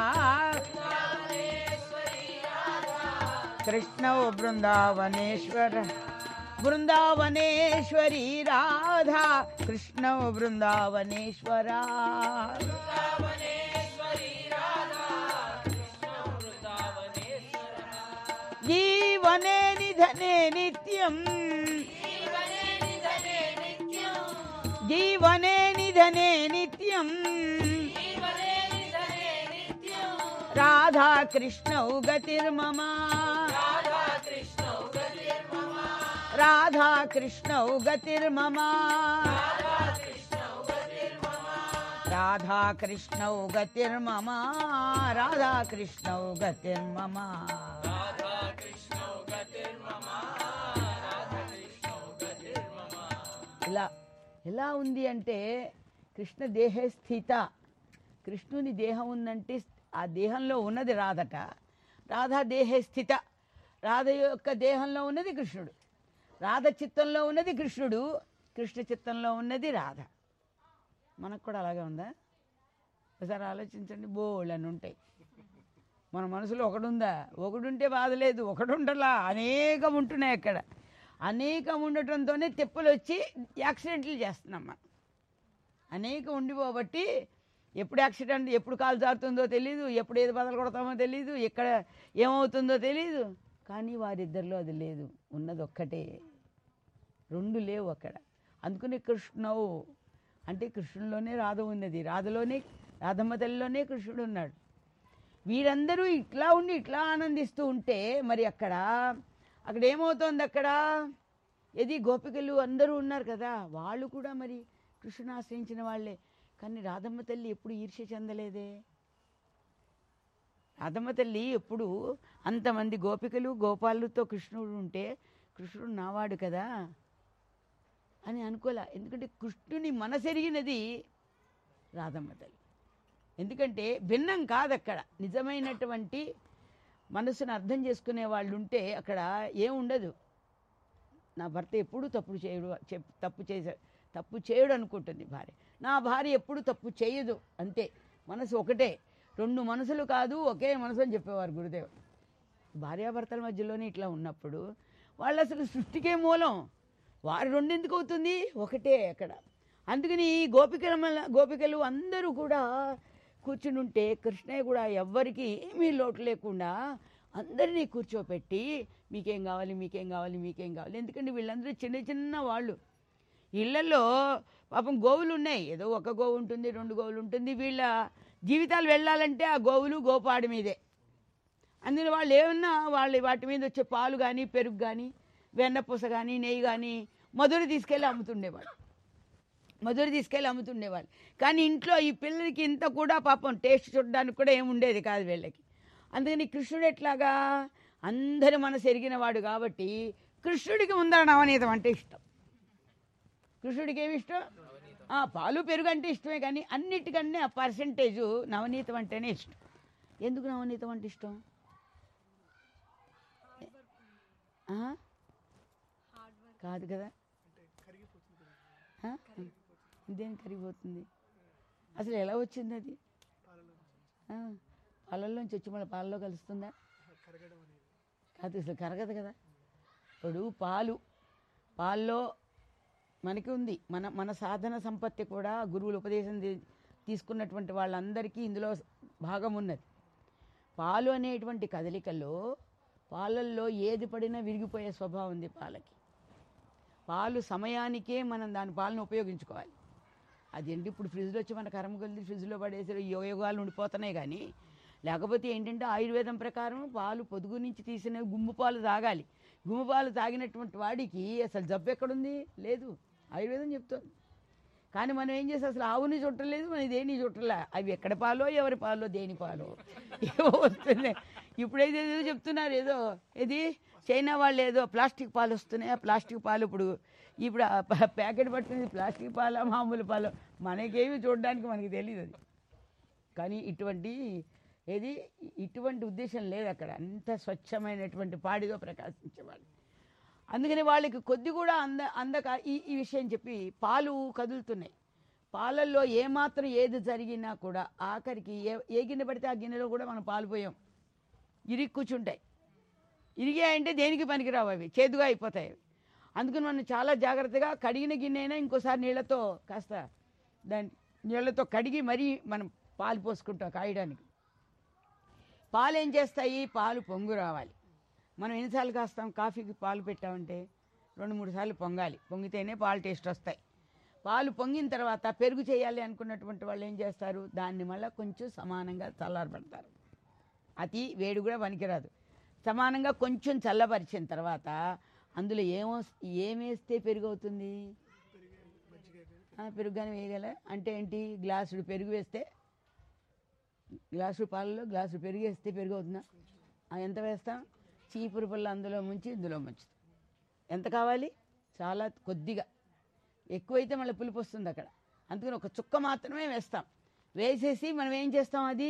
కృష్ణౌ బృందావనేశ్వర బృందావనేశ్వరీ రాధా కృష్ణౌ బృందావనేశ్వర జీవనే నిధనే నిత్యం జీవనే నిధనే నిత్యం రాధా కృష్ణౌ గతిర్మమ రాధా కృష్ణౌ గతిర్మమ రాధా కృష్ణౌ గతిర్మమ రాధా కృష్ణౌ గతిర్మమ ఇలా ఎలా ఉంది అంటే కృష్ణ దేహే స్థిత కృష్ణుని దేహం ఉందంటే ఆ దేహంలో ఉన్నది రాధట రాధా దేహే స్థిత రాధ యొక్క దేహంలో ఉన్నది కృష్ణుడు రాధ చిత్తంలో ఉన్నది కృష్ణుడు కృష్ణ చిత్తంలో ఉన్నది రాధ మనకు కూడా అలాగే ఉందా ఒకసారి ఆలోచించండి బోళ్ళని ఉంటాయి మన మనసులో ఒకడుందా ఒకడుంటే బాధ లేదు ఒకడుంటలా అనేకం ఉంటున్నాయి అక్కడ అనేకం ఉండటంతోనే తిప్పలు వచ్చి యాక్సిడెంట్లు చేస్తున్నాం మనం అనేకం ఉండిపోబట్టి ఎప్పుడు యాక్సిడెంట్ ఎప్పుడు కాలు జారుతుందో తెలియదు ఎప్పుడు ఏది బదలు కొడతామో తెలియదు ఎక్కడ ఏమవుతుందో తెలియదు కానీ వారిద్దరిలో అది లేదు ఉన్నది ఒక్కటే రెండు లేవు అక్కడ అందుకని కృష్ణవు అంటే కృష్ణులోనే రాధ ఉన్నది రాధలోనే రాధమ్మ తల్లిలోనే కృష్ణుడు ఉన్నాడు వీరందరూ ఇట్లా ఉండి ఇట్లా ఆనందిస్తూ ఉంటే మరి అక్కడ అక్కడ ఏమవుతోంది అక్కడ ఇది గోపికలు అందరూ ఉన్నారు కదా వాళ్ళు కూడా మరి కృష్ణుని ఆశ్రయించిన వాళ్ళే కానీ రాధమ్మ తల్లి ఎప్పుడు ఈర్ష్య చెందలేదే రాధమ్మ తల్లి ఎప్పుడు అంతమంది గోపికలు గోపాలుతో కృష్ణుడు ఉంటే కృష్ణుడు నావాడు కదా అని అనుకోలే ఎందుకంటే కృష్ణుని మనసెరిగినది రాధమ్మ తల్లి ఎందుకంటే భిన్నం కాదు అక్కడ నిజమైనటువంటి మనసును అర్థం చేసుకునే వాళ్ళు ఉంటే అక్కడ ఏం ఉండదు నా భర్త ఎప్పుడు తప్పుడు చేయడు చెప్ తప్పు చేసే తప్పు చేయడు అనుకుంటుంది భార్య నా భార్య ఎప్పుడు తప్పు చేయదు అంతే మనసు ఒకటే రెండు మనసులు కాదు ఒకే మనసు అని చెప్పేవారు గురుదేవ్ భార్యాభర్తల మధ్యలోనే ఇట్లా ఉన్నప్పుడు వాళ్ళు అసలు సృష్టికే మూలం వారు రెండెందుకు అవుతుంది ఒకటే అక్కడ అందుకని ఈ గోపికల మల్ల- గోపికలు అందరూ కూడా కూర్చుని ఉంటే కృష్ణయ్య కూడా ఎవ్వరికి ఏమీ లోటు లేకుండా అందరినీ కూర్చోపెట్టి మీకేం కావాలి మీకేం కావాలి మీకేం కావాలి ఎందుకంటే వీళ్ళందరూ చిన్న చిన్న వాళ్ళు ఇళ్లలో పాపం గోవులు ఉన్నాయి ఏదో ఒక గోవు ఉంటుంది రెండు గోవులు ఉంటుంది వీళ్ళ జీవితాలు వెళ్ళాలంటే ఆ గోవులు గోపాడి మీదే అందులో వాళ్ళు ఏమన్నా వాళ్ళు వాటి మీద వచ్చే పాలు కానీ పెరుగు కానీ వెన్నపూస కానీ నెయ్యి కానీ మధుర తీసుకెళ్ళి అమ్ముతుండేవాళ్ళు మధుర తీసుకెళ్ళి అమ్ముతుండేవాళ్ళు కానీ ఇంట్లో ఈ పిల్లలకి ఇంత కూడా పాపం టేస్ట్ చూడడానికి కూడా ఏమి ఉండేది కాదు వీళ్ళకి అందుకని కృష్ణుడు ఎట్లాగా అందరి మనసు ఎరిగిన వాడు కాబట్టి కృష్ణుడికి ముందర నవనీతం అంటే ఇష్టం కృష్ణుడికి ఏమి ఇష్టం ఆ, పాలు పెరుగు అంటే ఇష్టమే కానీ అన్నిటికన్నా ఆ పర్సంటేజ్ నవనీతం అంటేనే ఇష్టం ఎందుకు నవనీతం అంటే ఇష్టం ఆ? కాదు కదా ఆ? దేని కరిగిపోతుంది అసలు ఎలా వచ్చింది అది ఆ, పాలల్లోంచి వచ్చి మళ్ళీ పాలలో కలుస్తుందా కాదు అసలు కరగదు కదా ఇప్పుడు పాలు పాల్లో మనకి ఉంది మన మన సాధన సంపత్తి కూడా గురువులు ఉపదేశం తీ- తీసుకున్నటువంటి వాళ్ళందరికీ ఇందులో భాగం ఉన్నది పాలు అనేటువంటి కదలికలో పాలల్లో ఏది పడినా విరిగిపోయే స్వభావం ఉంది పాలకి పాలు సమయానికే మనం దాని పాలను ఉపయోగించుకోవాలి అదేంటి ఇప్పుడు ఫ్రిడ్జ్లో వచ్చి మన కర్మ కొలిది ఫ్రిడ్జ్లో పడేసి యోగాలు ఉండిపోతున్నాయి కానీ లేకపోతే ఏంటంటే ఆయుర్వేదం ప్రకారం పాలు పొదుగు నుంచి తీసిన గుమ్ము పాలు తాగాలి గుమ్ము పాలు తాగినటువంటి వాడికి అసలు జబ్బు ఎక్కడుంది లేదు ఆయుర్వేదం చెప్తోంది కానీ మనం ఏం చేస్తాం అసలు ఆవుని చుట్టలేదు మన దేని చుట్టలే అవి ఎక్కడ పాలో ఎవరి పాలో దేని పాలో ఏవో వస్తున్నాయి ఇప్పుడైతే ఏదో చెప్తున్నారు ఏదో ఇది చైనా వాళ్ళు ఏదో ప్లాస్టిక్ పాలు వస్తున్నాయి ఆ ప్లాస్టిక్ పాలు ఇప్పుడు ఇప్పుడు ఆ ప- ప్యాకెట్ పట్టింది ప్లాస్టిక్ పాల మామూలు పాలు మనకేమి చూడడానికి మనకి తెలియదు అది కానీ ఇటువంటి ఏది ఇటువంటి ఉద్దేశం లేదు అక్కడ అంత స్వచ్ఛమైనటువంటి పాడితో ప్రకాశించేవాళ్ళు అందుకని వాళ్ళకి కొద్ది కూడా అంద అందక ఈ ఈ విషయం చెప్పి పాలు కదులుతున్నాయి పాలల్లో ఏమాత్రం ఏది జరిగినా కూడా ఆఖరికి ఏ ఏ గిన్నె పడితే ఆ గిన్నెలో కూడా మనం పాలు పోయాం ఇరిగి కూర్చుంటాయి ఇరిగాయంటే దేనికి పనికిరావు అవి చేదుగా అయిపోతాయి అవి అందుకని మనం చాలా జాగ్రత్తగా కడిగిన గిన్నె అయినా ఇంకోసారి నీళ్ళతో కాస్త దాన్ని నీళ్ళతో కడిగి మరీ మనం పాలు పోసుకుంటాం కాయడానికి పాలు ఏం చేస్తాయి పాలు పొంగు రావాలి మనం ఎన్నిసార్లు కాస్తాం కాఫీకి పాలు పెట్టామంటే రెండు మూడు సార్లు పొంగాలి పొంగితేనే పాలు టేస్ట్ వస్తాయి పాలు పొంగిన తర్వాత పెరుగు చేయాలి అనుకున్నటువంటి వాళ్ళు ఏం చేస్తారు దాన్ని మళ్ళీ కొంచెం సమానంగా చల్లారబెడతారు అతి వేడి కూడా పనికిరాదు సమానంగా కొంచెం చల్లబరిచిన తర్వాత అందులో ఏమో ఏమేస్తే పెరుగు అవుతుంది ఆ, పెరుగు కానీ వేయగల అంటే ఏంటి గ్లాసుడు పెరుగు వేస్తే గ్లాసు పాలలో గ్లాసు పెరుగు వేస్తే పెరుగు అవుతుందా ఆ, ఎంత వేస్తాం చీపురు పుల్ల అందులో ముంచి ఇందులో ముంచుతాం ఎంత కావాలి చాలా కొద్దిగా ఎక్కువైతే మళ్ళీ పులుపు వస్తుంది అక్కడ అందుకని ఒక చుక్క మాత్రమే వేస్తాం వేసేసి మనం ఏం చేస్తాం అది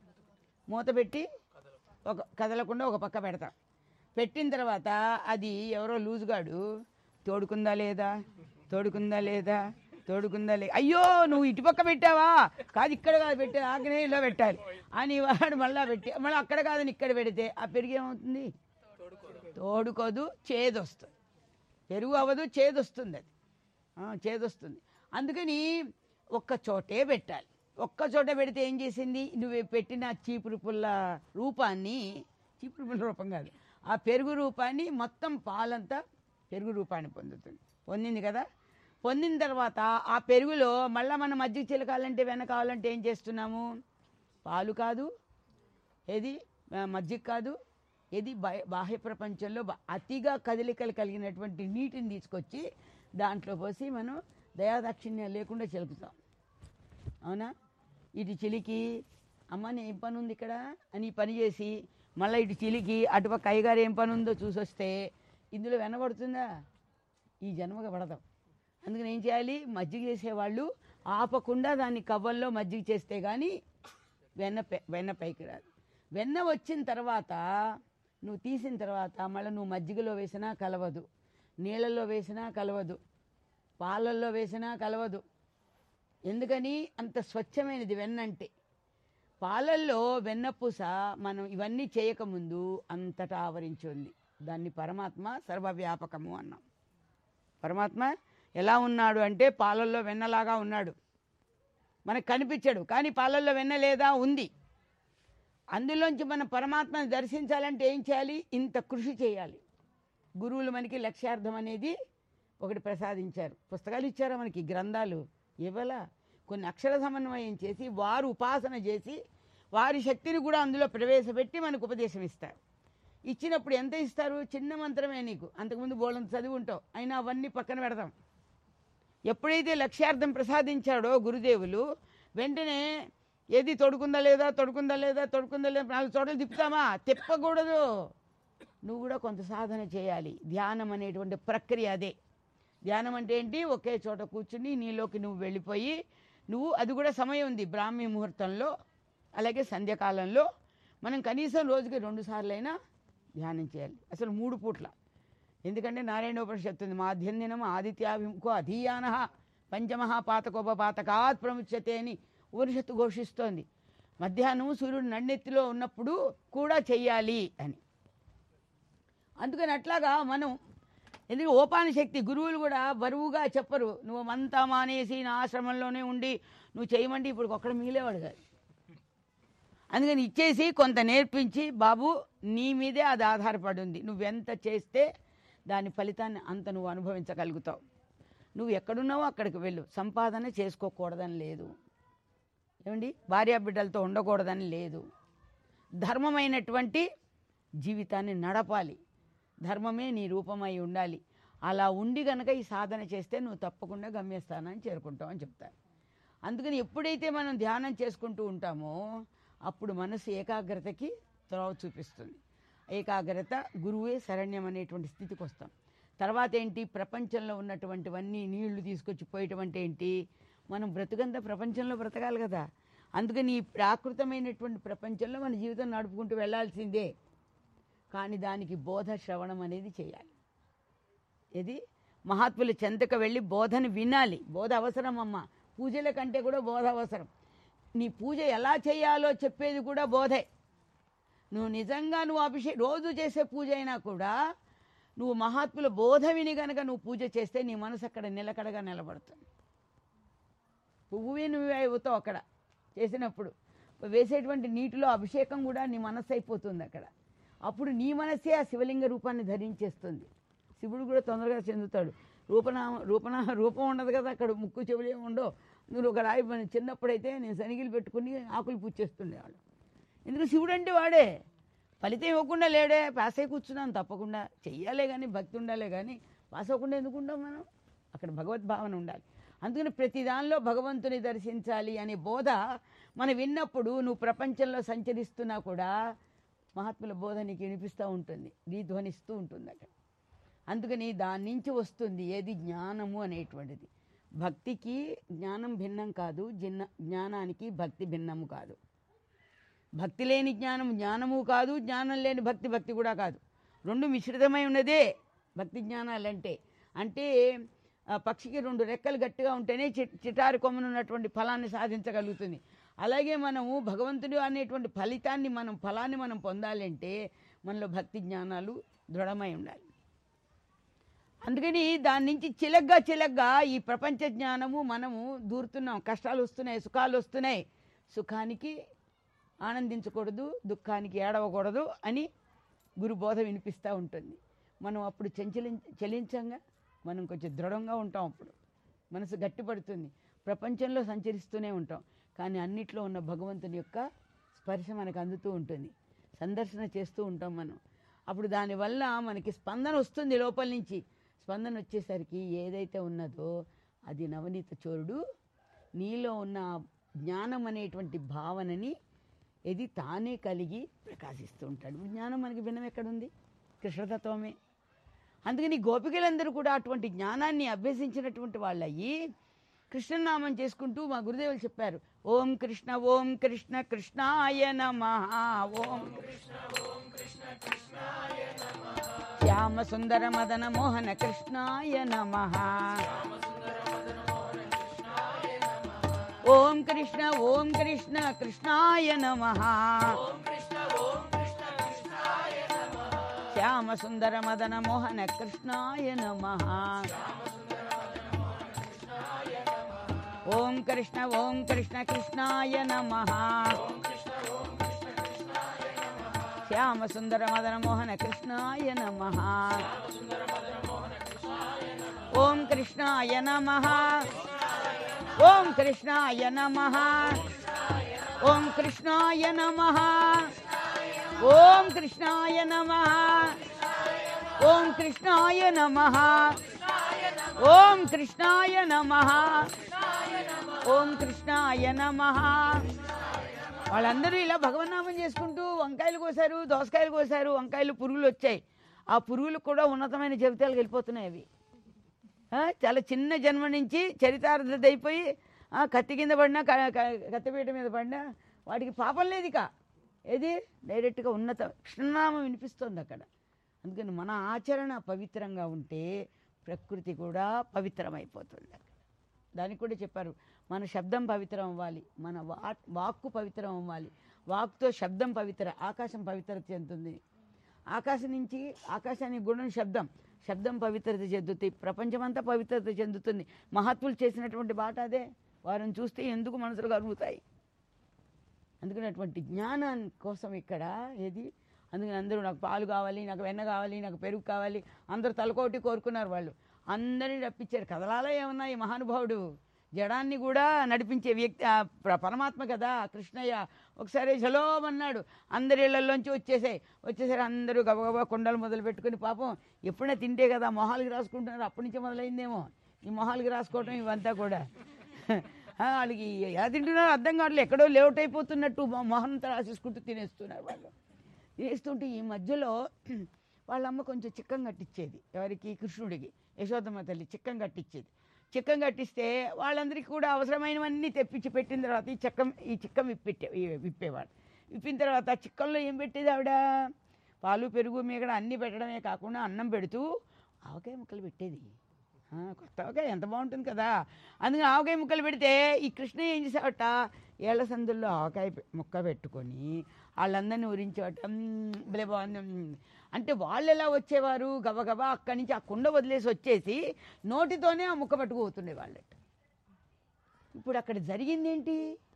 మూత పెట్టి ఒక కదలకుండా ఒక పక్క పెడతాం పెట్టిన తర్వాత అది ఎవరో లూజుగాడు తోడుకుందా లేదా తోడుకుందా లేదా తోడుకుందా లే అయ్యో నువ్వు ఇటు పక్క పెట్టావా కాదు ఇక్కడ కాదు పెట్టే ఆగ్నేయంలో పెట్టాలి అని వాడు మళ్ళా పెట్టి మళ్ళీ అక్కడ కాదని ఇక్కడ పెడితే ఆ పెరుగు ఏమవుతుంది తోడుకోదు చేదొస్తుంది పెరుగు అవ్వదు చేదొస్తుంది అది ఆ, చేదొస్తుంది అందుకని ఒక్క చోటే పెట్టాలి ఒక్క చోట పెడితే ఏం చేసింది నువ్వు పెట్టిన చీపురు పుల్ల రూపాన్ని చీపురు పుల్ల రూపం కాదు ఆ పెరుగు రూపాన్ని మొత్తం పాలంతా పెరుగు రూపాన్ని పొందుతుంది పొందింది కదా పొందిన తర్వాత ఆ పెరుగులో మళ్ళీ మనం మజ్జిగ చిలకాలంటే వెన కావాలంటే ఏం చేస్తున్నాము పాలు కాదు ఏది ఆ, మజ్జిగ కాదు ఇది బా- బాహ్య ప్రపంచంలో బా- అతిగా కదలికలు కలిగినటువంటి నీటిని తీసుకొచ్చి దాంట్లో పోసి మనం దయాదాక్షిణ్యం లేకుండా చిలుకుతాం అవునా ఇటు చిలికి అమ్మ నీ ఏం పని ఉంది ఇక్కడ అని ఈ పని చేసి మళ్ళీ ఇటు చిలికి అటుపక్క అయ్యగారు ఏం పని ఉందో చూసొస్తే ఇందులో వెనబడుతుందా ఈ జన్మగా పడదాం అందుకని ఏం చేయాలి మజ్జిగ చేసేవాళ్ళు ఆపకుండా దాన్ని కవ్వల్లో మజ్జిగ చేస్తే కానీ వెన్న పై- వెన్న పైకి రాదు వెన్న వచ్చిన తర్వాత నువ్వు తీసిన తర్వాత మళ్ళీ నువ్వు మజ్జిగలో వేసినా కలవదు నీళ్ళల్లో వేసినా కలవదు పాలల్లో వేసినా కలవదు ఎందుకని అంత స్వచ్ఛమైనది వెన్న అంటే పాలల్లో వెన్నపూస మనం ఇవన్నీ చేయకముందు అంతటా ఆవరించి ఉంది దాన్ని పరమాత్మ సర్వవ్యాపకము అన్నాం పరమాత్మ ఎలా ఉన్నాడు అంటే పాలల్లో వెన్నలాగా ఉన్నాడు మనకు కనిపించడు కానీ పాలల్లో వెన్న లేదా ఉంది అందులోంచి మనం పరమాత్మని దర్శించాలంటే ఏం చేయాలి ఇంత కృషి చేయాలి గురువులు మనకి లక్ష్యార్థం అనేది ఒకటి ప్రసాదించారు పుస్తకాలు ఇచ్చారా మనకి గ్రంథాలు ఇవ్వలా కొన్ని అక్షర సమన్వయం చేసి వారు ఉపాసన చేసి వారి శక్తిని కూడా అందులో ప్రవేశపెట్టి మనకు ఉపదేశం ఇస్తారు ఇచ్చినప్పుడు ఎంత ఇస్తారు చిన్న మంత్రమే నీకు అంతకుముందు బోళంత చదివి ఉంటావు అయినా అవన్నీ పక్కన పెడతాం ఎప్పుడైతే లక్ష్యార్థం ప్రసాదించాడో గురుదేవులు వెంటనే ఏది తొడుకుందా లేదా తొడుకుందా లేదా తొడుకుందా లేదా నాలుగు చోట్ల తిప్పుతామా తిప్పకూడదు నువ్వు కూడా కొంత సాధన చేయాలి ధ్యానం అనేటువంటి ప్రక్రియ అదే ధ్యానం అంటే ఏంటి ఒకే చోట కూర్చుని నీలోకి నువ్వు వెళ్ళిపోయి నువ్వు అది కూడా సమయం ఉంది బ్రాహ్మీ ముహూర్తంలో అలాగే సంధ్యాకాలంలో మనం కనీసం రోజుకి రెండు సార్లైనా ధ్యానం చేయాలి అసలు మూడు పూట్ల ఎందుకంటే నారాయణోపనిషత్తు ఉంది మాధ్యందినం ఆదిత్యాభిముఖో అధీయాన పంచమహాపాతకోపపాతకాత్ ప్రముచ్యతే అని ఉపనిషత్తు ఘోషిస్తోంది మధ్యాహ్నం సూర్యుడు నన్నెత్తిలో ఉన్నప్పుడు కూడా చెయ్యాలి అని అందుకని అట్లాగా మనం ఎందుకంటే ఓపాన శక్తి గురువులు కూడా బరువుగా చెప్పరు నువ్వు అంతా మానేసి నా ఆశ్రమంలోనే ఉండి నువ్వు చేయమంటే ఇప్పుడు ఒక్కడ మిగిలేవాడు కాదు అందుకని ఇచ్చేసి కొంత నేర్పించి బాబు నీ మీదే అది ఆధారపడి ఉంది నువ్వెంత చేస్తే దాని ఫలితాన్ని అంత నువ్వు అనుభవించగలుగుతావు నువ్వు ఎక్కడున్నావో అక్కడికి వెళ్ళు సంపాదన చేసుకోకూడదని లేదు ఏమండి భార్యా బిడ్డలతో ఉండకూడదని లేదు ధర్మమైనటువంటి జీవితాన్ని నడపాలి ధర్మమే నీ రూపమై ఉండాలి అలా ఉండి గనక ఈ సాధన చేస్తే నువ్వు తప్పకుండా గమ్యస్థానాన్ని చేరుకుంటావు అని చెప్తారు అందుకని ఎప్పుడైతే మనం ధ్యానం చేసుకుంటూ ఉంటామో అప్పుడు మనసు ఏకాగ్రతకి త్రోవ చూపిస్తుంది ఏకాగ్రత గురువే శరణ్యం అనేటువంటి స్థితికి వస్తాం తర్వాత ఏంటి ప్రపంచంలో ఉన్నటువంటివన్నీ నీళ్లు తీసుకొచ్చి పోయటం అంటే ఏంటి మనం బ్రతుకంతా ప్రపంచంలో బ్రతకాలి కదా అందుకని ఈ ప్రాకృతమైనటువంటి ప్రపంచంలో మన జీవితం నడుపుకుంటూ వెళ్ళాల్సిందే కానీ దానికి బోధ శ్రవణం అనేది చేయాలి ఇది మహాత్ముల చెంతకు వెళ్ళి బోధను వినాలి బోధ అవసరం అమ్మ పూజల కంటే కూడా బోధ అవసరం నీ పూజ ఎలా చేయాలో చెప్పేది కూడా బోధే నువ్వు నిజంగా నువ్వు అభిషేక్ రోజు చేసే పూజ అయినా కూడా నువ్వు మహాత్ముల బోధ విని గనక నువ్వు పూజ చేస్తే నీ మనసు అక్కడ నిలకడగా నిలబడుతుంది పువ్వువే నువ్వే అవుతావు అక్కడ చేసినప్పుడు వేసేటువంటి నీటిలో అభిషేకం కూడా నీ మనస్సు అయిపోతుంది అక్కడ అప్పుడు నీ మనస్సే ఆ శివలింగ రూపాన్ని ధరించేస్తుంది శివుడు కూడా తొందరగా చెందుతాడు రూపనామ రూపనా రూపం ఉండదు కదా అక్కడ ముక్కు చెవులు ఏమి ఉండవు నువ్వు ఒక రాయి పని చిన్నప్పుడైతే నేను శనిగిలు పెట్టుకుని ఆకులు పుచ్చేస్తుండేవాడు ఎందుకు శివుడు అంటే వాడే ఫలితం ఇవ్వకుండా లేడే పాస్ అయి కూర్చున్నాను తప్పకుండా చెయ్యాలే కానీ భక్తి ఉండాలే కానీ పాస్ అవ్వకుండా ఎందుకు ఉండం మనం అక్కడ భగవద్భావన ఉండాలి అందుకని ప్రతి దానిలో భగవంతుని దర్శించాలి అనే బోధ మనం విన్నప్పుడు నువ్వు ప్రపంచంలో సంచరిస్తున్నా కూడా మహాత్ముల బోధ నీకు వినిపిస్తూ ఉంటుంది ధ్వనిస్తూ ఉంటుంది అక్కడ అందుకని దాని నుంచి వస్తుంది ఏది జ్ఞానము అనేటువంటిది భక్తికి జ్ఞానం భిన్నం కాదు జిన్న జ్ఞానానికి భక్తి భిన్నము కాదు భక్తి లేని జ్ఞానం జ్ఞానము కాదు జ్ఞానం లేని భక్తి భక్తి కూడా కాదు రెండు మిశ్రితమై ఉన్నదే భక్తి జ్ఞానాలంటే అంటే ఆ పక్షికి రెండు రెక్కలు గట్టిగా ఉంటేనే చి- చిటారు కొమ్మనున్నటువంటి ఫలాన్ని సాధించగలుగుతుంది అలాగే మనము భగవంతుడు అనేటువంటి ఫలితాన్ని మనం ఫలాన్ని మనం పొందాలంటే మనలో భక్తి జ్ఞానాలు దృఢమై ఉండాలి అందుకని దాని నుంచి చిలగ్గా చిలగ్గా ఈ ప్రపంచ జ్ఞానము మనము దూరుతున్నాం కష్టాలు వస్తున్నాయి సుఖాలు వస్తున్నాయి సుఖానికి ఆనందించకూడదు దుఃఖానికి ఏడవకూడదు అని గురు బోధ వినిపిస్తూ ఉంటుంది మనం అప్పుడు చంచలి చలించంగా మనం కొంచెం దృఢంగా ఉంటాం అప్పుడు మనసు గట్టిపడుతుంది ప్రపంచంలో సంచరిస్తూనే ఉంటాం కానీ అన్నిట్లో ఉన్న భగవంతుని యొక్క స్పర్శ మనకు అందుతూ ఉంటుంది సందర్శన చేస్తూ ఉంటాం మనం అప్పుడు దానివల్ల మనకి స్పందన వస్తుంది లోపల నుంచి స్పందన వచ్చేసరికి ఏదైతే ఉన్నదో అది నవనీత చోరుడు నీలో ఉన్న ఆ జ్ఞానం అనేటువంటి భావనని ఇది తానే కలిగి ప్రకాశిస్తూ ఉంటాడు ఇప్పుడు జ్ఞానం మనకి భిన్నం ఎక్కడుంది కృష్ణతత్వమే అందుకని గోపికలందరూ కూడా అటువంటి జ్ఞానాన్ని అభ్యసించినటువంటి వాళ్ళయ్యి కృష్ణనామం చేసుకుంటూ మా గురుదేవులు చెప్పారు ఓం కృష్ణ ఓం కృష్ణ కృష్ణాయ నమ ఓం శ్యామ సుందర మదన మోహన కృష్ణాయ నమ ఓం కృష్ణ ఓం కృష్ణ కృష్ణాయ నమ శ్యామ సుందర మదన మోహన కృష్ణాయ నమ ఓం కృష్ణ ఓం కృష్ణ కృష్ణాయ నమ శ్యామ సుందర మదన మోహన కృష్ణాయ నమ ఓం కృష్ణాయ నమ ఓం కృష్ణాయ నమ ఓం కృష్ణాయ నమ ఓం కృష్ణాయ నమ ఓం కృష్ణాయ నమ ఓం కృష్ణాయ నమ ఓం కృష్ణాయ నమ వాళ్ళందరూ ఇలా భగవన్నామం చేసుకుంటూ వంకాయలు కోసారు దోసకాయలు కోసారు వంకాయలు పురుగులు వచ్చాయి ఆ పురుగులు కూడా ఉన్నతమైన జీవితాలకు వెళ్ళిపోతున్నాయి అవి ఆ, చాలా చిన్న జన్మ నుంచి చరితార్థత అయిపోయి ఆ, కత్తి కింద పడినా క- క- కత్తిపీట మీద పడినా వాటికి పాపం లేదు ఇక ఏది డైరెక్ట్గా ఉన్నత కృష్ణనామం వినిపిస్తుంది అక్కడ అందుకని మన ఆచరణ పవిత్రంగా ఉంటే ప్రకృతి కూడా పవిత్రమైపోతుంది అక్కడ దానికి కూడా చెప్పారు మన శబ్దం పవిత్రం అవ్వాలి మన వా వాక్కు పవిత్రం అవ్వాలి వాక్తో శబ్దం పవిత్ర ఆకాశం పవిత్రత చెందుతుంది ఆకాశం నుంచి ఆకాశానికి గుణం శబ్దం శబ్దం పవిత్రత చెందుతుంది ప్రపంచమంతా పవిత్రత చెందుతుంది మహాత్ములు చేసినటువంటి బాట అదే వారిని చూస్తే ఎందుకు మనసులు కలుగుతాయి అందుకని అటువంటి జ్ఞానం కోసం ఇక్కడ ఏది అందుకని అందరూ నాకు పాలు కావాలి నాకు వెన్న కావాలి నాకు పెరుగు కావాలి అందరూ తలకోటి కోరుకున్నారు వాళ్ళు అందరిని రప్పించారు కదలాలో ఏమన్నా ఈ మహానుభావుడు జడాన్ని కూడా నడిపించే వ్యక్తి ఆ ప్ర- పరమాత్మ కదా కృష్ణయ్య ఒకసారి జలోమన్నాడు అందరి ఇళ్లలోంచి వచ్చేసాయి వచ్చేసరి అందరూ గబగబా కొండలు మొదలు పెట్టుకుని పాపం ఎప్పుడైనా తింటే కదా మొహాలకి రాసుకుంటున్నారు అప్పటి నుంచే మొదలైందేమో ఈ మొహాలకి రాసుకోవటం ఇవంతా కూడా ఆ, వాళ్ళకి ఎలా తింటున్నారో అర్థం కావట్లేదు ఎక్కడో లేఅవుట్ అయిపోతున్నట్టు మొ- మొహం అంతా రాసేసుకుంటూ తినేస్తున్నారు వాళ్ళు తినేస్తుంటే ఈ మధ్యలో వాళ్ళ అమ్మ కొంచెం చిక్కం కట్టించేది ఎవరికి కృష్ణుడికి యశోదమ్మ తల్లి చిక్కం కట్టించేది చిక్కం కట్టిస్తే వాళ్ళందరికీ కూడా అవసరమైనవన్నీ తెప్పించి పెట్టిన తర్వాత ఈ చిక్కం ఈ చిక్కం విప్పెట్టే ఈ- విప్పేవాడు విప్పిన తర్వాత ఆ చిక్కంలో ఏం పెట్టేది ఆవిడ పాలు పెరుగు మీగడ అన్నీ పెట్టడమే కాకుండా అన్నం పెడుతూ ఆవకాయ ముక్కలు పెట్టేది ఆ, కొత్త ఆవకాయ ఎంత బాగుంటుంది కదా అందుకని ఆవకాయ ముక్కలు పెడితే ఈ కృష్ణ ఏం చేసావట ఏళ్ల సందుల్లో ఆవకాయ పె- ముక్క పెట్టుకొని వాళ్ళందరినీ ఊరించేవట "మ్మ్, భలే బాగుంది మ్మ్." అంటే వాళ్ళు ఎలా వచ్చేవారు గబగబా అక్కడి నుంచి ఆ కుండ వదిలేసి వచ్చేసి నోటితోనే ఆ ముక్క పట్టుకుపోతుండే వాళ్ళట ఇప్పుడు అక్కడ జరిగింది ఏంటి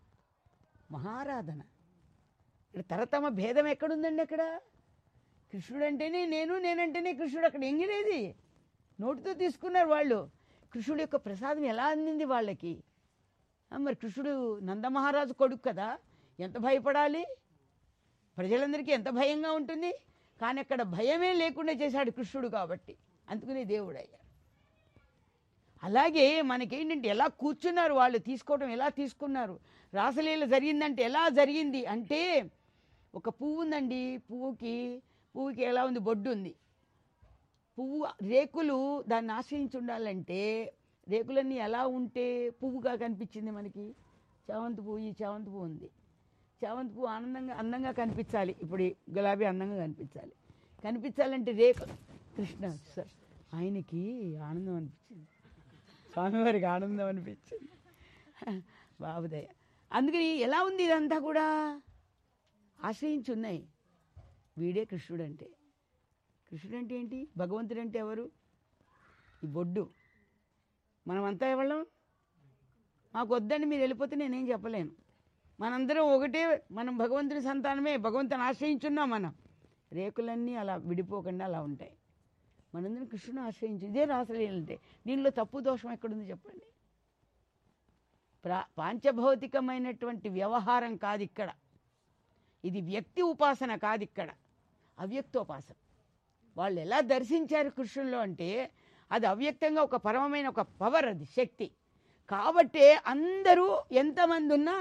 మహారాధన ఇక్కడ తరతమ భేదం ఎక్కడుందండి అక్కడ కృష్ణుడు అంటేనే నేను నేనంటేనే కృష్ణుడు అక్కడ ఎంగిలేది నోటితో తీసుకున్నారు వాళ్ళు కృష్ణుడు యొక్క ప్రసాదం ఎలా అందింది వాళ్ళకి ఆ, మరి కృష్ణుడు నందమహారాజు కొడుకు కదా ఎంత భయపడాలి ప్రజలందరికీ ఎంత భయంగా ఉంటుంది కానీ అక్కడ భయమే లేకుండా చేశాడు కృష్ణుడు కాబట్టి అందుకనే దేవుడు అయ్యాడు అలాగే మనకేంటంటే ఎలా కూర్చున్నారు వాళ్ళు తీసుకోవడం ఎలా తీసుకున్నారు రాసలీల జరిగిందంటే ఎలా జరిగింది అంటే ఒక పువ్వు ఉందండి పువ్వుకి పువ్వుకి ఎలా ఉంది బొడ్డు ఉంది పువ్వు రేకులు దాన్ని ఆశ్రయించి ఉండాలంటే రేకులన్నీ ఎలా ఉంటే పువ్వుగా కనిపించింది మనకి చామంతి పువ్వు ఈ చామంతి పువ్వు ఉంది చామంతి పువ్వు ఆనందంగా అందంగా కనిపించాలి ఇప్పుడు ఈ గులాబీ అందంగా కనిపించాలి కనిపించాలంటే రేకు కృష్ణ సార్ ఆయనకి ఆనందం అనిపించింది స్వామివారికి ఆనందం అనిపించింది బాబుదయ్య అందుకని ఎలా ఉంది ఇదంతా కూడా ఆశ్రయించి ఉన్నాయి వీడే కృష్ణుడు అంటే కృష్ణుడు అంటే ఏంటి భగవంతుడు అంటే ఎవరు ఈ బొడ్డు మనమంతా ఎవళ్ళం మాకు వద్దండి మీరు వెళ్ళిపోతే నేనేం చెప్పలేను మనందరం ఒకటే మనం భగవంతుని సంతానమే భగవంతుని ఆశ్రయించున్నాం మనం రేకులన్నీ అలా విడిపోకుండా అలా ఉంటాయి మనందరం కృష్ణుని ఆశ్రయించు ఇదే రాసలేనంటే దీనిలో తప్పు దోషం ఎక్కడుంది చెప్పండి ప్రా పాంచభౌతికమైనటువంటి వ్యవహారం కాదు ఇక్కడ ఇది వ్యక్తి ఉపాసన కాదు ఇక్కడ అవ్యక్తోపాసన వాళ్ళు ఎలా దర్శించారు కృష్ణుల్లో అంటే అది అవ్యక్తంగా ఒక పరమమైన ఒక పవర్ అది శక్తి కాబట్టే అందరూ ఎంతమంది ఉన్నా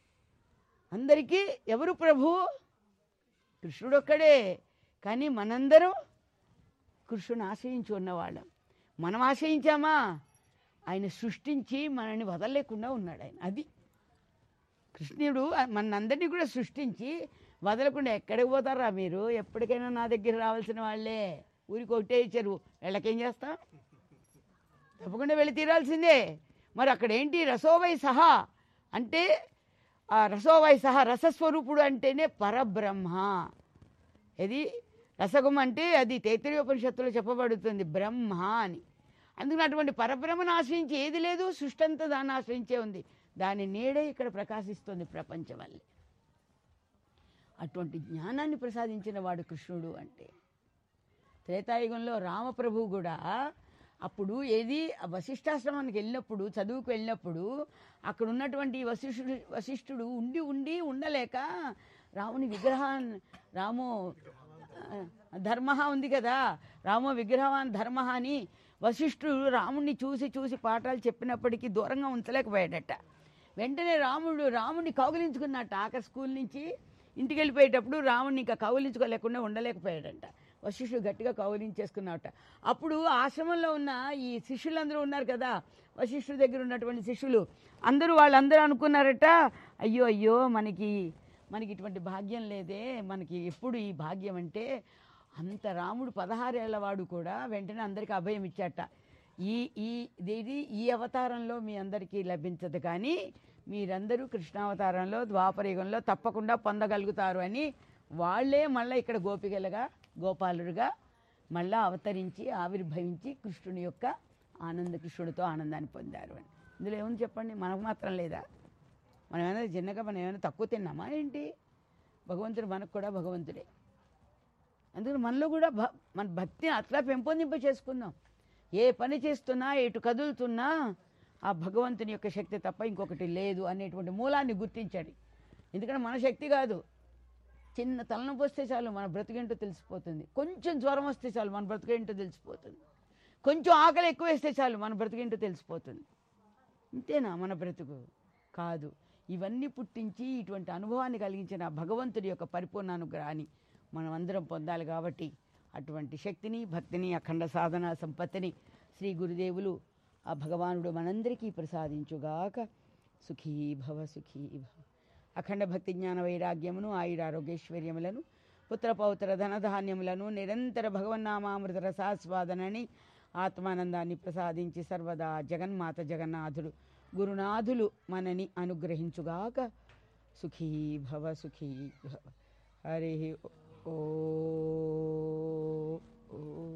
అందరికీ ఎవరు ప్రభు కృష్ణుడు ఒక్కడే కానీ మనందరం కృష్ణుని ఆశ్రయించి ఉన్నవాళ్ళం మనం ఆశ్రయించామా ఆయన సృష్టించి మనల్ని వదలలేకుండా ఉన్నాడు ఆయన అది కృష్ణుడు మనందరినీ కూడా సృష్టించి వదలకుండా ఎక్కడికి పోతారా మీరు ఎప్పటికైనా నా దగ్గర రావాల్సిన వాళ్ళే ఊరికి ఒకటే ఇచ్చారు వీళ్ళకేం చేస్తాం తప్పకుండా వెళ్ళి తీరాల్సిందే మరి అక్కడ ఏంటి రసోవై సహా అంటే ఆ రసోవై సహా రసస్వరూపుడు అంటేనే పరబ్రహ్మ ఇది రసగం అంటే అది తైత్రీయోపనిషత్తులో చెప్పబడుతుంది బ్రహ్మ అని అందుకని అటువంటి పరబ్రహ్మను ఆశ్రయించి ఏది లేదు సృష్టి అంతా దాన్ని ఆశ్రయించే ఉంది దాని నీడే ఇక్కడ ప్రకాశిస్తుంది ప్రపంచం వల్లే అటువంటి జ్ఞానాన్ని ప్రసాదించిన వాడు కృష్ణుడు అంటే త్రేతాయుగంలో రామప్రభువు కూడా అప్పుడు ఏది ఆ వశిష్ఠాశ్రమానికి వెళ్ళినప్పుడు చదువుకు వెళ్ళినప్పుడు అక్కడ ఉన్నటువంటి వశిష్ఠుడు వశిష్ఠుడు ఉండి ఉండి ఉండలేక రాముని విగ్రహాన్ని రాము ధర్మ ఉంది కదా రామో విగ్రహాన్ ధర్మ అని వశిష్ఠుడు రాముణ్ణి చూసి చూసి పాఠాలు చెప్పినప్పటికీ దూరంగా ఉంచలేకపోయాడట వెంటనే రాముడు రాముని కౌగిలించుకున్నట్ట ఆఖరి స్కూల్ నుంచి ఇంటికి వెళ్ళిపోయేటప్పుడు రాముడిని ఇంకా కౌగిలించుకోలేకుండా ఉండలేకపోయాడంట వశిష్ఠుడు గట్టిగా కౌగిలించేసుకున్నట్ట అప్పుడు ఆశ్రమంలో ఉన్న ఈ శిష్యులందరూ ఉన్నారు కదా వశిష్ఠుడి దగ్గర ఉన్నటువంటి శిష్యులు అందరూ వాళ్ళందరూ అనుకున్నారట అయ్యో అయ్యో మనకి మనకి ఇటువంటి భాగ్యం లేదే మనకి ఎప్పుడు ఈ భాగ్యం అంటే అంత రాముడు పదహారేళ్ల వాడు కూడా వెంటనే అందరికీ అభయం ఇచ్చాట ఈ ఈ ఇది ఈ అవతారంలో మీ అందరికీ లభించదు కానీ మీరందరూ కృష్ణావతారంలో ద్వాపరయుగంలో తప్పకుండా పొందగలుగుతారు అని వాళ్ళే మళ్ళీ ఇక్కడ గోపికలుగా గోపాలుడుగా మళ్ళా అవతరించి ఆవిర్భవించి కృష్ణుని యొక్క ఆనంద కృష్ణుడితో ఆనందాన్ని పొందారు అని ఇందులో ఏముంది చెప్పండి మనకు మాత్రం లేదా మనం ఏమైనా చిన్నగా మనం ఏమైనా తక్కువ తిన్నామా ఏంటి భగవంతుడు మనకు కూడా భగవంతుడే అందుకని మనలో కూడా భ మన భక్తిని అట్లా పెంపొందింప చేసుకుందాం ఏ పని చేస్తున్నా ఎటు కదులుతున్నా ఆ భగవంతుని యొక్క శక్తి తప్ప ఇంకొకటి లేదు అనేటువంటి మూలాన్ని గుర్తించాడు ఎందుకంటే మన శక్తి కాదు చిన్న తలనొప్పి వస్తే చాలు మన బ్రతికేంటో తెలిసిపోతుంది కొంచెం జ్వరం వస్తే చాలు మన బ్రతికేంటో తెలిసిపోతుంది కొంచెం ఆకలి ఎక్కువ వేస్తే చాలు మన బ్రతికేంటో తెలిసిపోతుంది ఇంతేనా మన బ్రతుకు కాదు ఇవన్నీ పుట్టించి ఇటువంటి అనుభవాన్ని కలిగించిన ఆ భగవంతుడి యొక్క పరిపూర్ణ అనుగ్రహాన్ని మనం అందరం పొందాలి కాబట్టి అటువంటి శక్తిని భక్తిని అఖండ సాధన సంపత్తిని శ్రీ గురుదేవులు ఆ భగవానుడు మనందరికీ ప్రసాదించుగాక సుఖీ భవ సుఖీ భవ అఖండ భక్తి జ్ఞాన వైరాగ్యమును ఆయురారోగ్యైశ్వర్యములను పుత్ర పౌత్ర ధనధాన్యములను నిరంతర భగవన్నామామృత రసాస్వాదనని ఆత్మానందాన్ని ప్రసాదించి సర్వదా జగన్మాత జగన్నాథుడు గురునాథులు మనని అనుగ్రహించుగాక సుఖీ భవ సుఖీ భవ హరి ఓ ఓ